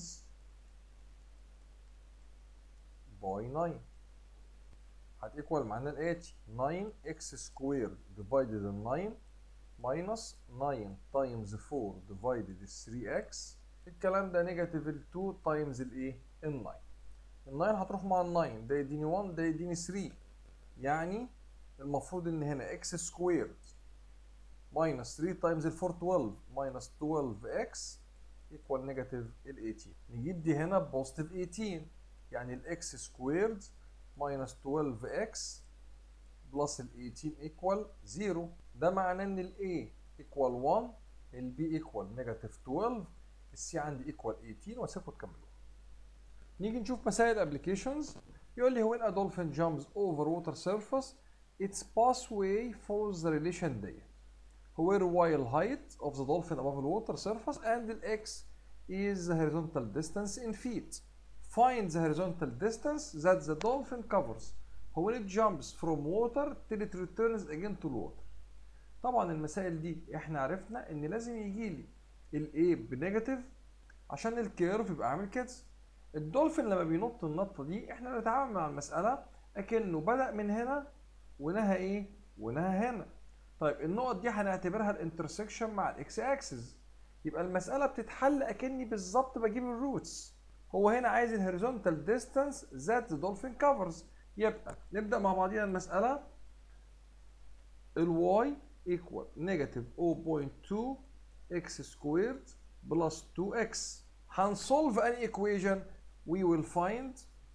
باي 9 هتيكوال معانا الاتي 9 اكس سكوير ديفايدد 9 ماينس 9 تايمز 4 ديفايدد 3 اكس الكلام ده نيجاتيف ال 2 تايمز الايه؟ ال 9 ال 9 هتروح مع ال 9 ده يديني 1 ده يديني 3 يعني المفروض ان هنا اكس سكويرد ماينس 3 تايمز ال 4 12 ماينس 12 اكس ايكوال نيجاتيف ال 18 نجيب دي هنا بوزيتيف 18 يعني الاكس سكويرد ماينس 12 اكس بلس ال 18 ايكوال 0 ده معناه ان ال A ايكوال 1 ال B ايكوال نيجاتيف 12 ال C عندي ايكوال 18 واسيبكم تكملوها نيجي نشوف مسائل ابلكيشنز يقول لي when a dolphin jumps over water surface its pathway follows the relation ديت where while height of the dolphin above the water surface and the x is the horizontal distance in feet find the horizontal distance that the dolphin covers when it jumps from water till it returns again to water طبعا المسائل دي احنا عرفنا ان لازم يجي لي الاي بنيجاتيف عشان الكيرف يبقى عامل كده الدولفين لما بينط النطه دي احنا بنتعامل مع المساله اكنه بدا من هنا ونهى ايه ونهى هنا طيب النقط دي هنعتبرها الانترسكشن مع الاكس اكسس يبقى المساله بتتحل اكني بالظبط بجيب الروتس هو هنا عايز الهوريزونتال ديستانس ذات ذا دولفين كفرز يبقى نبدا مع بعضينا المساله الواي equal negative 0.2 x squared plus 2x هنsolve any equation we will find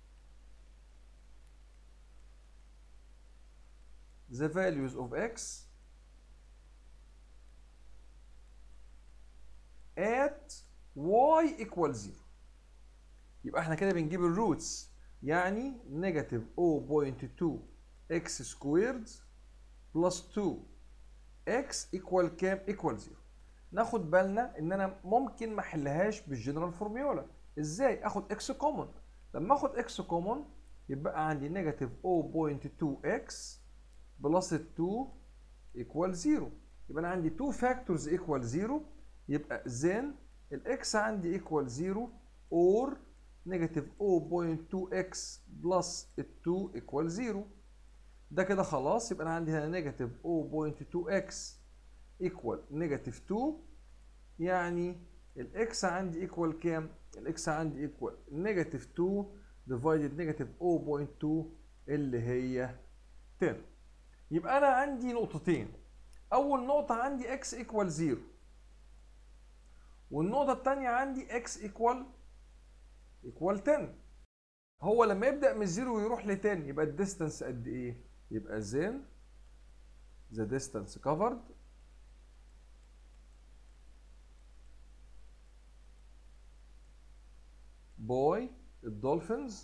the values of x at y equal 0 يبقى احنا كده بنجيب الروتس يعني نيجاتيف 0.2 x سكويرد بلس 2 x ايكوال كام؟ ايكوال 0 ناخد بالنا ان انا ممكن ما احلهاش بالجنرال فورميولا ازاي؟ اخد x كومون لما اخد x كومون يبقى عندي نيجاتيف 0.2x بلس 2 ايكوال 0 يبقى انا عندي 2 فاكتورز ايكوال 0 يبقى then الاكس عندي ايكوال 0 اور نيجاتيف 0.2x بلس 2 ايكوال 0 ده كده خلاص يبقى انا عندي هنا نيجاتيف 0.2x ايكوال نيجاتيف 2 يعني الاكس عندي ايكوال كام؟ الاكس عندي ايكوال نيجاتيف 2 ديفايدد نيجاتيف 0.2 اللي هي 10 يبقى انا عندي نقطتين اول نقطه عندي x ايكوال 0 والنقطه الثانيه عندي x ايكوال ايكوال 10 هو لما يبدا من 0 ويروح ل 10 يبقى الديستانس قد ايه يبقى زين the distance covered by الدولفينز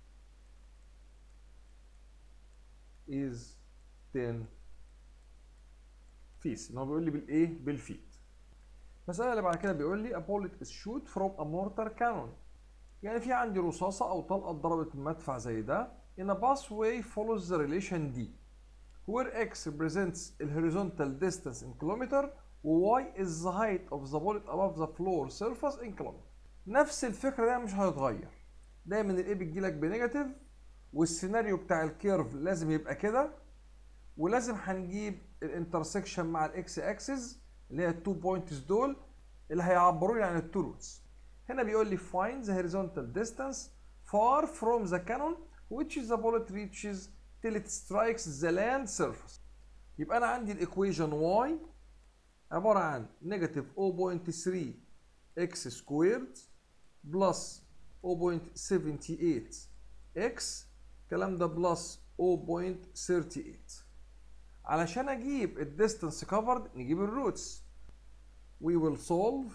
is 10 فيس ان هو بيقول لي بالايه بالفيت المساله اللي بعد كده بيقول لي a bullet is shoot from a mortar cannon يعني في عندي رصاصه او طلقه اتضربت من مدفع زي ده in a pathway follows the relation D where x represents the horizontal distance in kilometer و y is the height of the bullet above the floor surface in kilometer نفس الفكره ده مش هيتغير دايما الايه بتجيلك بنيجاتيف والسيناريو بتاع الكيرف لازم يبقى كده ولازم هنجيب الانترسكشن مع الاكس اكسس اللي هي التو بوينتس دول اللي هيعبروا لي عن التو روتس هنا بيقول لي find the horizontal distance far from the cannon which the bullet reaches till it strikes the land surface يبقى انا عندي الايكويشن y عباره عن نيجاتيف 0.3 x سكويرد بلس 0.78 x الكلام ده بلس 0.38 علشان اجيب الديستانس كفرد نجيب الروتس we will solve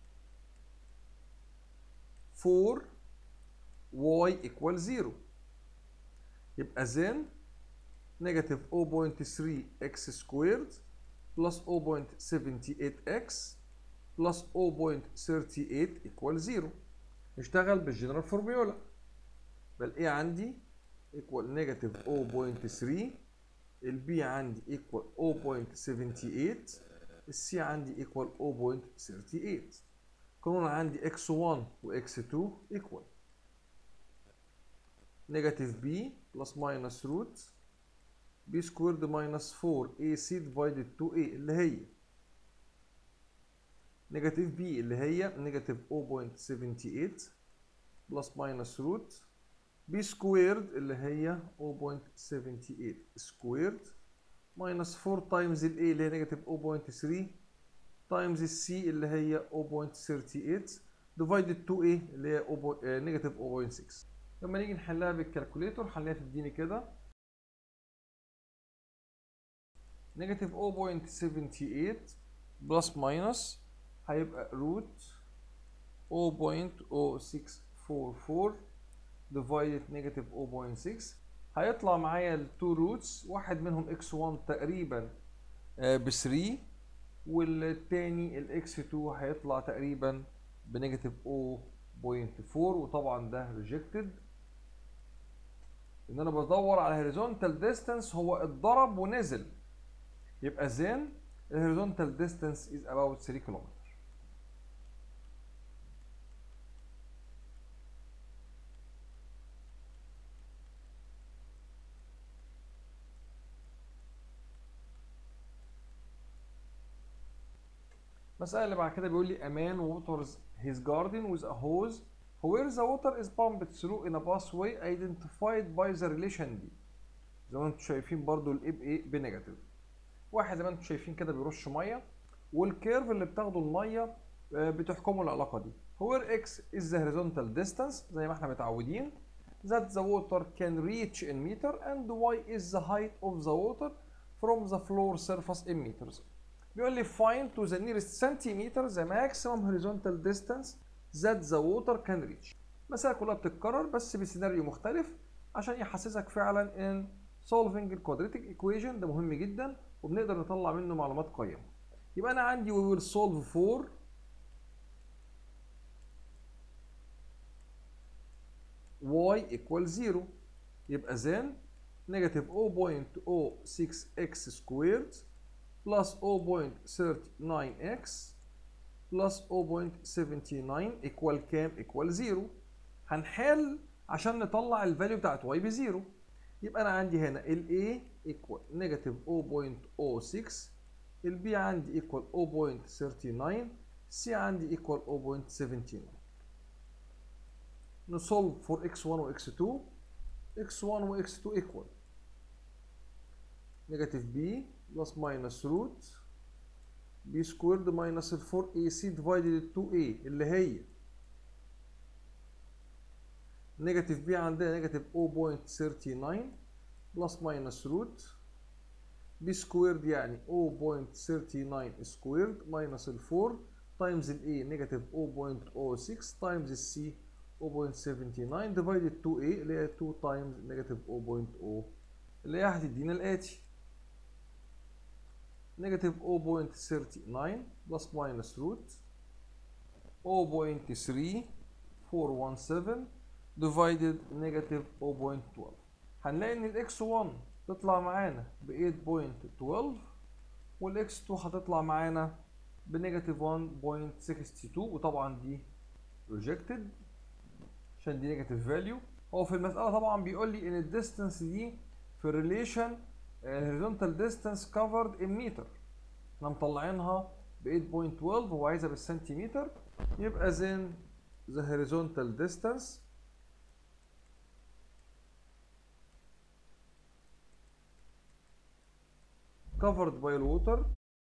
for y equal 0 يبقى then negative 0.3 x squared plus 0.78x plus 0.38 equal 0 نشتغل بالجنرال فورميولا بل ايه عندي equal negative 0.3 البي عندي equal 0.78 السي عندي equal 0.38 قانون عندي x1 و x2 equal negative b plus minus root b squared minus 4ac divided 2a اللي هي negative b اللي هي negative 0.78 plus minus root b squared اللي هي 0.78 squared minus 4 times ال a اللي هي negative 0.3 times ال c اللي هي 0.38 divided 2a اللي هي negative 0.6 لما نيجي نحلها بالكالكوليتور هنلاقيها تديني كده negative 0.78 plus minus هيبقى root 0.0644 divided negative 0.6 هيطلع معايا التو روتس واحد منهم x1 تقريبا ب 3 والتاني الاكس 2 هيطلع تقريبا بنيجاتيف 0.4 وطبعا ده ريجكتد ان انا بدور على هوريزونتال ديستانس هو اتضرب ونزل يبقى زين الهوريزونتال ديستانس از about 3 كيلومتر المسألة اللي بعد كده بيقول لي a man waters his garden with a hose where the water is pumped through in a pathway identified by the relation D زي ما انتم شايفين برضو الايه بايه بنيجاتيف واحد زي ما انتم شايفين كده بيرش ميه والكيرف اللي بتاخده الميه آه، بتحكمه العلاقه دي where x is the horizontal distance زي ما احنا متعودين that the water can reach in meter and y is the height of the water from the floor surface in meters بيقول لي find to the nearest centimeter the maximum horizontal distance that the water can reach المسألة كلها بتتكرر بس بسيناريو مختلف عشان يحسسك فعلا ان solving الكوادريتيك equation ده مهم جدا وبنقدر نطلع منه معلومات قيمة يبقى انا عندي we will solve for y equals 0 يبقى then negative 0.06x squared plus 0.39x plus 0.79 equal كام equal 0 هنحل عشان نطلع الفاليو بتاعت y بزيرو يبقى انا عندي هنا ال A equal negative 0.06 ال B عندي equal 0.39 C عندي equal 0.79 نsolve for x1 و x2 x1 و x2 equal negative b plus minus root b squared minus ال 4ac divided 2a اللي هي negative b عندنا negative 0.39 plus minus root b squared يعني 0.39 squared minus ال 4 times ال a negative 0.06 times ال c 0.79 divided 2a اللي هي 2 times negative 0.0 اللي هي هتدينا الآتي negative 0.39 plus minus root 0.3417 divided negative 0.12 هنلاقي ان الاكس 1 تطلع معانا ب 8.12 والاكس 2 هتطلع معانا بنيجاتيف 1.62 وطبعا دي rejected عشان دي نيجاتيف فاليو هو في المسألة طبعا بيقول لي ان الديستانس دي في ريليشن الهوريزونتال ديستانس كفرد ان متر احنا مطلعينها ب 8.12 هو عايزها بالسنتيمتر يبقى then the horizontal distance covered by water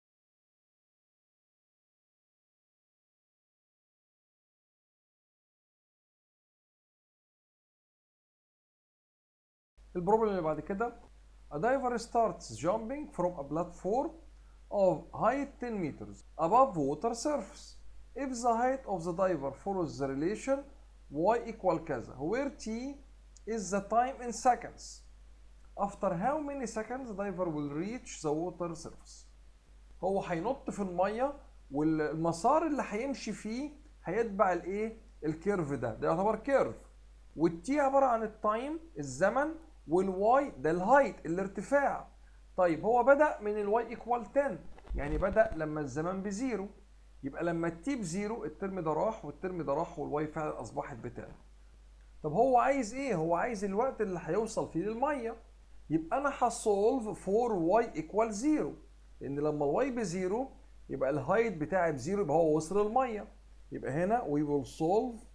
البروبلم اللي بعد كده A diver starts jumping from a platform of height 10 meters above water surface. If the height of the diver follows the relation y equal كذا where t is the time in seconds. After how many seconds the diver will reach the water surface. هو هينط في الميه والمسار اللي هيمشي فيه هيتبع الايه؟ الكيرف ده، ده يعتبر كيرف. والتي عباره عن التايم الزمن والواي ده الهايت الارتفاع طيب هو بدأ من الواي ايكوال 10 يعني بدأ لما الزمان بزيرو يبقى لما التي بزيرو الترم ده راح والترم ده راح والواي فعلا اصبحت ب 10 طب هو عايز ايه؟ هو عايز الوقت اللي هيوصل فيه للميه يبقى انا هسولف فور واي ايكوال 0 لان لما الواي بزيرو يبقى الهايت بتاعي بزيرو يبقى هو وصل للميه يبقى هنا we will solve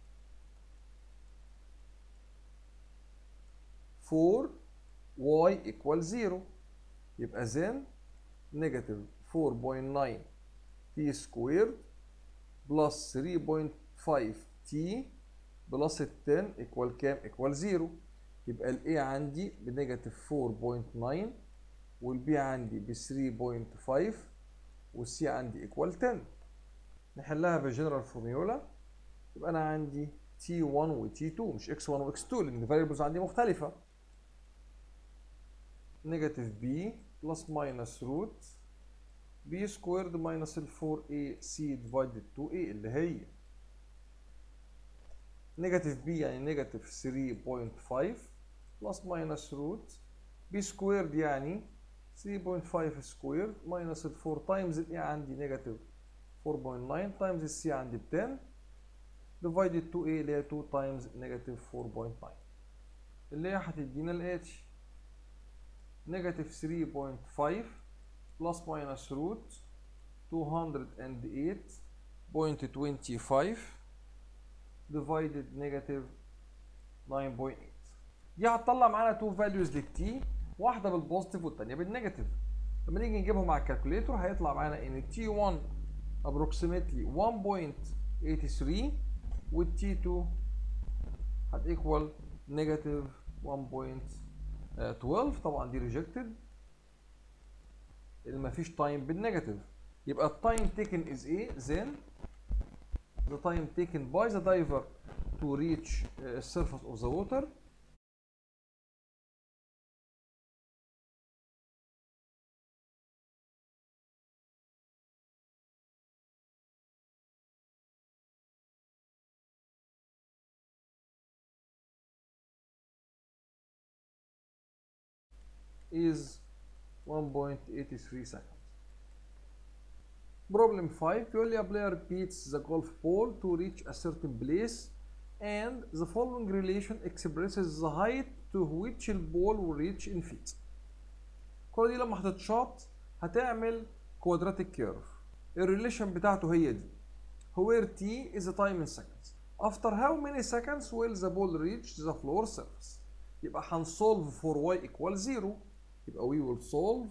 for y equal 0 يبقى then negative 4.9 t squared plus 3.5 t plus 10 equal كام؟ equal 0 يبقى ال A عندي بنيجاتيف 4.9 وال B عندي ب 3.5 وال C عندي equal 10 نحلها بالجنرال فورميولا يبقى أنا عندي T1 و T2 مش X1 و X2 لأن الفاريبلز عندي مختلفة نيجاتيف b بلس ماينس روت b سكويرد ماينس ال 4ac ديفايدد 2a اللي هي نيجاتيف b يعني نيجاتيف 3.5 بلس ماينس روت b سكويرد يعني 3.5 سكويرد ماينس ال 4 تايمز ال a عندي نيجاتيف 4.9 تايمز ال c عندي ب 10 ديفايدد 2a اللي هي 2 تايمز نيجاتيف 4.9 اللي هي هتدينا الاتي negative 3.5 plus minus root 208.25 divided negative 9.8 دي هتطلع معانا two values للتي واحدة بالبوزيتيف والتانية بالنيجاتيف لما نيجي نجيبهم على الكالكوليتور هيطلع معانا ان تي 1 approximately 1.83 والتي 2 هتيكوال نيجاتيف 1.12 طبعا دي ريجكتد اللي مفيش تايم بالنيجاتيف يبقى التايم taken is ايه then the time taken by the diver to reach uh, surface of the water is 1.83 seconds. Problem 5 بيقول لي a player beats the golf ball to reach a certain place and the following relation expresses the height to which the ball will reach in feet. الكرة دي لما هتتشاط هتعمل quadratic curve. الريليشن بتاعته هي دي. where t is the time in seconds. After how many seconds will the ball reach the floor surface? يبقى هنsolve for y equal 0 يبقى we will solve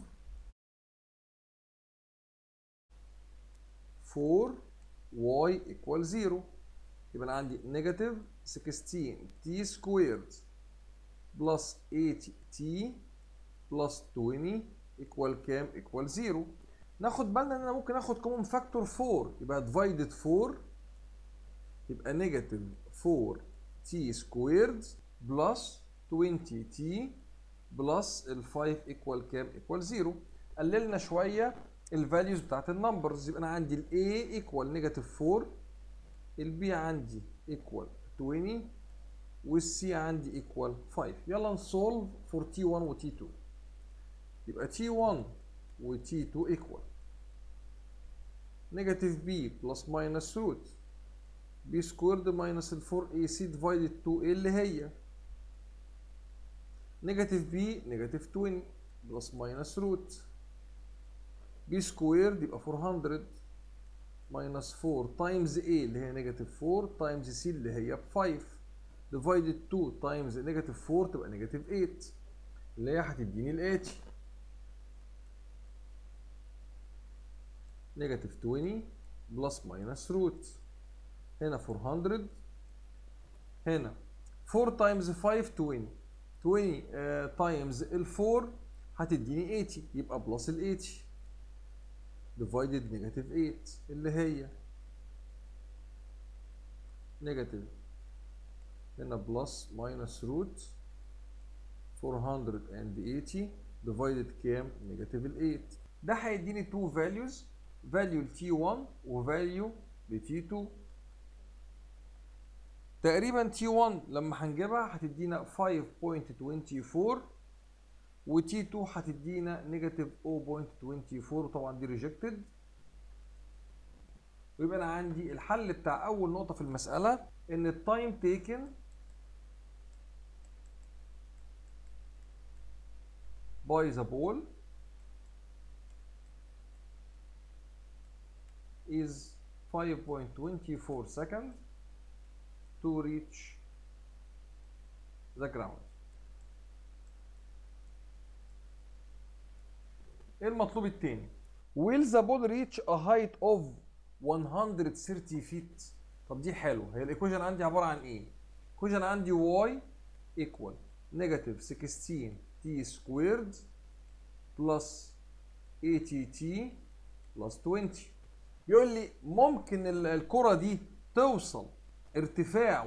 for y equal 0 يبقى انا عندي negative 16 t squared plus 8 t plus 20 equal كام equal 0 ناخد بالنا ان انا ممكن اخد كومن فاكتور 4 يبقى divided 4 يبقى negative 4 t squared plus 20 t بلس ال 5 ايكوال كام؟ ايكوال 0 قللنا شويه الفاليوز بتاعت النمبرز يبقى انا عندي ال A ايكوال نيجاتيف 4 ال B عندي ايكوال 20 وال C عندي ايكوال 5 يلا نسولف فور T1 و T2 يبقى T1 و T2 ايكوال نيجاتيف B بلس ماينس روت B سكويرد ماينس ال 4AC ديفايدد 2A اللي هي نيجاتيف بي نيجاتيف 20 بلس ماينس روت بي سكويرد يبقى 400 ماينس 4 تايمز اي اللي هي نيجاتيف 4 تايمز سي اللي هي ب 5 ديفايدد 2 تايمز نيجاتيف 4 تبقى نيجاتيف 8 اللي هي هتديني الاتي نيجاتيف 20 بلس ماينس روت هنا 400 هنا 4 تايمز 5 20 20 تايمز ال 4 هتديني 80 يبقى بلس ال 80 ديفايدد نيجاتيف 8 اللي هي نيجاتيف هنا بلس ماينس روت 480 ديفايدد كام؟ نيجاتيف ال 8 ده هيديني 2 فاليوز فاليو ل T1 وفاليو ل T2 تقريبا تي 1 لما هنجيبها هتدينا 5.24 وتي 2 هتدينا نيجاتيف 0.24 وطبعا دي ريجكتد ويبقى انا عندي الحل بتاع اول نقطه في المساله ان التايم تيكن باي ذا بول is 5.24 seconds to reach the ground ايه المطلوب التاني will the ball reach a height of 130 feet طب دي حلوه هي الايكويشن عندي عباره عن ايه الايكويشن عندي y equal negative 16 t squared plus 80 t plus 20 يقول لي ممكن الكره دي توصل ارتفاع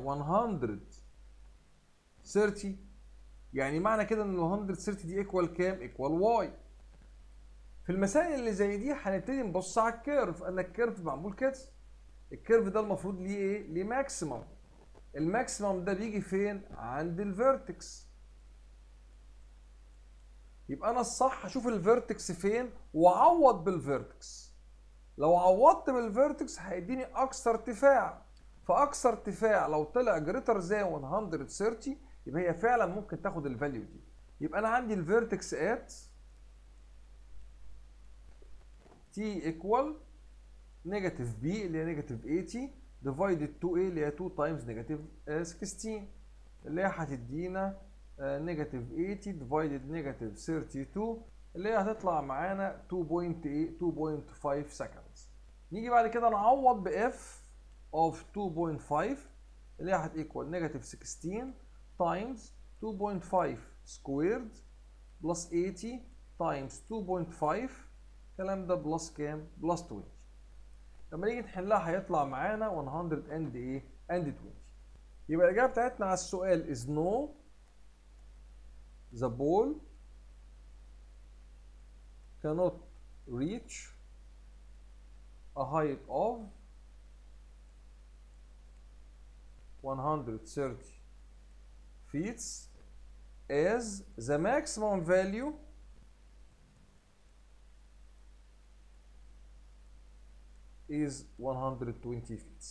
130 يعني معنى كده ان ال 130 دي ايكوال كام؟ ايكوال واي. في المسائل اللي زي دي هنبتدي نبص على الكيرف، انا الكيرف معمول كده. الكيرف ده المفروض ليه ايه؟ ليه ماكسيمم. الماكسيمم ده بيجي فين؟ عند الفيرتكس. يبقى انا الصح اشوف الفيرتكس فين واعوض بالفيرتكس. لو عوضت بالفيرتكس هيديني اقصى ارتفاع. فاقصى ارتفاع لو طلع جريتر زي 130 يبقى هي فعلا ممكن تاخد الفاليو دي يبقى انا عندي الفيرتكس ات تي ايكوال نيجاتيف بي اللي هي نيجاتيف 80 ديفايدد 2 a اللي هي 2 تايمز نيجاتيف 16 اللي هي هتدينا نيجاتيف 80 ديفايدد نيجاتيف 32 اللي هي هتطلع معانا 2.8 2.5 seconds نيجي بعد كده نعوض ب f of 2.5 اللي هي هتيكوال نيجاتيف 16 times 2.5 squared plus 80 times 2.5 الكلام ده بلس كام؟ بلس 20 لما نيجي نحلها هيطلع معانا 100 and ايه؟ and 20 يبقى الإجابة بتاعتنا على السؤال is no the ball cannot reach a height of 130 feet as the maximum value is 120 feet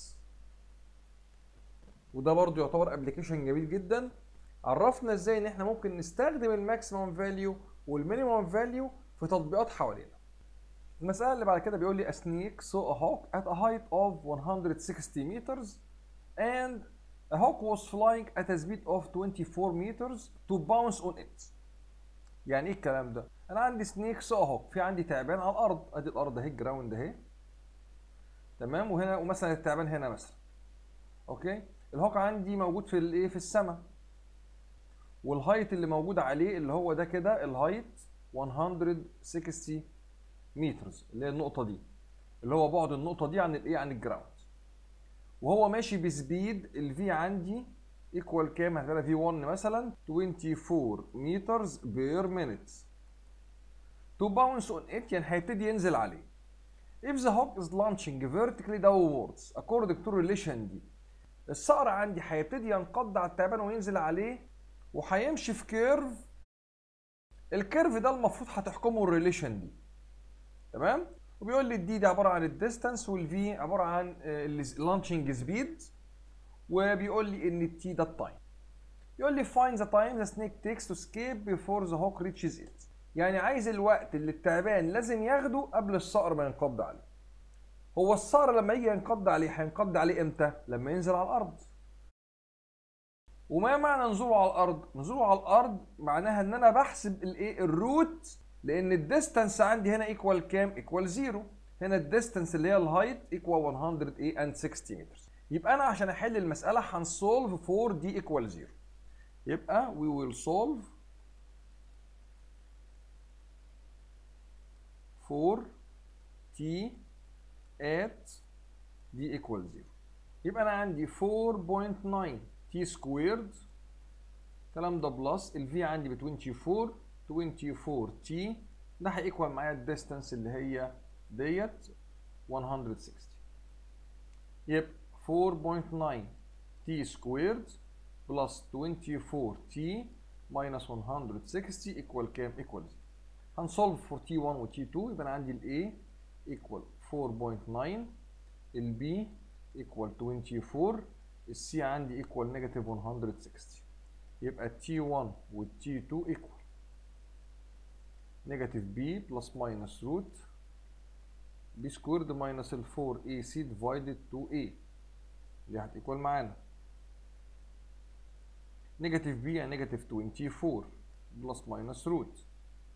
وده برضو يعتبر ابلكيشن جميل جدا عرفنا ازاي ان احنا ممكن نستخدم الماكسيمم فاليو والمينيمم فاليو في تطبيقات حوالينا المسألة اللي بعد كده بيقول لي a snake saw a hawk at a height of 160 meters and a hawk was flying at a speed of 24 meters to bounce on it. يعني ايه الكلام ده؟ انا عندي سنيك saw a hawk في عندي تعبان على الارض ادي الارض اهي الجراوند اهي تمام وهنا ومثلا التعبان هنا مثلا اوكي الهوك عندي موجود في الايه في السماء والهايت اللي موجود عليه اللي هو ده كده الهايت 160 مترز اللي هي النقطة دي اللي هو بعد النقطة دي عن الايه عن الجراوند وهو ماشي بسبيد الفي عندي ايكوال كام هتبقى في 1 مثلا 24 مترز بير مينيت تو باونس اون ات يعني هيبتدي ينزل عليه if the hawk is launching vertically downwards according to relation دي الصقر عندي هيبتدي ينقض على التعبان وينزل عليه وهيمشي في كيرف الكيرف ده المفروض هتحكمه الريليشن دي تمام وبيقول لي الدي دي عباره عن الديستانس والفي عباره عن اللانشنج سبيد وبيقول لي ان التي ده التايم يقول لي find the time the snake takes to escape before the hawk reaches it يعني عايز الوقت اللي التعبان لازم ياخده قبل الصقر ما ينقض عليه هو الصقر لما يجي ينقض عليه هينقض عليه امتى لما ينزل على الارض وما معنى نزوله على الارض نزوله على الارض معناها ان انا بحسب الايه الروت لان الديستانس عندي هنا ايكوال كام ايكوال زيرو هنا الديستانس اللي هي الهايت ايكوال 100 ايه اند 60 متر يبقى انا عشان احل المساله هنسولف فور دي ايكوال زيرو يبقى we will solve for t at d equal 0 يبقى انا عندي 4.9 t squared الكلام ده بلس ال v عندي ب 24 24 t ده هيكوال معايا الديستانس اللي هي ديت 160 يبقى 4.9 t squared بلس 24 t minus 160 equal كام؟ equal 0 هنسولف for t1 و t2 يبقى انا عندي ال a equal 4.9 ال b equal 24 ال c عندي equal negative 160 يبقى t1 و t2 equal negative b plus minus root b squared minus ال 4ac divided 2a اللي هتيكوال معانا negative b يعني negative 24 plus minus root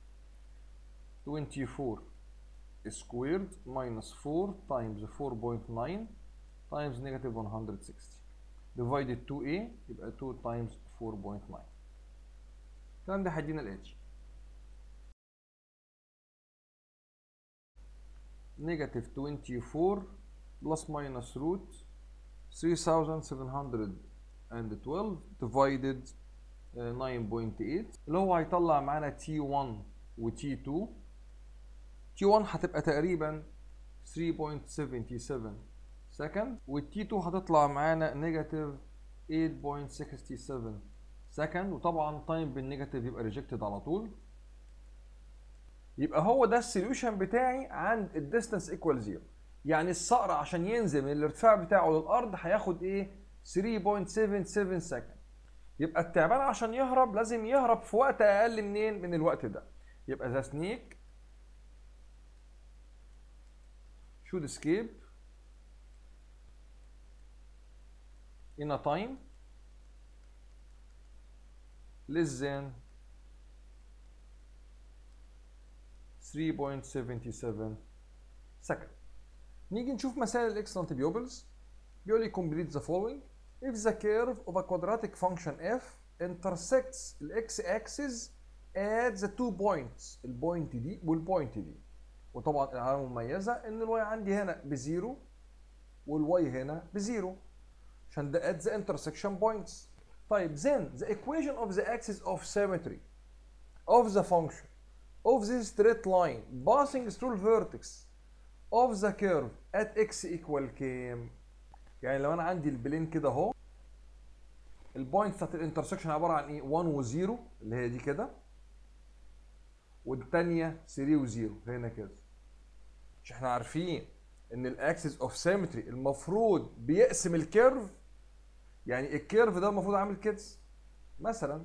24 squared minus 4 times 4.9 times negative 160 divided 2a يبقى 2 times 4.9 الكلام ده هيدينا الاتش negative 24 plus minus root 3712 divided 9.8 اللي هو هيطلع معانا T1 و T2 T1 هتبقى تقريبا 3.77 سكند وال T2 هتطلع معانا نيجاتيف 8.67 سكند وطبعا تايم بالنيجاتيف يبقى ريجكتد على طول يبقى هو ده السوليوشن بتاعي عند الديستانس ايكوال زيرو يعني الصقر عشان ينزل من الارتفاع بتاعه للارض هياخد ايه 3.77 سكند يبقى التعبان عشان يهرب لازم يهرب في وقت اقل منين من الوقت ده يبقى ذا سنيك should escape in a time less than 3.77 second نيجي نشوف مسائل الاكسلنت بيوبلز بيقول لي complete the following if the curve of a quadratic function f intersects الاكس axis at the two points البوينت دي والبوينت دي وطبعا العلامه المميزه ان الواي عندي هنا بزيرو والواي هنا بزيرو عشان ده at the intersection points طيب then the equation of the axis of symmetry of the function of this straight line passing through the vertex of the curve at x equal كام؟ يعني لو انا عندي البلين كده اهو البوينت بتاعت الانترسكشن عباره عن ايه 1 و0 اللي هي دي كده والثانيه 3 و0 هنا كده مش احنا عارفين ان الاكسس اوف سيمتري المفروض بيقسم الكيرف يعني الكيرف ده المفروض عامل كده مثلا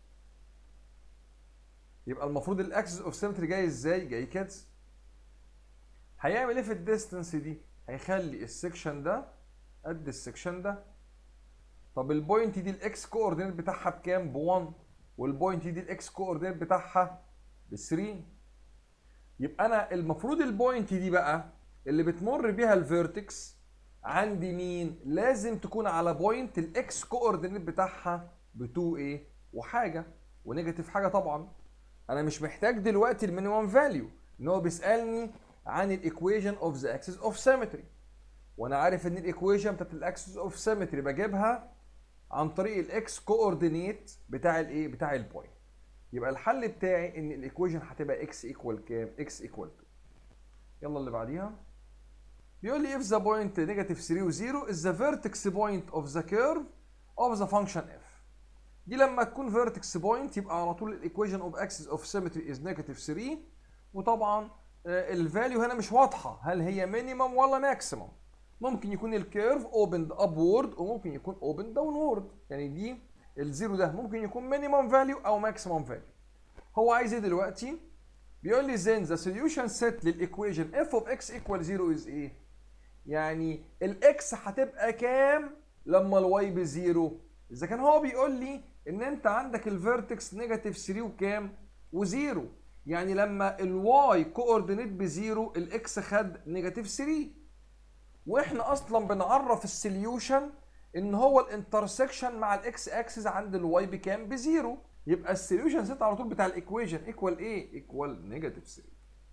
يبقى المفروض الاكسس اوف سيمتري جاي ازاي جاي كده هيعمل ايه في الديستنس دي هيخلي السكشن ده قد السكشن ده طب البوينت دي الاكس كوردينيت بتاعها بكام ب 1 والبوينت دي الاكس كوردينيت بتاعها ب 3 يبقى انا المفروض البوينت دي بقى اللي بتمر بيها الفيرتكس عندي مين لازم تكون على بوينت الاكس كوردينيت بتاعها ب 2 ايه وحاجه ونيجاتيف حاجه طبعا انا مش محتاج دلوقتي المينيمم فاليو ان هو بيسالني عن الايكويشن اوف ذا اكسس اوف سيمتري وانا عارف ان الايكويشن بتاعت الاكسس اوف سيمتري بجيبها عن طريق الاكس كوردينيت بتاع الايه بتاع البوينت يبقى الحل بتاعي ان الايكويشن هتبقى اكس ايكوال كام اكس ايكوال 2 يلا اللي بعديها بيقول لي if the point negative 3 و 0 is the vertex point of the curve of the function f دي لما تكون vertex point يبقى على طول الايكويشن اوف axis of symmetry is negative 3 وطبعا الفاليو هنا مش واضحه هل هي مينيمم ولا ماكسيمم ممكن يكون الكيرف اوبند ابورد وممكن يكون اوبند داونورد يعني دي الزيرو ده ممكن يكون مينيمم فاليو او ماكسيمم فاليو هو عايز ايه دلوقتي بيقول لي then the solution set للايكويشن f of x equal 0 is ايه يعني الاكس هتبقى كام لما الواي بزيرو اذا كان هو بيقول لي ان انت عندك الفيرتكس نيجاتيف 3 وكام وزيرو يعني لما الواي كوردينيت بزيرو الاكس خد نيجاتيف 3 واحنا اصلا بنعرف السوليوشن ان هو الانترسكشن مع الاكس اكسس عند الواي بكام بزيرو يبقى السوليوشن سيت على طول بتاع الايكويشن ايكوال ايه ايكوال نيجاتيف 3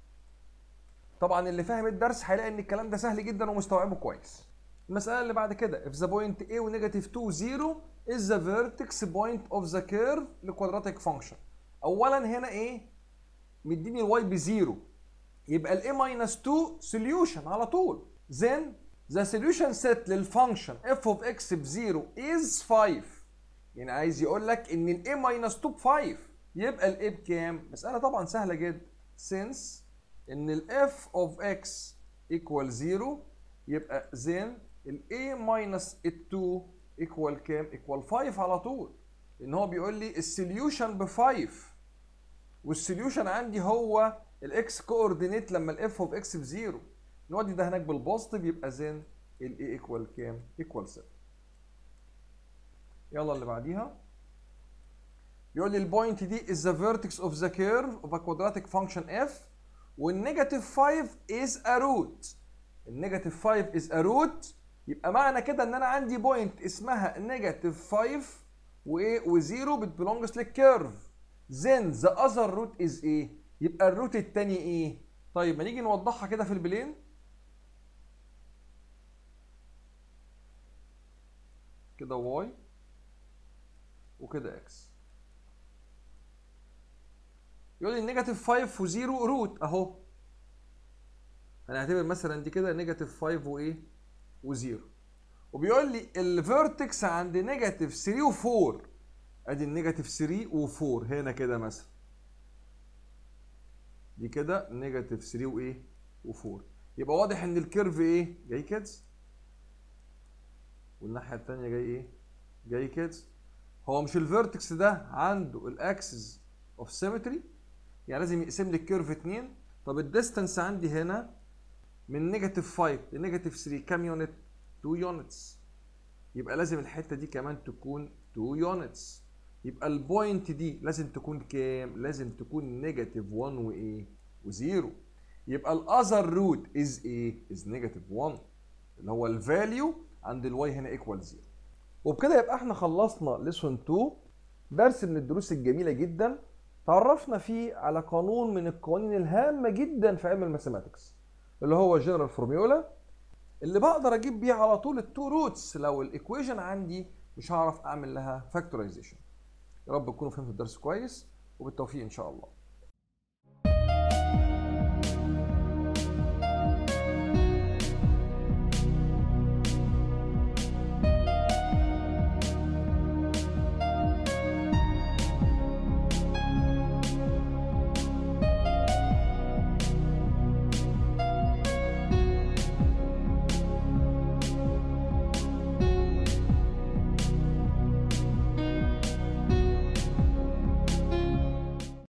طبعا اللي فاهم الدرس هيلاقي ان الكلام ده سهل جدا ومستوعبه كويس المساله اللي بعد كده if the point a و negative 2 0 is the vertex point of the curve لquadratic function اولا هنا ايه مديني الواي بزيرو يبقى الاي ماينس 2 solution على طول then the solution set للفانكشن f of x بزيرو is 5 يعني عايز يقول لك ان الاي ماينس 2 ب 5 يبقى الاي بكام؟ مسألة طبعا سهلة جدا since ان ال f of x equal 0 يبقى then ال a minus ال 2 equal كام؟ equal 5 على طول لان هو بيقول لي السوليوشن ب 5 والسوليوشن عندي هو الاكس كوردينيت لما الاف اوف اكس بزيرو نودي ده هناك بالبوزيتيف يبقى زين الاي ايكوال كام؟ ايكوال 7 يلا اللي بعديها بيقول لي البوينت دي is the vertex of the curve of a quadratic function f والنيجاتيف 5 is a root النيجاتيف 5 is a root يبقى معنى كده ان انا عندي بوينت اسمها نيجاتيف 5 وايه و0 بتبلونجز للكيرف then the other root is ايه يبقى الروت التاني ايه طيب ما نيجي نوضحها كده في البلين كده واي وكده اكس يقول لي النيجاتيف 5 و0 روت اهو هنعتبر مثلا دي كده نيجاتيف 5 وايه و0 وبيقول لي الفيرتكس عند نيجاتيف 3 و4 ادي النيجاتيف 3 و4 هنا كده مثلا دي كده نيجاتيف 3 وايه و4 يبقى واضح ان الكيرف ايه جاي كده والناحيه الثانيه جاي ايه جاي كده هو مش الفيرتكس ده عنده الاكسس اوف سيمتري يعني لازم يقسم لي الكيرف 2 طب الديستانس عندي هنا من نيجاتيف 5 لنيجاتيف 3 كام يونت 2 يونتس يبقى لازم الحته دي كمان تكون 2 يونتس يبقى البوينت دي لازم تكون كام لازم تكون نيجاتيف 1 وايه وزيرو يبقى الاذر روت از ايه از نيجاتيف 1 اللي هو الفاليو عند الواي هنا ايكوال زيرو وبكده يبقى احنا خلصنا ليسون 2 درس من الدروس الجميله جدا تعرفنا فيه على قانون من القوانين الهامه جدا في علم الماثيماتكس اللي هو جنرال فورميولا اللي بقدر اجيب بيه على طول التو روتس لو الايكويشن عندي مش هعرف اعمل لها فاكتورايزيشن يا رب تكونوا فهمتوا الدرس كويس وبالتوفيق ان شاء الله